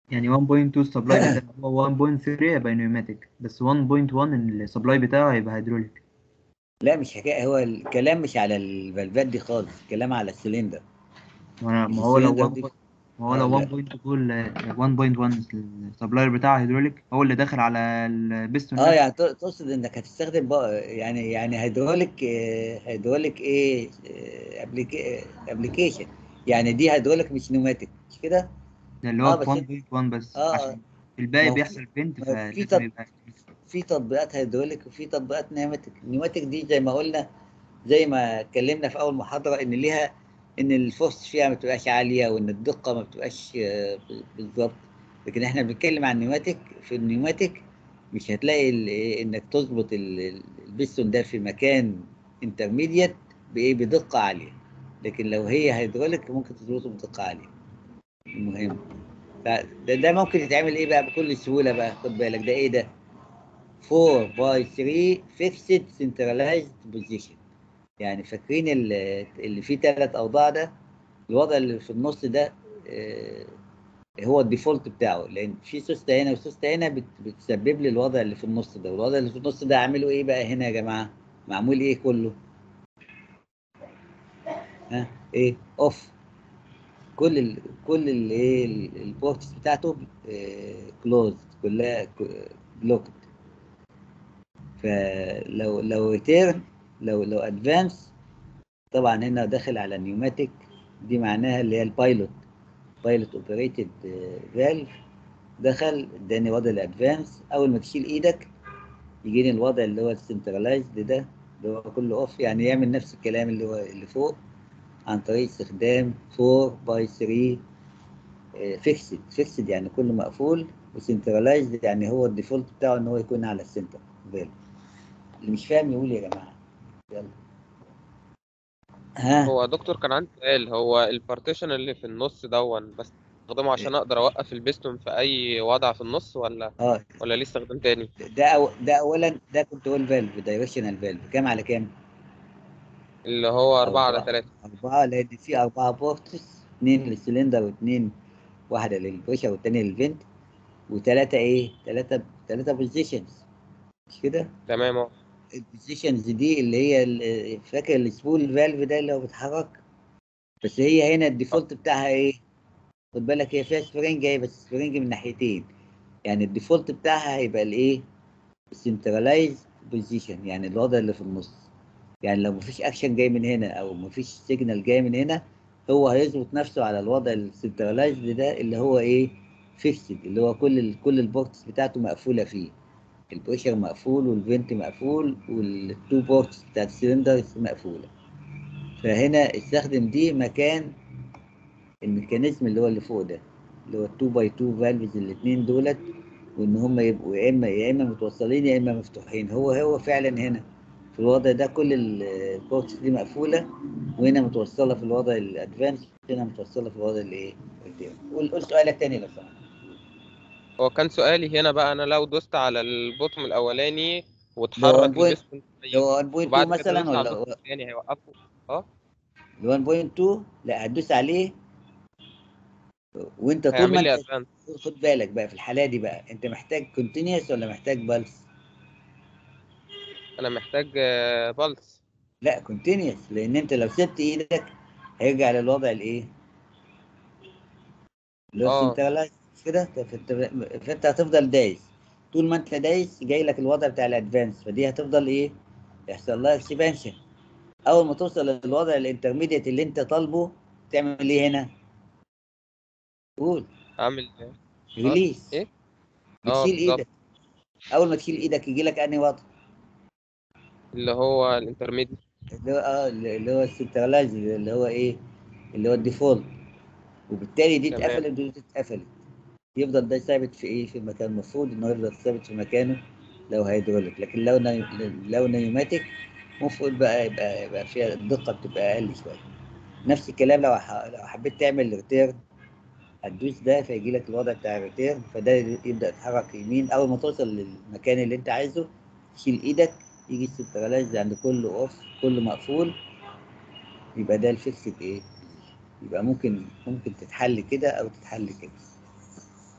يعني 1.2 السبلاي بتاعه هو 1.3 هيبقى نيوماتيك بس 1.1 السبلاي بتاعه هيبقى هيدروليك لا مش حكايه هو الكلام مش على الفالفات دي خالص الكلام على السلندر ما مش ما هو لو السلندر 1 دي ما هو آه، لو لا. 1.2 ال 1.1 السبلاير بتاعه هيدروليك هو اللي داخل على البيستون اه نفسه يعني تق- تقصد انك هتستخدم بقى يعني يعني هيدروليك آه، هيدروليك ايه ابلكيشن يعني دي هيدروليك مش نيوماتيك مش كده ده اللي اه هو بس انت- في 1.1 بس اه عشان ما الباقي هو في بيحصل بنت ما هو في فلازم تط... يبقى في تطبيقات هيدروليك وفي تطبيقات نيوماتيك النيوماتيك دي زي ما قلنا زي ما اتكلمنا في اول محاضره ان ليها ان الفورس فيها ما بتبقاش عاليه وان الدقه ما بتبقاش آه، بالظبط لكن احنا بنتكلم عن النيوماتيك في النيوماتيك مش هتلاقي ال- إيه انك تظبط ال- ال- البستون ده في مكان انترميديت بايه بدقه عاليه لكن لو هي هيدروليك ممكن تظبطه بدقه عاليه المهم فده ده ممكن يتعمل ايه بقى بكل سهوله بقى خد بالك ده ايه ده 4 باي 3 فيكسد سنترلايزد بوزيشن يعني فاكرين ال- اللي فيه ثلاث اوضاع ده الوضع اللي في النص ده آه، هو الديفولت بتاعه لان في سوسته هنا وسوسته هنا بت- بتسبب لي الوضع اللي في النص ده والوضع اللي في النص ده اعمله ايه بقى هنا يا جماعه معمول ايه كله ها ايه اوف كل ال كل ال ايه ال- البورتس بتاعته كلوز كلها بلوكد فلو لو ريتيرن لو لو ادفانس طبعا هنا داخل على نيوماتيك دي معناها اللي هي البايلوت بايلوت اوبريتد فالف دخل اداني وضع الادفانس اول ما تشيل ايدك يجيني الوضع اللي هو السنترلايزد ده اللي هو كله اوف يعني يعمل نفس الكلام اللي هو اللي فوق عن طريق استخدام 4 باي 3 فيكسد فيكسد يعني كله مقفول وسنترلايزد يعني هو الديفولت بتاعه ان هو يكون على السنتر فالف اللي مش فاهم يقول يا جماعه يلا ها هو دكتور كان عندي سؤال هو البارتيشن اللي في النص دون بستخدمه عشان اقدر اوقف البيستون في اي وضع في النص ولا اه ولا ليه استخدام تاني ده أو ده اولا ده كنترول فالف دايركشنال فالف كام على كام؟ اللي هو أربعة على أربعة تلاتة أربعة لأن في أربعة بورتس اتنين للسلندر واتنين واحدة للبريشر والتانية للفنت وتلاتة إيه؟ تلاتة تلاتة بوزيشنز مش كده؟ تمام اهو البوزيشنز دي اللي هي ال- فاكر السبول فالف ده اللي هو بيتحرك بس هي هنا الديفولت بتاعها إيه؟ خد بالك هي فيها سبرينج اهي بس سبرينج من ناحيتين يعني الديفولت بتاعها هيبقى الايه؟ السنترلايز بوزيشن يعني الوضع اللي في النص يعني لو مفيش اكشن جاي من هنا او مفيش سيجنال جاي من هنا هو هيظبط نفسه على الوضع السنترلايزد ده اللي هو ايه فيكسد اللي هو كل ال كل البورتس بتاعته مقفوله فيه البريشر مقفول والفنت مقفول والتو بورتس بتاعت السلندر مقفوله فهنا استخدم دي مكان الميكانيزم اللي هو اللي فوق ده اللي هو 2 باي 2 فالفز الاثنين دولت وان هم يبقوا يا اما يا اما متوصلين يا اما مفتوحين هو هو فعلا هنا في الوضع ده كل البورتس دي مقفوله وهنا متوصله في الوضع الادفانس هنا متوصله في الوضع الايه القدام قول قول سؤالك تاني لو سمحت هو كان سؤالي هنا بقى انا لو دوست على البوتوم الاولاني ده واتحرك 1.2 البيستون ده 1.2 وبعد كده مثلا دوست على ولا البوتوم الثاني هيوقفه اه ال 1.2 لا هتدوس عليه وانت طول ما هيعمل لي انت ادفانس خد بالك بقى في الحاله دي بقى انت محتاج كونتينيوس ولا محتاج بالس انا محتاج بالس لا كونتينيوس لان انت لو سبت ايدك هيرجع للوضع الايه اللي هو اه السنترلايز كده فانت فانت هتفضل دايس طول ما انت دايس جاي لك الوضع بتاع الادفانس فدي هتفضل ايه يحصل لها اكسبانشن اول ما توصل للوضع الانترميديت اللي انت طالبه تعمل ايه هنا قول اعمل ريليس ايه اه بتشيل بالظبط ايدك اول ما تشيل ايدك يجي لك انهي وضع اللي هو الانترميديت اللي هو اه اللي هو السنترلايز اللي هو ايه اللي هو الديفولت وبالتالي دي تمام اتقفلت ودي اتقفلت يفضل ده ثابت في ايه في المكان المفروض انه يفضل ثابت في مكانه لو هيدروليك لكن لو ني... لو نيوماتيك المفروض بقى يبقى يبقى فيها الدقه بتبقى اقل شويه نفس الكلام لو ح... لو حبيت تعمل ريتيرن هتدوس ده فيجي لك الوضع بتاع الريتيرن فده يبدا يتحرك يمين اول ما توصل للمكان اللي انت عايزه تشيل ايدك يجي السنترلايز عند كله اوف كله مقفول يبقى ده الفيكسد ايه يبقى ممكن ممكن تتحل كده او تتحل كده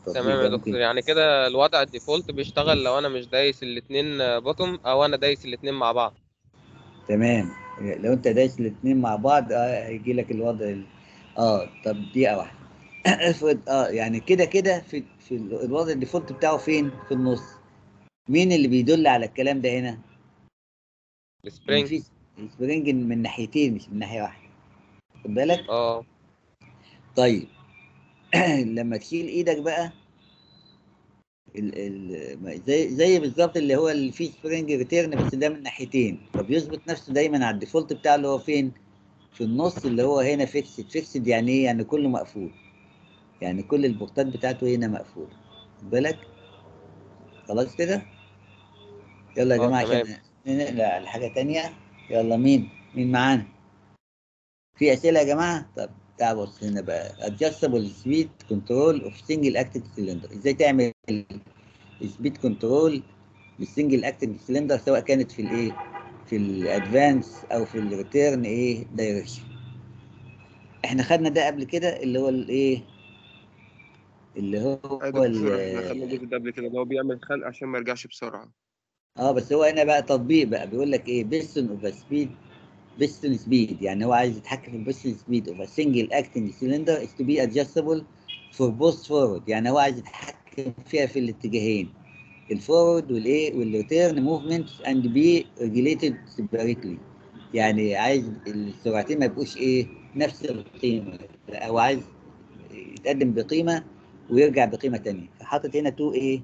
التطبيق تمام ده يا ممكن دكتور يعني كده الوضع الديفولت بيشتغل لو انا مش دايس الاتنين بوتوم او انا دايس الاتنين مع بعض تمام لو انت دايس الاثنين مع بعض اه هيجي لك الوضع ال... اه طب دقيقة واحدة افرض اه يعني كده كده في في ال- الوضع الديفولت بتاعه فين؟ في النص مين اللي بيدل على الكلام ده هنا؟ ان السبرينج في سبرينج من ناحيتين مش من ناحية واحدة خد بالك؟ اه طيب لما تشيل ايدك بقى ال ال ما- زي زي بالظبط اللي هو اللي فيه سبرينج ريتيرن بس ده من ناحيتين فبيظبط نفسه دايما على الديفولت بتاعه اللي هو فين؟ في النص اللي هو هنا فيكسد فيكسد يعني ايه؟ يعني كله مقفول يعني كل البورتات بتاعته هنا مقفولة خد بالك؟ خلاص كده؟ يلا يا اه جماعة تمام عشان ننقل على حاجة تانية يلا مين؟ مين معانا؟ في أسئلة يا جماعة؟ طب تعال بص هنا بقى adjustable speed control of single acting cylinder ازاي تعمل سبيد كنترول للسنجل اكتنج سلندر سواء كانت في الايه في الادفانس او في الريتيرن ايه دايركشن احنا خدنا ده قبل كده اللي هو الايه اللي هو يا دكتور احنا ال- خدنا الجزء ده قبل كده اللي هو بيعمل خلق عشان ما يرجعش بسرعة اه بس هو هنا بقى تطبيق بقى بيقول لك ايه بيستون اوف سبيد بيستون سبيد يعني هو عايز يتحكم في البيستون سبيد اوف سنجل اكتنج سلندر is to be adjustable for both forward يعني هو عايز يتحكم فيها في الاتجاهين الفورورد والايه والريتيرن موفمنت اند بي ريجيليتد سيبريتلي يعني عايز السرعتين ما يبقوش ايه نفس القيمه لا، هو عايز يتقدم بقيمه ويرجع بقيمه تانية فحاطط هنا تو ايه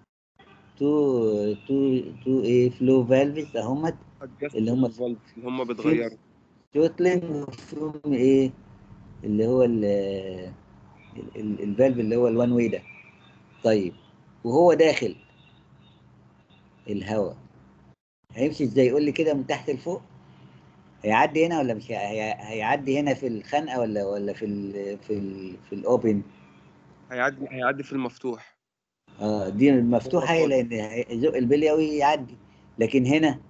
تو تو تو ايه فلو فالفز اهمت اللي هم اللي هم بيتغيروا توتلنج فيهم ايه اللي هو ال ال- الفالف اللي هو الوان واي ده طيب وهو داخل الهواء هيمشي ازاي يقول لي كده من تحت لفوق هيعدي هنا ولا مش هي... هي- هيعدي هنا في الخنقه ولا ولا في ال في ال في الاوبن هيعدي هيعدي في المفتوح اه دي مفتوحه هي لان هيزق البليوي يعدي لكن هنا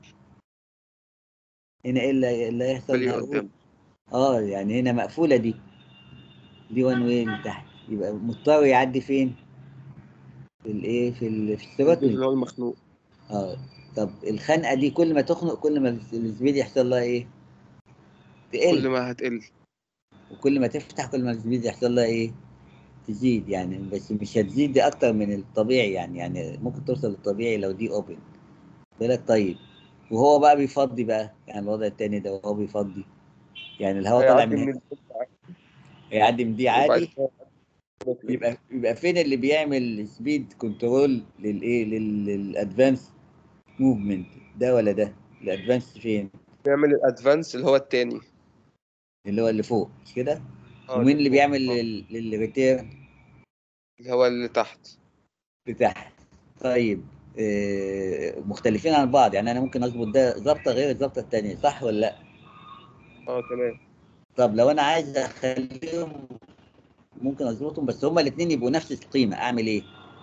هنا ايه اللي اللي هيحصل بلي هقول- قدام اه يعني هنا مقفوله دي دي وان واي من تحت يبقى مضطر يعدي فين في الايه في ال... في الجزء الثروتل اللي هو المخنوق اه طب الخنقه دي كل ما تخنق كل ما السبيد يحصل لها ايه تقل كل ما هتقل وكل ما تفتح كل ما السبيد يحصل لها ايه تزيد يعني بس مش هتزيد اكتر من الطبيعي يعني يعني ممكن توصل للطبيعي لو دي اوبن بالك طيب وهو بقى بيفضي بقى يعني الوضع التاني ده وهو بيفضي يعني الهواء طالع هيعدي من من هنا الجزء هيعدي من دي وبعد عادي كده يبقى يبقى فين اللي بيعمل سبيد كنترول للايه لل- للادفانس موفمنت ده ولا ده الادفانس فين بيعمل الادفانس اللي هو التاني اللي هو اللي فوق مش كده اه ومين اللي فوق. بيعمل اه لل- للريتيرن اللي هو اللي تحت بتاعها طيب آه، مختلفين عن بعض يعني انا ممكن اظبط ده ظبطه غير الظبطه التانية صح ولا لا اه تمام طب لو انا عايز اخليهم ممكن اظبطهم بس هما الاثنين يبقوا نفس القيمه اعمل ايه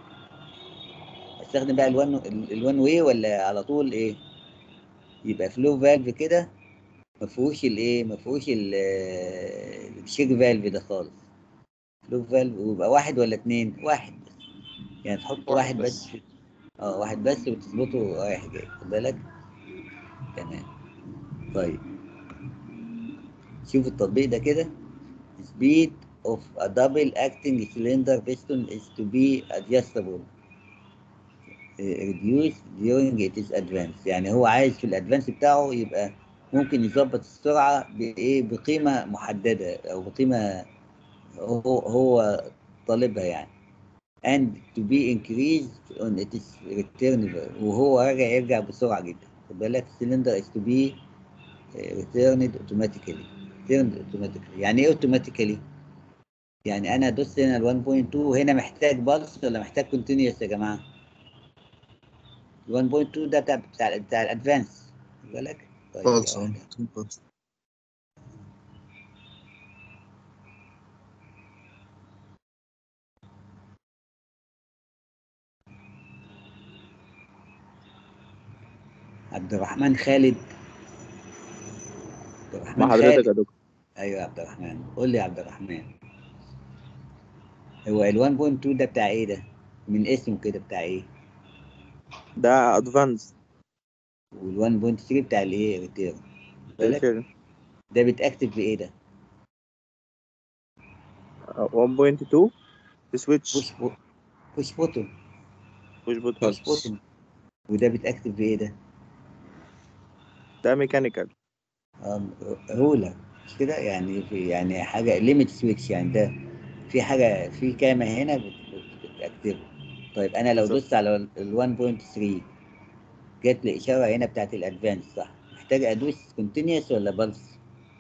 استخدم بقى الوان الوان واي ولا على طول ايه يبقى فلو فالف كده ما فيهوش الايه ما فيهوش ال- الشيك فالف ده خالص فلو فالف ويبقى واحد ولا اتنين واحد بس يعني تحط واحد واحد بس. بس اه واحد بس وتظبطه رايح جاي خد بالك تمام طيب شوف التطبيق ده كده speed of a double acting cylinder piston is to be adjustable uh, reduced during its advance يعني هو عايز في الادفانس بتاعه يبقى ممكن يظبط السرعة بإيه بقيمة محددة أو بقيمة هو هو طالبها يعني and to be increased on its return وهو راجع يرجع بسرعة جدا خد بالك السلندر is to be uh, returned automatically returned automatically يعني ايه automatically؟ يعني انا دوست هنا ال 1.2 هنا محتاج بالس ولا محتاج كونتينيوس يا جماعه ال 1.2 ده بتاع بتاع, بتاع الادفانس خد بالك طيب بالس يا اه واحدة. بالس. عبد الرحمن خالد عبد الرحمن مع حضرتك خالد يا دكتور ايوه يا عبد الرحمن قول لي يا عبد الرحمن هو ال 1.2 ده بتاع ايه ده من اسمه كده بتاع ايه ده ادفانس وال 1.3 بتاع الايه ريتيرن بالك ريتيرن ده بيتاكتف بايه ده 1.2 سويتش بوش بو... بوش بوتون بوش بوت بوش بوتون وده بيتاكتف بايه ده ده ميكانيكال رولر مش كده يعني في يعني حاجه ليميت سويتش يعني ده في حاجه في كامه هنا بت- بتاكتفه طيب انا لو بالظبط. دوست على ال 1.3 جات لي اشاره هنا بتاعت الادفانس صح محتاج ادوس كونتينيوس ولا بلس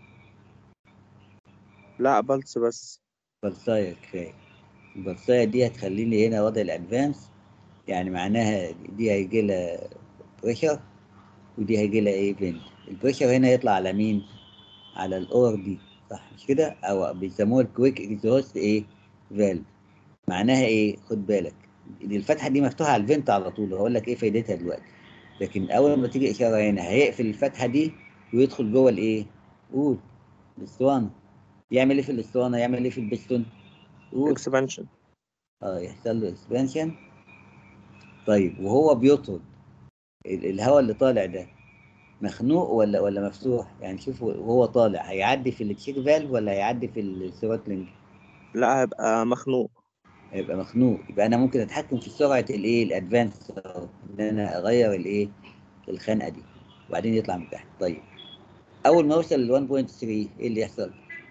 لا بلس بس بلسايه كفايه البلسايه دي هتخلي لي هنا وضع الادفانس يعني معناها دي هيجي لها بريشر ودي هيجي لها ايه فينت البريشر هنا يطلع على مين على الاور دي صح مش كده او بيسموها الكويك اكزوست ايه فالف معناها ايه خد بالك دي الفتحه دي مفتوحه على الفنت على طول هقول لك ايه فايدتها دلوقتي لكن اول ما تيجي اشاره هنا هيقفل الفتحه دي ويدخل جوه الايه قول الاسطوانه يعمل ايه في الاسطوانه يعمل ايه في البستون قول اكسبانشن اه يحصل له اكسبانشن طيب وهو بيطرد ال- الهواء اللي طالع ده مخنوق ولا ولا مفتوح يعني شوف وهو طالع هيعدي في التشيك فالف ولا هيعدي في الثروتلنج لا هيبقى مخنوق هيبقى مخنوق يبقى انا ممكن اتحكم في سرعه الايه الادفانس ان انا اغير الايه الخنقه دي وبعدين يطلع من تحت طيب اول ما اوصل ل 1.3 ايه اللي يحصل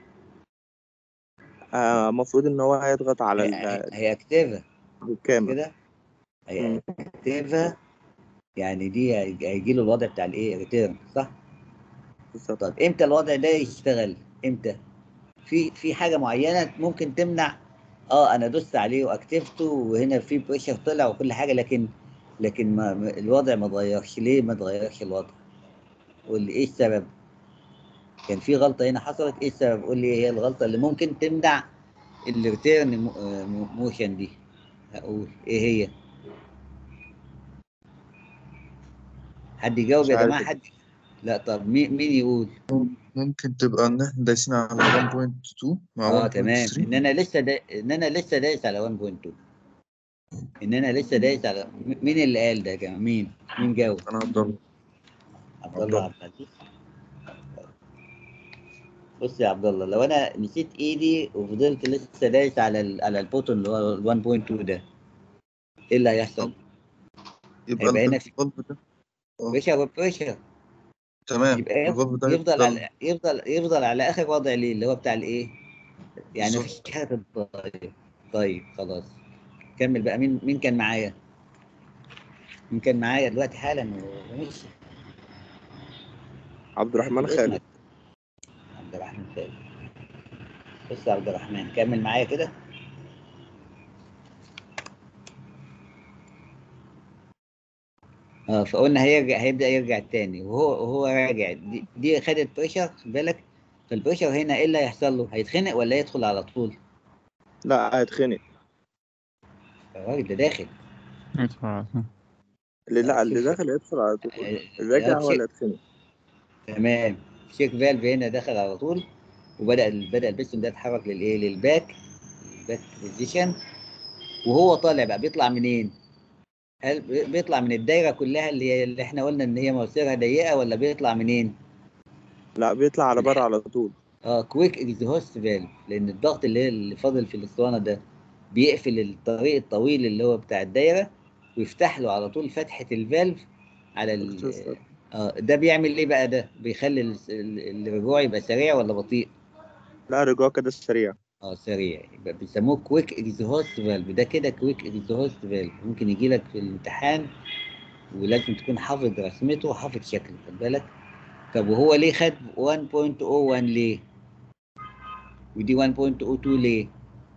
آه، المفروض ان هو هيضغط على هي ال- هي اكتيفا الكامل كده هي اكتيفا يعني دي هيجي له الوضع بتاع الايه ريتيرن صح بالظبط طب امتى الوضع ده يشتغل امتى في في حاجه معينه ممكن تمنع اه انا دوست عليه واكتفته وهنا في بريشر طلع وكل حاجه لكن لكن ما ما- الوضع ما اتغيرش ليه ما اتغيرش الوضع قول لي ايه السبب كان في غلطه هنا حصلت ايه السبب قول لي ايه هي الغلطه اللي ممكن تمنع الريتيرن موشن دي هقول ايه هي حد يجاوب مش يا عارف جماعه يا حد لا طب مين مين يقول ممكن تبقى ان احنا دايسين على 1.2 مع اه تمام 1.3 ان انا لسه دا... ان انا لسه دايس على 1.2 ان انا لسه دايس على م- مين اللي قال ده يا جماعه مين مين جاوب انا عبد الله عبد الله عبد العزيز بص يا عبد الله لو انا نسيت ايدي وفضلت لسه دايس على ال... على البوتون اللي هو ال 1.2 ده ايه اللي هيحصل؟ يبقى هيبقى هنا ال- في الفالف ده آه، بريشر وبريشر تمام يبقى الفالف ده يفضل يفضل على يفضل يفضل على اخر وضع ليه اللي هو بتاع الايه؟ يعني مفيش بالظبط حاجه تتغير طيب خلاص كمل بقى مين مين كان معايا؟ مين كان معايا دلوقتي حالا ومشي عبد الرحمن اكتب خالد اسمك عبد الرحمن خالد بص يا عبد الرحمن كمل معايا كده اه فقلنا هيرجع هيبدأ يرجع تاني وهو وهو راجع دي, دي خدت بريشر خد بالك فالبريشر هنا ايه اللي هيحصل له؟ هيتخنق ولا يدخل على طول؟ لا هيتخنق الراجل ده داخل ادخل على طول اللي لا آه، اللي شوف داخل هيدخل على طول آه، اللي راجع آه، هو اللي تشيك هيتخنق تمام تشيك فالف هنا دخل على طول وبدأ بدأ البستون ده يتحرك للايه؟ للباك الباك بوزيشن وهو طالع بقى بيطلع منين؟ هل بي- بيطلع من الدايرة كلها اللي هي اللي احنا قلنا ان هي مواسيرها ضيقة ولا بيطلع منين؟ لا بيطلع على من بره على طول اه كويك اكزهوست فالف لان الضغط اللي اللي فاضل في الاسطوانه ده بيقفل الطريق الطويل اللي هو بتاع الدايره ويفتح له على طول فتحه الفالف على ال اختصار. اه ده بيعمل ايه بقى ده بيخلي ال- ال- الرجوع يبقى سريع ولا بطيء لا رجوع كده سريع اه سريع يبقى بيسموه كويك اكزهوست فالف ده كده كويك اكزهوست فالف ممكن يجي لك في الامتحان ولازم تكون حافظ رسمته وحافظ شكله خد بالك طب وهو ليه خد 1.01 ليه ودي 1.02 ليه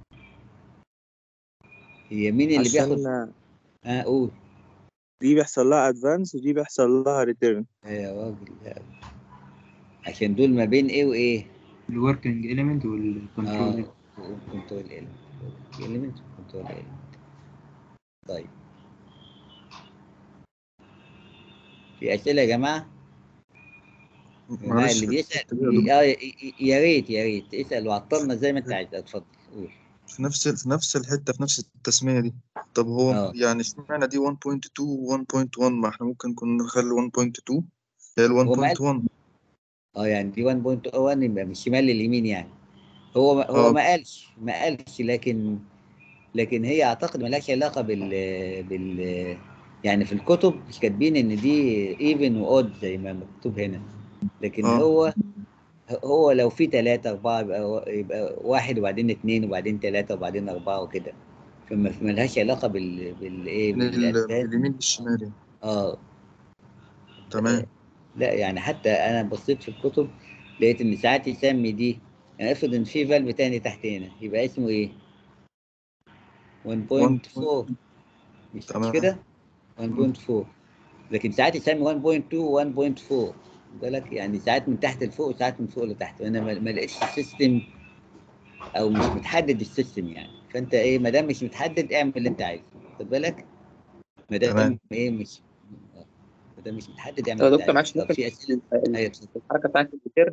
هي مين اللي بياخد عشان اه قول دي بيحصل لها ادفانس ودي بيحصل لها ريتيرن يا راجل لا. عشان دول ما بين ايه وايه الوركينج ايليمنت والكنترول اه كنترول اليمنت كنترول اليمنت طيب في اسئله يا جماعه يا جماعه معلش اللي في بيسال الحتة دي يا دكتور اه ي- ي- يا ريت يا ريت اسال وعطلنا زي ما انت عايز اتفضل قول في نفس في نفس الحتة في نفس التسمية دي طب هو اه يعني اشمعنى دي 1.2 1.1 ما احنا ممكن كنا نخلي 1.2 هي ال هو ما قال 1.1 اه يعني دي 1.01 يبقى من الشمال لليمين يعني هو ما هو اه ما قالش ما قالش لكن لكن هي اعتقد ملهاش علاقه بال بال يعني في الكتب مش كاتبين ان دي ايفن واود زي ما مكتوب هنا لكن اه هو هو لو في ثلاثة أربعة يبقى يبقى واحد وبعدين اثنين وبعدين ثلاثة وبعدين أربعة وكده فما ملهاش علاقة بال بالإيه من, ال... من بالأدفان اليمين للشمال يعني اه تمام لا يعني حتى أنا بصيت في الكتب لقيت إن ساعات يسمي دي يعني افرض إن في فالف تاني تحت هنا يبقى اسمه إيه؟ 1.4 1. مش مش تمام كده؟ مم. 1.4 لكن ساعات يسمي 1.2 1.4 بالك يعني ساعات من تحت لفوق وساعات من فوق لتحت انا ما ما لقيتش السيستم او مش متحدد السيستم يعني فانت ايه ما دام مش متحدد اعمل اللي انت عايزه خد بالك ما دام تمام ايه مش ما دام مش متحدد اعمل طب اللي يا انت دكتور عايزه معلش طب ممكن في اسئله ال- ال- ايوه اتفضل. الحركة بتاعت الريتيرن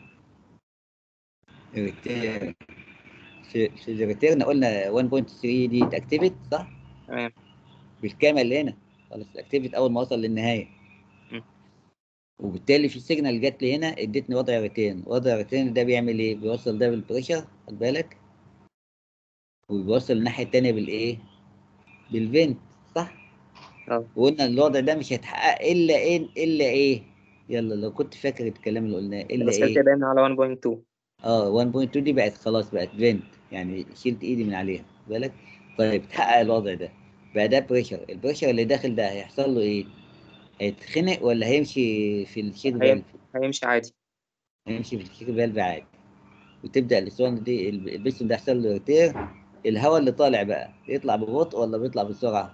الريتيرن في في الريتيرن قلنا 1.3 دي اتاكتيفت صح تمام بالكامل هنا خلاص اتاكتيفت اول ما وصل للنهايه مم. وبالتالي في سيجنال جات لي هنا ادتني وضع ريتيرن وضع ريتيرن ده بيعمل ايه بيوصل ده بالبريشر خد بالك وبيوصل الناحيه التانيه بالايه بالفنت صح اه وقلنا الوضع ده مش هيتحقق الا ايه الا ايه يلا لو كنت فاكر الكلام اللي قلناه الا بس كده ايه باين على 1.2 اه 1.2 دي بقت خلاص بقت فنت يعني شلت ايدي من عليها خد بالك طيب اتحقق الوضع ده بقى ده بريشر البريشر اللي داخل ده هيحصل له ايه هيتخنق ولا هيمشي في الشيك هي... فالف هيمشي عادي هيمشي في الشيك فالف عادي وتبدا الاسطوانه دي الب- البستون ده يحصل له روتير الهواء اللي طالع بقى يطلع ببطء ولا بيطلع بسرعه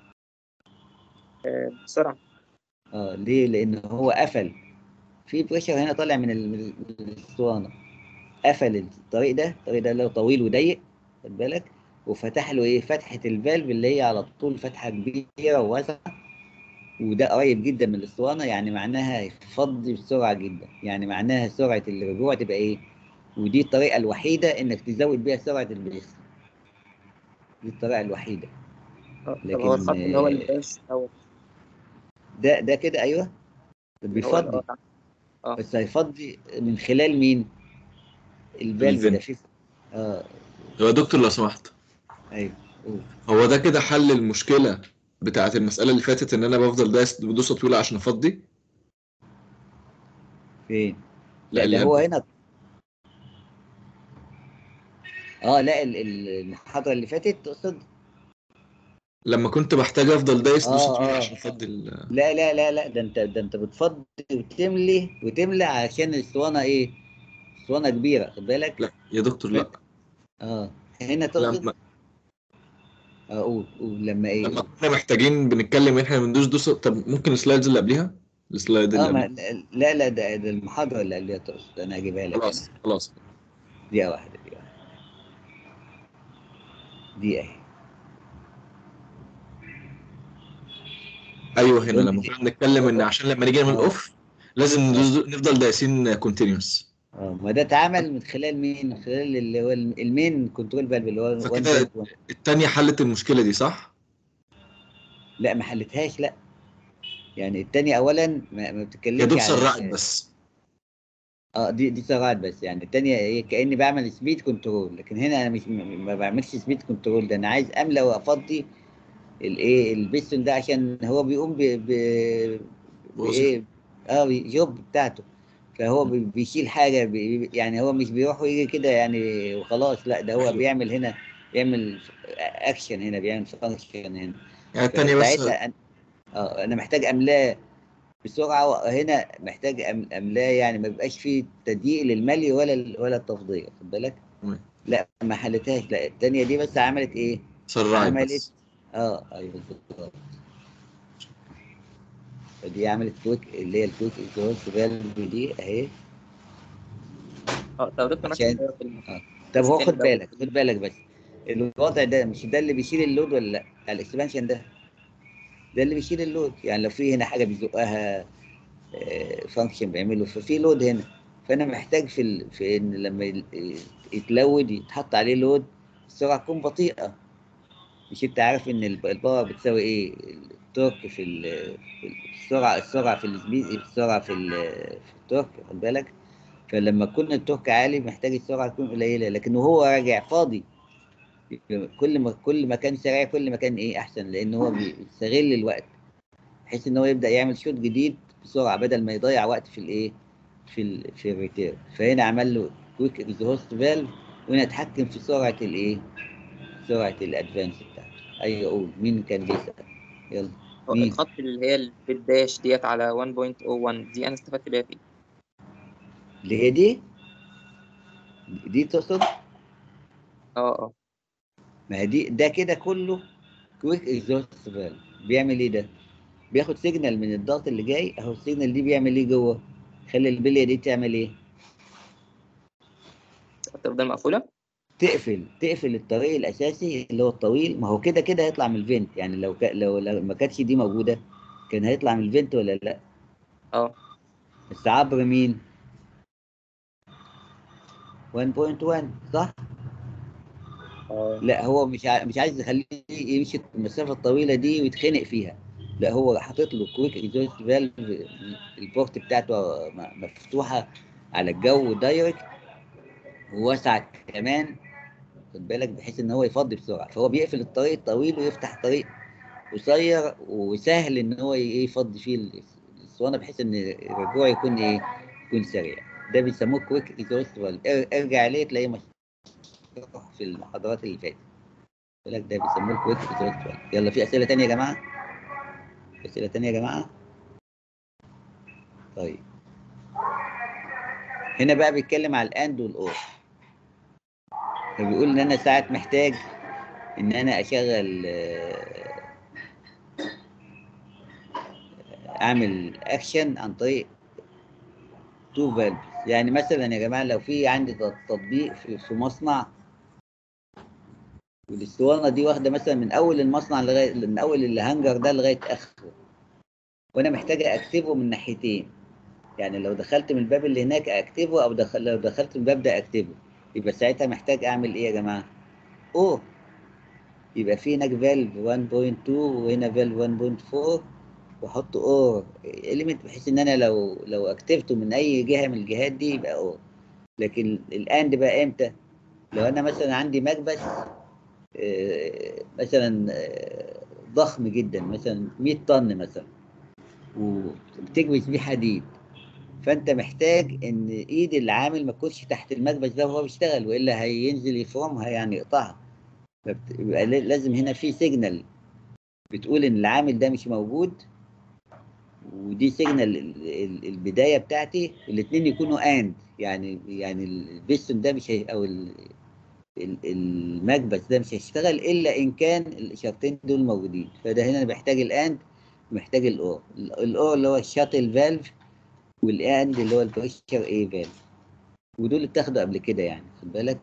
آه، بسرعة اه ليه لان هو قفل في بريشر هنا طالع من ال- من الاسطوانه قفل الطريق ده الطريق ده اللي هو طويل وضيق خد بالك وفتح له ايه فتحه الفالف اللي هي على طول فتحه كبيره وواسعه وده قريب جدا من الاسطوانه يعني معناها هيفضي بسرعه جدا يعني معناها سرعه الرجوع تبقى ايه ودي الطريقه الوحيده انك تزود بيها سرعه البيس دي الطريقه الوحيده آه، طب هو لكن الخط اللي هو آه، الباس أو ده ده كده ايوه اللي هو ال- بيفضي اه اه بس هيفضي من خلال مين الفالف ده الفنت في اه يا دكتور لو سمحت ايوه قول. هو ده كده حل المشكلة بتاعت المسألة اللي فاتت إن أنا بفضل دايس بدوسة طويلة عشان أفضي فين لا لا اللي ده هو قبل هنا اه لا ال- ال- المحاضره اللي فاتت تقصد لما كنت بحتاج أفضل دايس دوسة اه طويلة اه عشان أفضي ال... لا لا لا لا ده انت ده انت بتفضي وتملي وتملى عشان الاسطوانه ايه اسطوانه كبيره خد بالك لا يا دكتور لا اه هنا تقصد لما اه قول قول لما ايه لما قول كنا محتاجين بنتكلم إن إحنا بندوس دوسة طب ممكن السلايدز اللي قبليها السلايد اللي اه ما قبليها لا لا ده, ده المحاضره اللي قبلها تقصد انا هجيبها لك خلاص انا خلاص دقيقه واحده دقيقه واحده دي اهي أيوه هنا اظن لما دي كنا بنتكلم إن عشان لما نيجي نعمل اه أوف لازم اه ندوس نفضل دايسين كونتينيوس اه ما ده اتعمل من خلال مين؟ من خلال اللي هو المين كنترول فالف اللي هو فكده 1.1 التانية حلت المشكلة دي صح؟ لا ما حلتهاش لا يعني التانية اولا ما, ما يا بتتكلمش دوب على سرعت ال- بس اه دي دي سرعات بس يعني التانية ايه كأني بعمل سبيد كنترول لكن هنا انا مش م- ما بعملش سبيد كنترول ده انا عايز املى وافضي الايه البيستون ده عشان هو بيقوم ب ب بوظيفة بايه اه جوب بتاعته فهو بي- بيشيل حاجة بي يعني هو مش بيروح ويجي كده يعني وخلاص لا ده هو أيوه بيعمل هنا بيعمل اكشن هنا بيعمل فانكشن هنا يعني التانية بس فساعتها أن- اه انا محتاج املاه بسرعه وهنا محتاج أم- املاه يعني ما بيبقاش فيه تضييق للملي ولا ال- ولا التفضيه خد بالك لا ما حلتهاش لا الثانيه دي بس عملت ايه سرعت عملت بس اه ايوه بالظبط فدي عملت كويك اللي هي الكويك اكزوست فالف دي اهي اه طب دكتور معلش عشان في ال- آه. طب هو الستين خد دوت بالك خد بالك بس الوضع ده مش ده اللي بيشيل اللود ولا لا الاكسبانشن ده ده اللي بيشيل اللود يعني لو في هنا حاجه بيزقها فانكشن بيعمله ففي لود هنا فانا محتاج في ال... في ان لما ي- يتلود يتحط عليه لود السرعه تكون بطيئه مش انت عارف ان الب- الباور بتساوي ايه التورك في ال- في السرعه السرعه في السبيد السرعه في ال- في التورك خد بالك فلما يكون التورك عالي محتاج السرعه تكون قليله لكن وهو راجع فاضي كل ما كل ما كان سريع كل ما كان ايه احسن لان هو بيستغل الوقت بحيث ان هو يبدا يعمل شوط جديد بسرعه بدل ما يضيع وقت في الايه في ال في الريتير فهنا عمل له كويك اكزهوست فالف وهنا اتحكم في سرعه الايه سرعه الادفانس بتاعته ايوه قول مين كان بيسال يلا هو مين الخط اللي هي البيت داش ديت على 1.01 دي انا استفدت بيها فيه اللي هي دي دي تقصد اه اه ما هي دي ده كده كله كويك اكزوست فالف بيعمل ايه ده بياخد سيجنال من الضغط اللي جاي اهو السيجنال دي بيعمل ايه جوه خلي البليه دي تعمل ايه تفضل مقفولة تقفل تقفل الطريق الاساسي اللي هو الطويل ما هو كده كده هيطلع من الفنت يعني لو ك... لو لو ما كانتش دي موجوده كان هيطلع من الفنت ولا لا اه بس عبر مين 1.1 صح اه لا هو مش ع... مش عايز يخليه يمشي المسافه الطويله دي ويتخنق فيها لا هو حاطط له كويك اكزوست فالف البورت بتاعته م- مفتوحه على الجو دايركت وواسعه كمان خد بالك بحيث ان هو يفضي بسرعه فهو بيقفل الطريق الطويل ويفتح طريق قصير وسهل ان هو ي- يفضي فيه ال- الاسطوانه بحيث ان الرجوع يكون ايه يكون سريع ده بيسموه كويك اكزوست فالف ارجع عليه تلاقيه مشروح في المحاضرات اللي فاتت يقول لك ده بيسموه الكويك اكزوست فالف يلا في اسئله تانية يا جماعه اسئله تانية يا جماعه طيب هنا بقى بيتكلم على الاند والاور فبيقول ان انا ساعات محتاج ان انا اشغل آه، اعمل اكشن عن طريق تو فالفز يعني مثلا يا جماعه لو في عندي تط- تطبيق في في مصنع والاسطوانه دي واخده مثلا من اول المصنع لغايه من اول الهانجر ده لغايه اخره وانا محتاج اكتبه من ناحيتين يعني لو دخلت من الباب اللي هناك اكتبه او دخل لو دخلت من الباب ده اكتبه يبقى ساعتها محتاج اعمل ايه يا جماعه او يبقى في هناك فالف 1.2 وهنا فالف 1.4 واحط اور اليمنت بحيث ان انا لو لو اكتبته من اي جهه من الجهات دي يبقى اور لكن الاند بقى امتى لو انا مثلا عندي مكبس آه، مثلا آه، ضخم جدا مثلا 100 طن مثلا وبتكبس بيه حديد فانت محتاج ان ايد العامل ما تكونش تحت المكبس ده وهو بيشتغل والا هينزل يفرمها يعني يقطعها فبت- يبقى ل- لازم هنا في سيجنال بتقول ان العامل ده مش موجود ودي سيجنال ال- ال- البدايه بتاعتي الاثنين يكونوا اند يعني يعني البيستون ده مش هي او ال- ال- المكبس ده مش هيشتغل الا ان كان الاشارتين دول موجودين فده هنا بيحتاج الاند ومحتاج الاور الاور اللي هو الشاتل فالف والاند اللي هو البريشر اي فالف ودول اتاخدوا قبل كده يعني خد بالك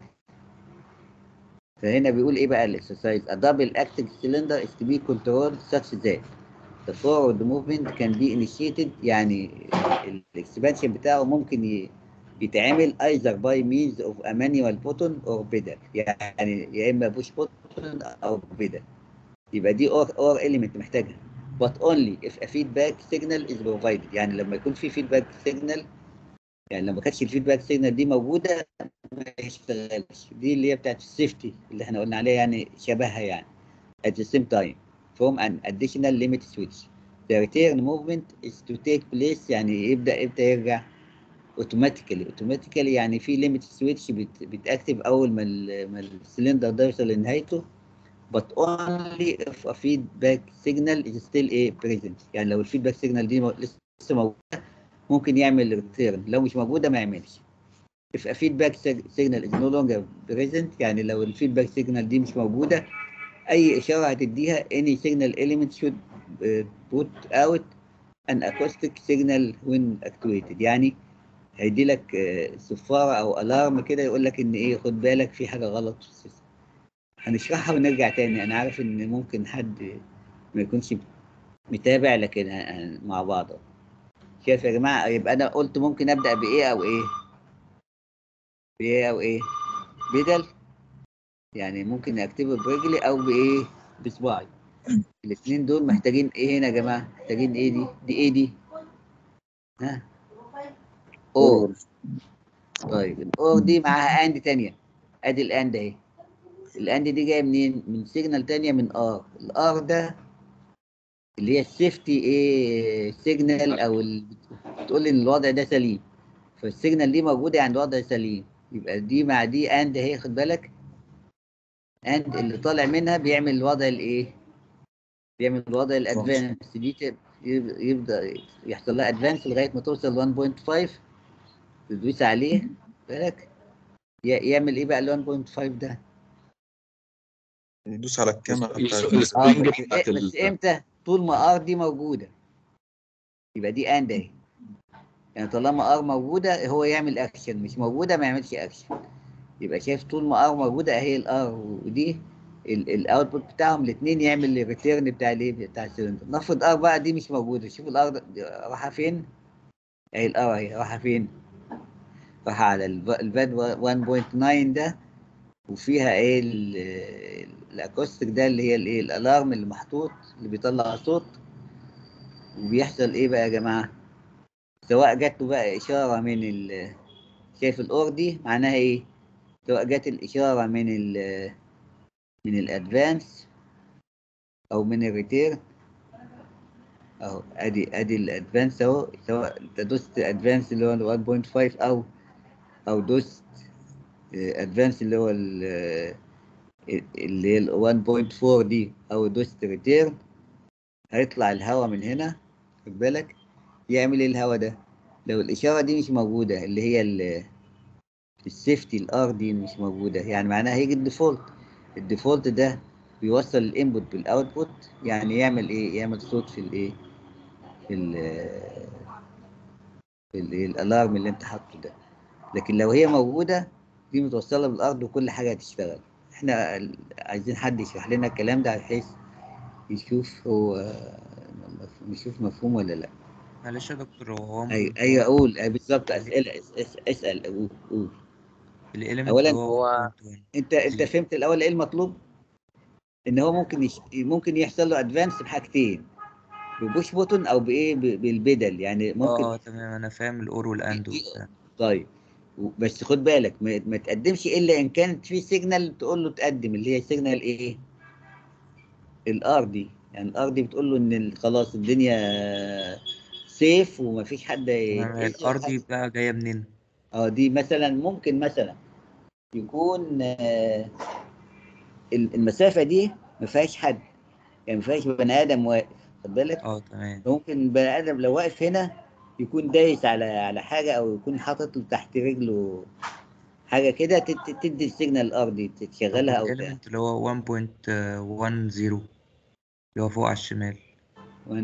فهنا بيقول ايه بقى الاكسرسايز a double acting cylinder is to be controlled such that the forward movement can be initiated يعني الاكسبانشن بتاعه ممكن ي- يتعمل either by means of a manual button or pedal يعني يا اما push button او pedal يبقى دي or or element محتاجها but only if a feedback signal is provided يعني لما يكون في feedback signal يعني لو ما كانتش الفيدباك سيجنال دي موجوده ما يشتغلش دي اللي هي بتاعت السيفتي اللي احنا قلنا عليها يعني شبهها يعني at the same time from an additional limit switch the return movement is to take place يعني يبدا يبدا يرجع اوتوماتيكالي اوتوماتيكالي يعني في ليميت سويتش بتاكتف اول ما ال- ما السلندر ده يوصل لنهايته but only if a feedback signal is still a present يعني لو الفيدباك سيجنال دي مو- لسه موجوده ممكن يعمل ريتيرن لو مش موجوده ما يعملش if a feedback sig- signal is no longer present يعني لو الفيدباك سيجنال دي مش موجوده اي اشاره هتديها any signal element should uh, put out an acoustic signal when actuated يعني هيدي لك آه، صفاره او الارم كده يقول لك ان ايه خد بالك في حاجه غلط في السيستم هنشرحها ونرجع تاني انا عارف ان ممكن حد ما يكونش متابع لكن ه- ه- مع بعض أهو. شايف يا جماعه يبقى انا قلت ممكن ابدا بايه او ايه بايه او ايه بدل يعني ممكن اكتبه برجلي او بايه بصباعي الاثنين دول محتاجين ايه هنا يا جماعه محتاجين ايه دي دي ايه دي ها اور طيب الاور دي معاها اند تانية ادي الاند اهي الاند دي جايه منين من سيجنال تانية من ار الار ده اللي هي السيفتي ايه سيجنال او ال... بتقول ان الوضع ده سليم فالسيجنال دي موجوده عند وضع سليم يبقى دي مع دي اند اهي خد بالك اند اللي طالع منها بيعمل الوضع الايه بيعمل الوضع الادفانس دي تب- يب- يبدا يحصل لها ادفانس لغايه ما توصل 1.5 تدوس عليه بالك ي- يعمل ايه بقى ال 1.5 ده يدوس على الكاميرا يسوق بتاعت اه السبرينج بس, بتاعت إيه بس ال... امتى طول ما ار دي موجوده يبقى دي اند اهي يعني طالما ار موجوده هو يعمل اكشن مش موجوده ما يعملش اكشن يبقى شايف طول ما ار موجوده اهي الار ودي الاوتبوت بتاعهم الاثنين يعمل الريتيرن بتاع الايه بتاع السلندر نفرض ار بقى دي مش موجوده شوف الار ده- رايحه فين اهي الار اهي رايحه فين رايحه على الف- الفاد 1.9 ده وفيها ايه ال- الاكوستيك ده اللي هي الايه الالارم اللي محطوط اللي بيطلع صوت وبيحصل ايه بقى يا جماعه سواء جات له بقى اشاره من ال شايف الاور دي معناها ايه سواء جات الاشاره من ال من الادفانس او من الريتير اهو ادي ادي الادفانس اهو سواء انت دوست ادفانس اللي هو ال 1.5 او او دوست ادفانس اللي هو ال- اللي هي ال 1.4 دي او دوست ريتيرن هيطلع الهواء من هنا خد بالك يعمل ايه الهواء ده لو الاشاره دي مش موجوده اللي هي ال- السيفتي الار دي مش موجوده يعني معناها هيجي الديفولت الديفولت ده بيوصل الانبوت بالاوتبوت يعني يعمل ايه يعمل صوت في الايه في ال في الايه الالارم اللي انت حاطه ده لكن لو هي موجوده دي متوصله بالارض وكل حاجه هتشتغل احنا ال- عايزين حد يشرح لنا الكلام ده بحيث يشوف هو يشوف مفهوم ولا لا معلش يا دكتور هو اي اي اقول أي بالظبط اسئله اس- اس- اسال قول قول الإيليمنت اولا اللي هو هو انت انت فهمت الاول ايه المطلوب ان هو ممكن يش... ممكن يحصل له ادفانس بحاجتين ببوش بوتون او بايه ب- بالبدل يعني ممكن اه تمام أنا فاهم الأور والأند وبتاع طيب و- بس خد بالك ما, ما تقدمش الا ان كانت في سيجنال تقول له تقدم اللي هي سيجنال ايه الار دي يعني الار دي بتقول له ان ال- خلاص الدنيا سيف ومفيش حد تمام هي يتأذي الأر ولا دي حاجة. بقى جاية منين؟ اه دي مثلا ممكن مثلا يكون آه، ال- المسافة دي ما فيهاش حد يعني ما فيهاش بني آدم واقف خد بالك اه تمام ممكن بني آدم لو واقف هنا يكون دايس على على حاجة أو يكون حاطط له تحت رجله حاجة كده تد- تدي السيجنال الأرضي طب تشغلها أو ت- الإيليمنت اللي هو 1.10 اللي هو فوق على الشمال 1.1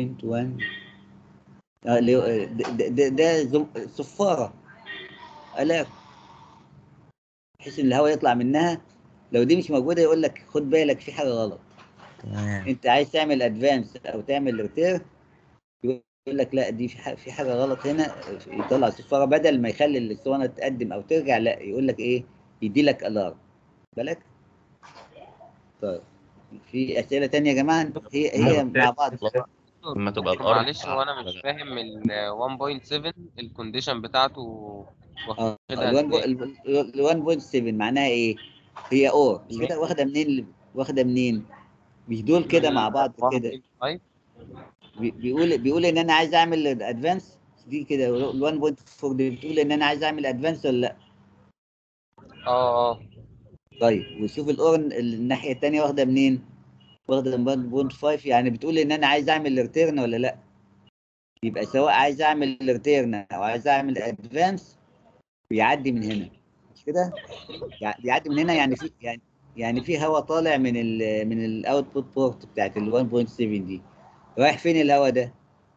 اه اللي هو ده, ده, ده, ده زم- صفارة آلاف بحيث إن الهواء يطلع منها لو دي مش موجودة يقول لك خد بالك في حاجة غلط تمام أنت عايز تعمل أدفانس أو تعمل ريتير يقول لك لا دي في حاجة, في حاجة غلط هنا يطلع صفارة بدل ما يخلي الاسطوانة تقدم أو ترجع لا يقول لك إيه يدي لك ألارم بالك طيب في أسئلة تانية يا جماعة هي هي مع بعض لما تبقى دكتور الارض معلش هو انا مش فاهم ال 1.7 الكونديشن بتاعته اه واخدها ال ازاي 1.7 معناها ايه؟ هي اور مش كده واخده منين واخده منين؟ مش دول كده مع بعض كده 1.5 بي- بيقول بيقول ان انا عايز اعمل ادفانس دي كده ال 1.4 دي بتقول ان انا عايز اعمل ادفانس ولا لا؟ اه اه طيب وشوف الاور الناحيه الثانيه واخده منين؟ واخده من 1.5 يعني بتقول ان انا عايز اعمل ريتيرن ولا لا؟ يبقى سواء عايز اعمل ريتيرن او عايز اعمل ادفانس بيعدي من هنا مش كده؟ يع- بيعدي من هنا يعني في يعني يعني في هواء طالع من ال من الاوتبوت بورت بتاعت ال 1.7 دي رايح فين الهواء ده؟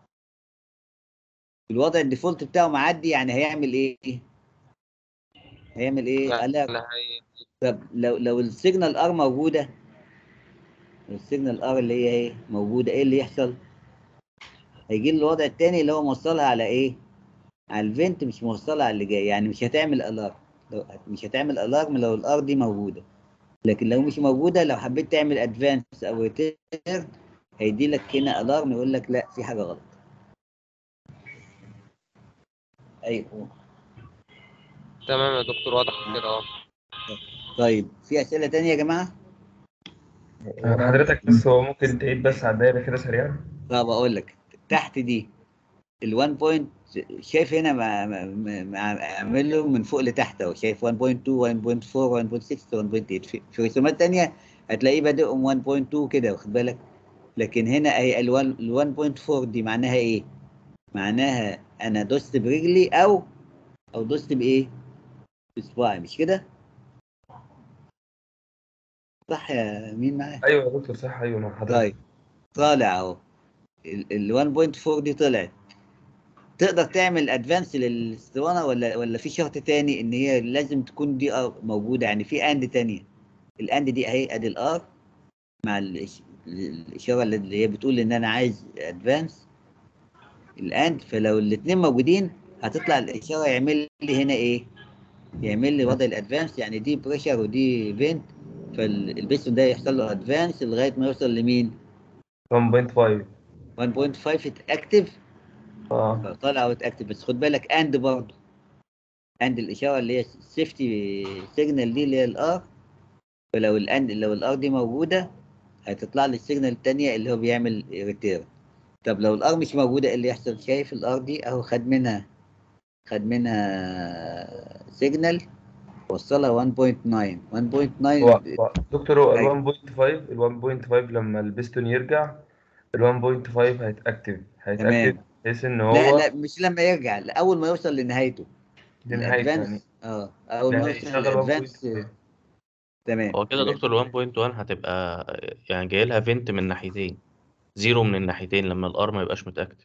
الوضع الديفولت بتاعه معدي يعني هيعمل ايه؟ هيعمل ايه؟ قال لك يعني هي طب لو لو السيجنال ار موجوده لو السيجنال ار اللي هي ايه موجوده ايه اللي يحصل؟ هيجي له الوضع التاني اللي هو موصلها على ايه؟ على الفنت مش موصلها على اللي جاي يعني مش هتعمل الارم لو مش هتعمل الارم لو الار دي موجوده لكن لو مش موجوده لو حبيت تعمل ادفانس او ريتيرن هيدي لك هنا الارم يقول لك لا في حاجه غلط ايوه تمام يا دكتور واضح كده اه طيب في اسئله تانية يا جماعه حضرتك بس هو ممكن تعيد بس على الدايرة كده سريعا طب اقول لك تحت دي ال 1 بوينت شايف هنا ما ما- ما- ما- اعمل له من فوق لتحت اهو شايف 1.2 1.4 1.6 1.8 في في رسومات تانية هتلاقيه بادئهم 1.2 كده واخد بالك لكن هنا اهي ال 1 ال 1.4 دي معناها ايه؟ معناها انا دوست برجلي او او دوست بايه؟ بصباعي مش كده؟ صح يا مين معايا؟ ايوه يا دكتور صح ايوه مع حضرتك طيب طالع اهو ال 1.4 دي طلعت تقدر تعمل ادفانس للاسطوانه ولا ولا في شرط تاني ان هي لازم تكون دي ار موجوده يعني في اند تانية الاند دي اهي ادي الار مع الإش- الاشاره اللي هي بتقول ان انا عايز ادفانس الاند فلو الاثنين موجودين هتطلع الاشاره يعمل لي هنا ايه يعمل لي وضع الادفانس يعني دي بريشر ودي فينت فالبيستون ده يحصل له ادفانس لغايه ما يوصل لمين 1.5 1.5 اكتف اه طالع اوت اكتف بس خد بالك اند برضه اند الاشاره اللي هي السيفتي سيجنال دي اللي هي الار فلو الاند لو الار دي موجوده هتطلع لي السيجنال الثانيه اللي هو بيعمل ريتيرن طب لو الار مش موجوده ايه اللي يحصل شايف الار دي اهو خد منها خد منها سيجنال وصلها 1.9 1.9 هو هو- دكتور هو أيوة. ال 1.5 ال 1.5 لما البستون يرجع ال 1.5 هيتأكتف هيتأكتف تمام بحيث ان هو لا لا مش لما يرجع لا، اول ما يوصل لنهايته لنهايته يعني الادفانس اه اول ما لا يوصل هيشغل الادفانس 1.5 تمام هو كده يبقى دكتور 1.1 هتبقى يعني جاي لها فينت من ناحيتين زيرو من الناحيتين لما الار ما يبقاش متاكد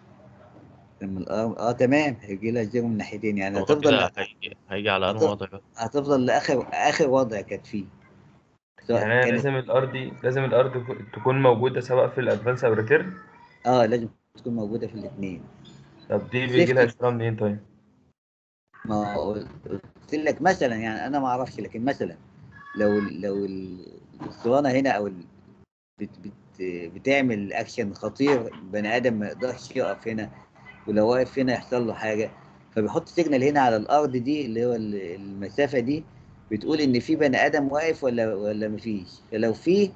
لما الار اه تمام هيجي لها زيرو من ناحيتين يعني هو هتفضل كده هيجي هيجي على انه هت- وضع بقى هتفضل لاخر اخر وضع كانت فيه سواء يعني أنا كانت لازم الار دي لازم الار دي تكون موجودة سواء في الادفانس او الريتيرن اه لازم تكون موجوده في الاثنين طب دي بيجي لها اشارة منين طيب؟ ما هو قلت لك مثلا يعني انا ما اعرفش لكن مثلا لو لو الاسطوانه هنا او ال- بت بت بتعمل اكشن خطير بني ادم ما يقدرش يقف هنا ولو واقف هنا يحصل له حاجه فبيحط سيجنال هنا على الارض دي اللي هو ال- المسافه دي بتقول ان في بني ادم واقف ولا ولا مفيش فلو في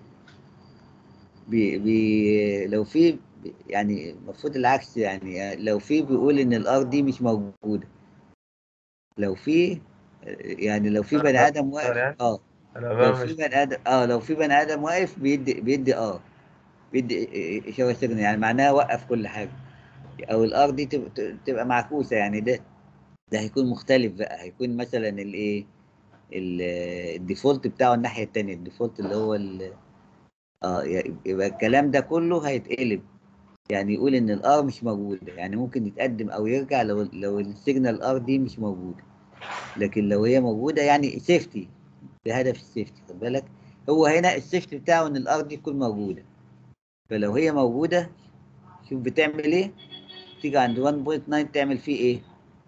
بي بي لو في يعني المفروض العكس يعني لو في بيقول ان الارض دي مش موجوده لو في يعني لو في بني ادم واقف اه انا لو بقى في مش بني ادم اه لو في بني ادم واقف بيدي بيدي اه بيدي اشاره سيجنال يعني معناها وقف كل حاجه او الار دي تبقى, تبقى معكوسه يعني ده ده هيكون مختلف بقى هيكون مثلا الايه ال- الديفولت بتاعه الناحيه التانيه الديفولت اللي هو ال- اه يبقى الكلام ده كله هيتقلب يعني يقول ان الار مش موجوده يعني ممكن يتقدم او يرجع لو لو السيجنال ار دي مش موجوده لكن لو هي موجوده يعني سيفتي بهدف السيفتي خد بالك هو هنا السيفتي بتاعه ان الار دي تكون موجوده فلو هي موجوده شوف بتعمل ايه تيجي عند 1.9 تعمل فيه ايه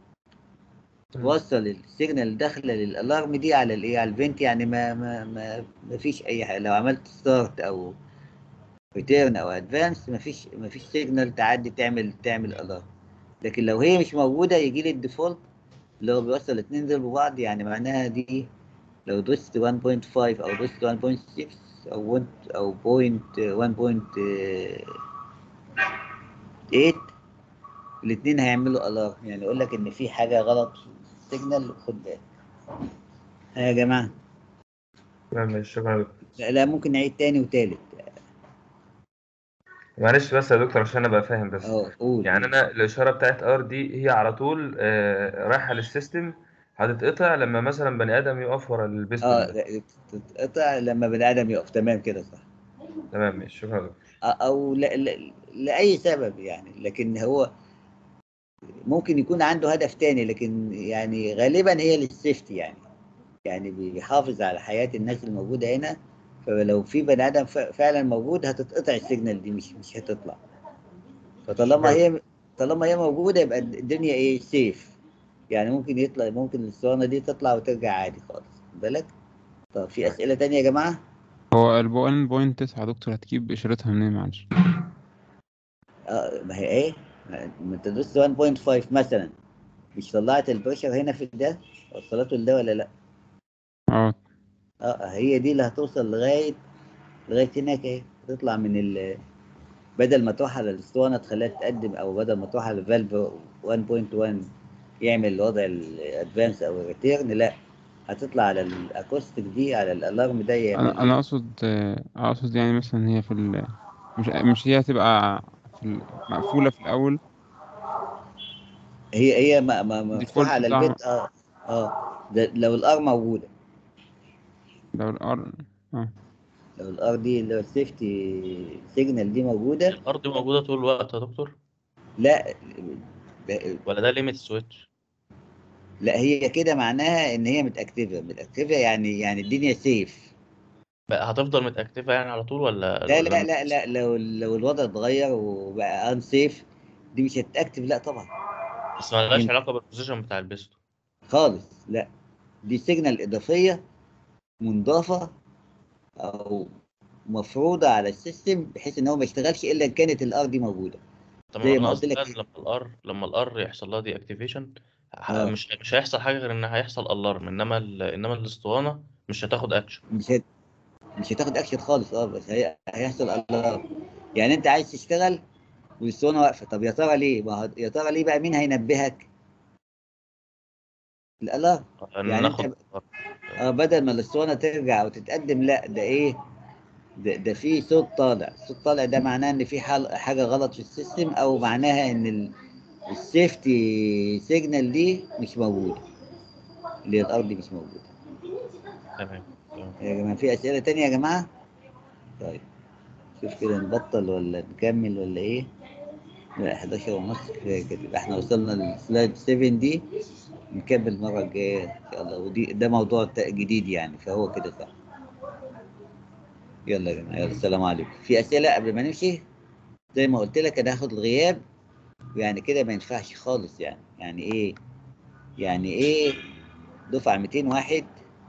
توصل السيجنال داخله للالارم دي على الايه على الفنت يعني ما ما ما, ما فيش اي حاجه لو عملت ستارت او ريتيرن او ادفانس ما فيش ما فيش سيجنال تعدي تعمل تعمل الارم لكن لو هي مش موجوده يجي لي الديفولت اللي هو بيوصل الاثنين دول ببعض يعني معناها دي لو دوست 1.5 او دوست 1.6 او 1 او بوينت 1.8 الاثنين هيعملوا الارم يعني يقول لك ان في حاجه غلط في السيجنال خد بالك ها يا جماعه تمام ماشي شكرا يا دكتور لا, لا ممكن نعيد تاني وتالت معلش بس يا دكتور عشان ابقى فاهم بس اه قول يعني قول. انا الاشاره بتاعت ار دي هي على طول آه، رايحه للسيستم هتتقطع لما مثلا بني ادم يقف ورا البيستون اه ده تتقطع لما بني ادم يقف تمام كده صح تمام ماشي شكرا يا دكتور آه، او لا لا لاي سبب يعني لكن هو ممكن يكون عنده هدف تاني لكن يعني غالبا هي للسيفتي يعني يعني بيحافظ على حياة الناس الموجودة هنا فلو في بني آدم ف- فعلا موجود هتتقطع السيجنال دي مش مش هتطلع فطالما هي طالما هي موجودة يبقى الدنيا ايه سيف يعني ممكن يطلع ممكن الاسطوانة دي تطلع وترجع عادي خالص خد بالك طب في اسئله تانية يا جماعه هو ال 1.9 يا دكتور هتجيب اشارتها منين معلش اه ما هي ايه ما انت دوست 1.5 مثلا مش طلعت البريشر هنا في ده وصلته لده ولا لا اه اه هي دي اللي هتوصل لغايه لغايه هناك ايه تطلع من ال بدل ما تروح على الاسطوانه تخليها تقدم او بدل ما تروح على فالف 1.1 يعمل الوضع الادفانس او الريتيرن لا هتطلع على الاكوستيك دي على الالارم ده يعمل انا انا اقصد آه، اقصد يعني مثلا هي في ال... مش مش هي هتبقى في ال... مقفولة في الاول هي هي ما ما Default مفتوحه على بتاعها. البيت اه اه ده لو الار موجوده لو الار اه لو الار دي اللي هو السيفتي سيجنال دي موجوده الارض موجوده طول الوقت يا دكتور لا ب- ولا ده ليميت سويتش لا هي كده معناها ان هي متاكتفه متاكتفه يعني يعني الدنيا سيف بقى هتفضل متاكتفه يعني على طول ولا لا ولا لا لا لا لو لو الوضع اتغير وبقى ان سيف دي مش هتاكتف لا طبعا بس ما لهاش من- علاقه بالبوزيشن بتاع البيستو خالص لا دي سيجنال اضافيه منضافه او مفروضه على السيستم بحيث ان هو ما يشتغلش الا ان كانت الار دي موجوده طب زي انا ما قلت قصدي لك بقى لما الار لما الار يحصل لها دي اكتيفيشن آه. مش مش هيحصل حاجه غير ان هيحصل الارم انما ال... انما الاسطوانه مش هتاخد اكشن مش هت... مش هتاخد اكشن خالص اه بس هي... هيحصل الار يعني انت عايز تشتغل والاسطوانه واقفه طب يا ترى ليه؟ ما هو- يا ترى ليه بقى مين هينبهك؟ الالار يعني ناخد انت اه بدل ما الاسطوانه ترجع وتتقدم لا ده ايه؟ ده, ده في صوت طالع، الصوت طالع ده معناه ان في حال حاجه غلط في السيستم او معناها ان ال... السيفتي سيجنال دي مش موجوده اللي هي الارض دي مش موجوده تمام تمام يا جماعه في اسئله تانية يا جماعه؟ طيب شوف كده نبطل ولا نكمل ولا ايه؟ لا 11 ونص كفايه كده يبقى احنا وصلنا للسلايد 7 دي نكمل المره الجايه ان شاء الله ودي ده موضوع تا- جديد يعني فهو كده صح يلا يا جماعه يلا السلام عليكم في اسئله قبل ما نمشي زي ما قلت لك انا هاخد الغياب يعني كده ما ينفعش خالص يعني يعني ايه يعني ايه دفعه 200 واحد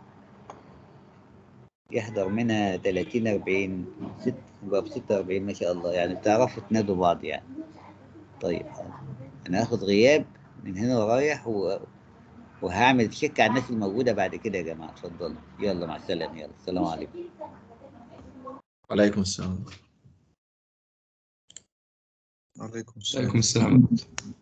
يحضر منها 30 40 ست يبقى ب 46 ما شاء الله يعني بتعرفوا تنادوا بعض يعني طيب انا هاخد غياب من هنا ورايح و... وهعمل تشيك على الناس الموجوده بعد كده يا جماعه اتفضلوا يلا مع السلامه يلا السلام عليكم وعليكم السلام عليكم عليكم السلام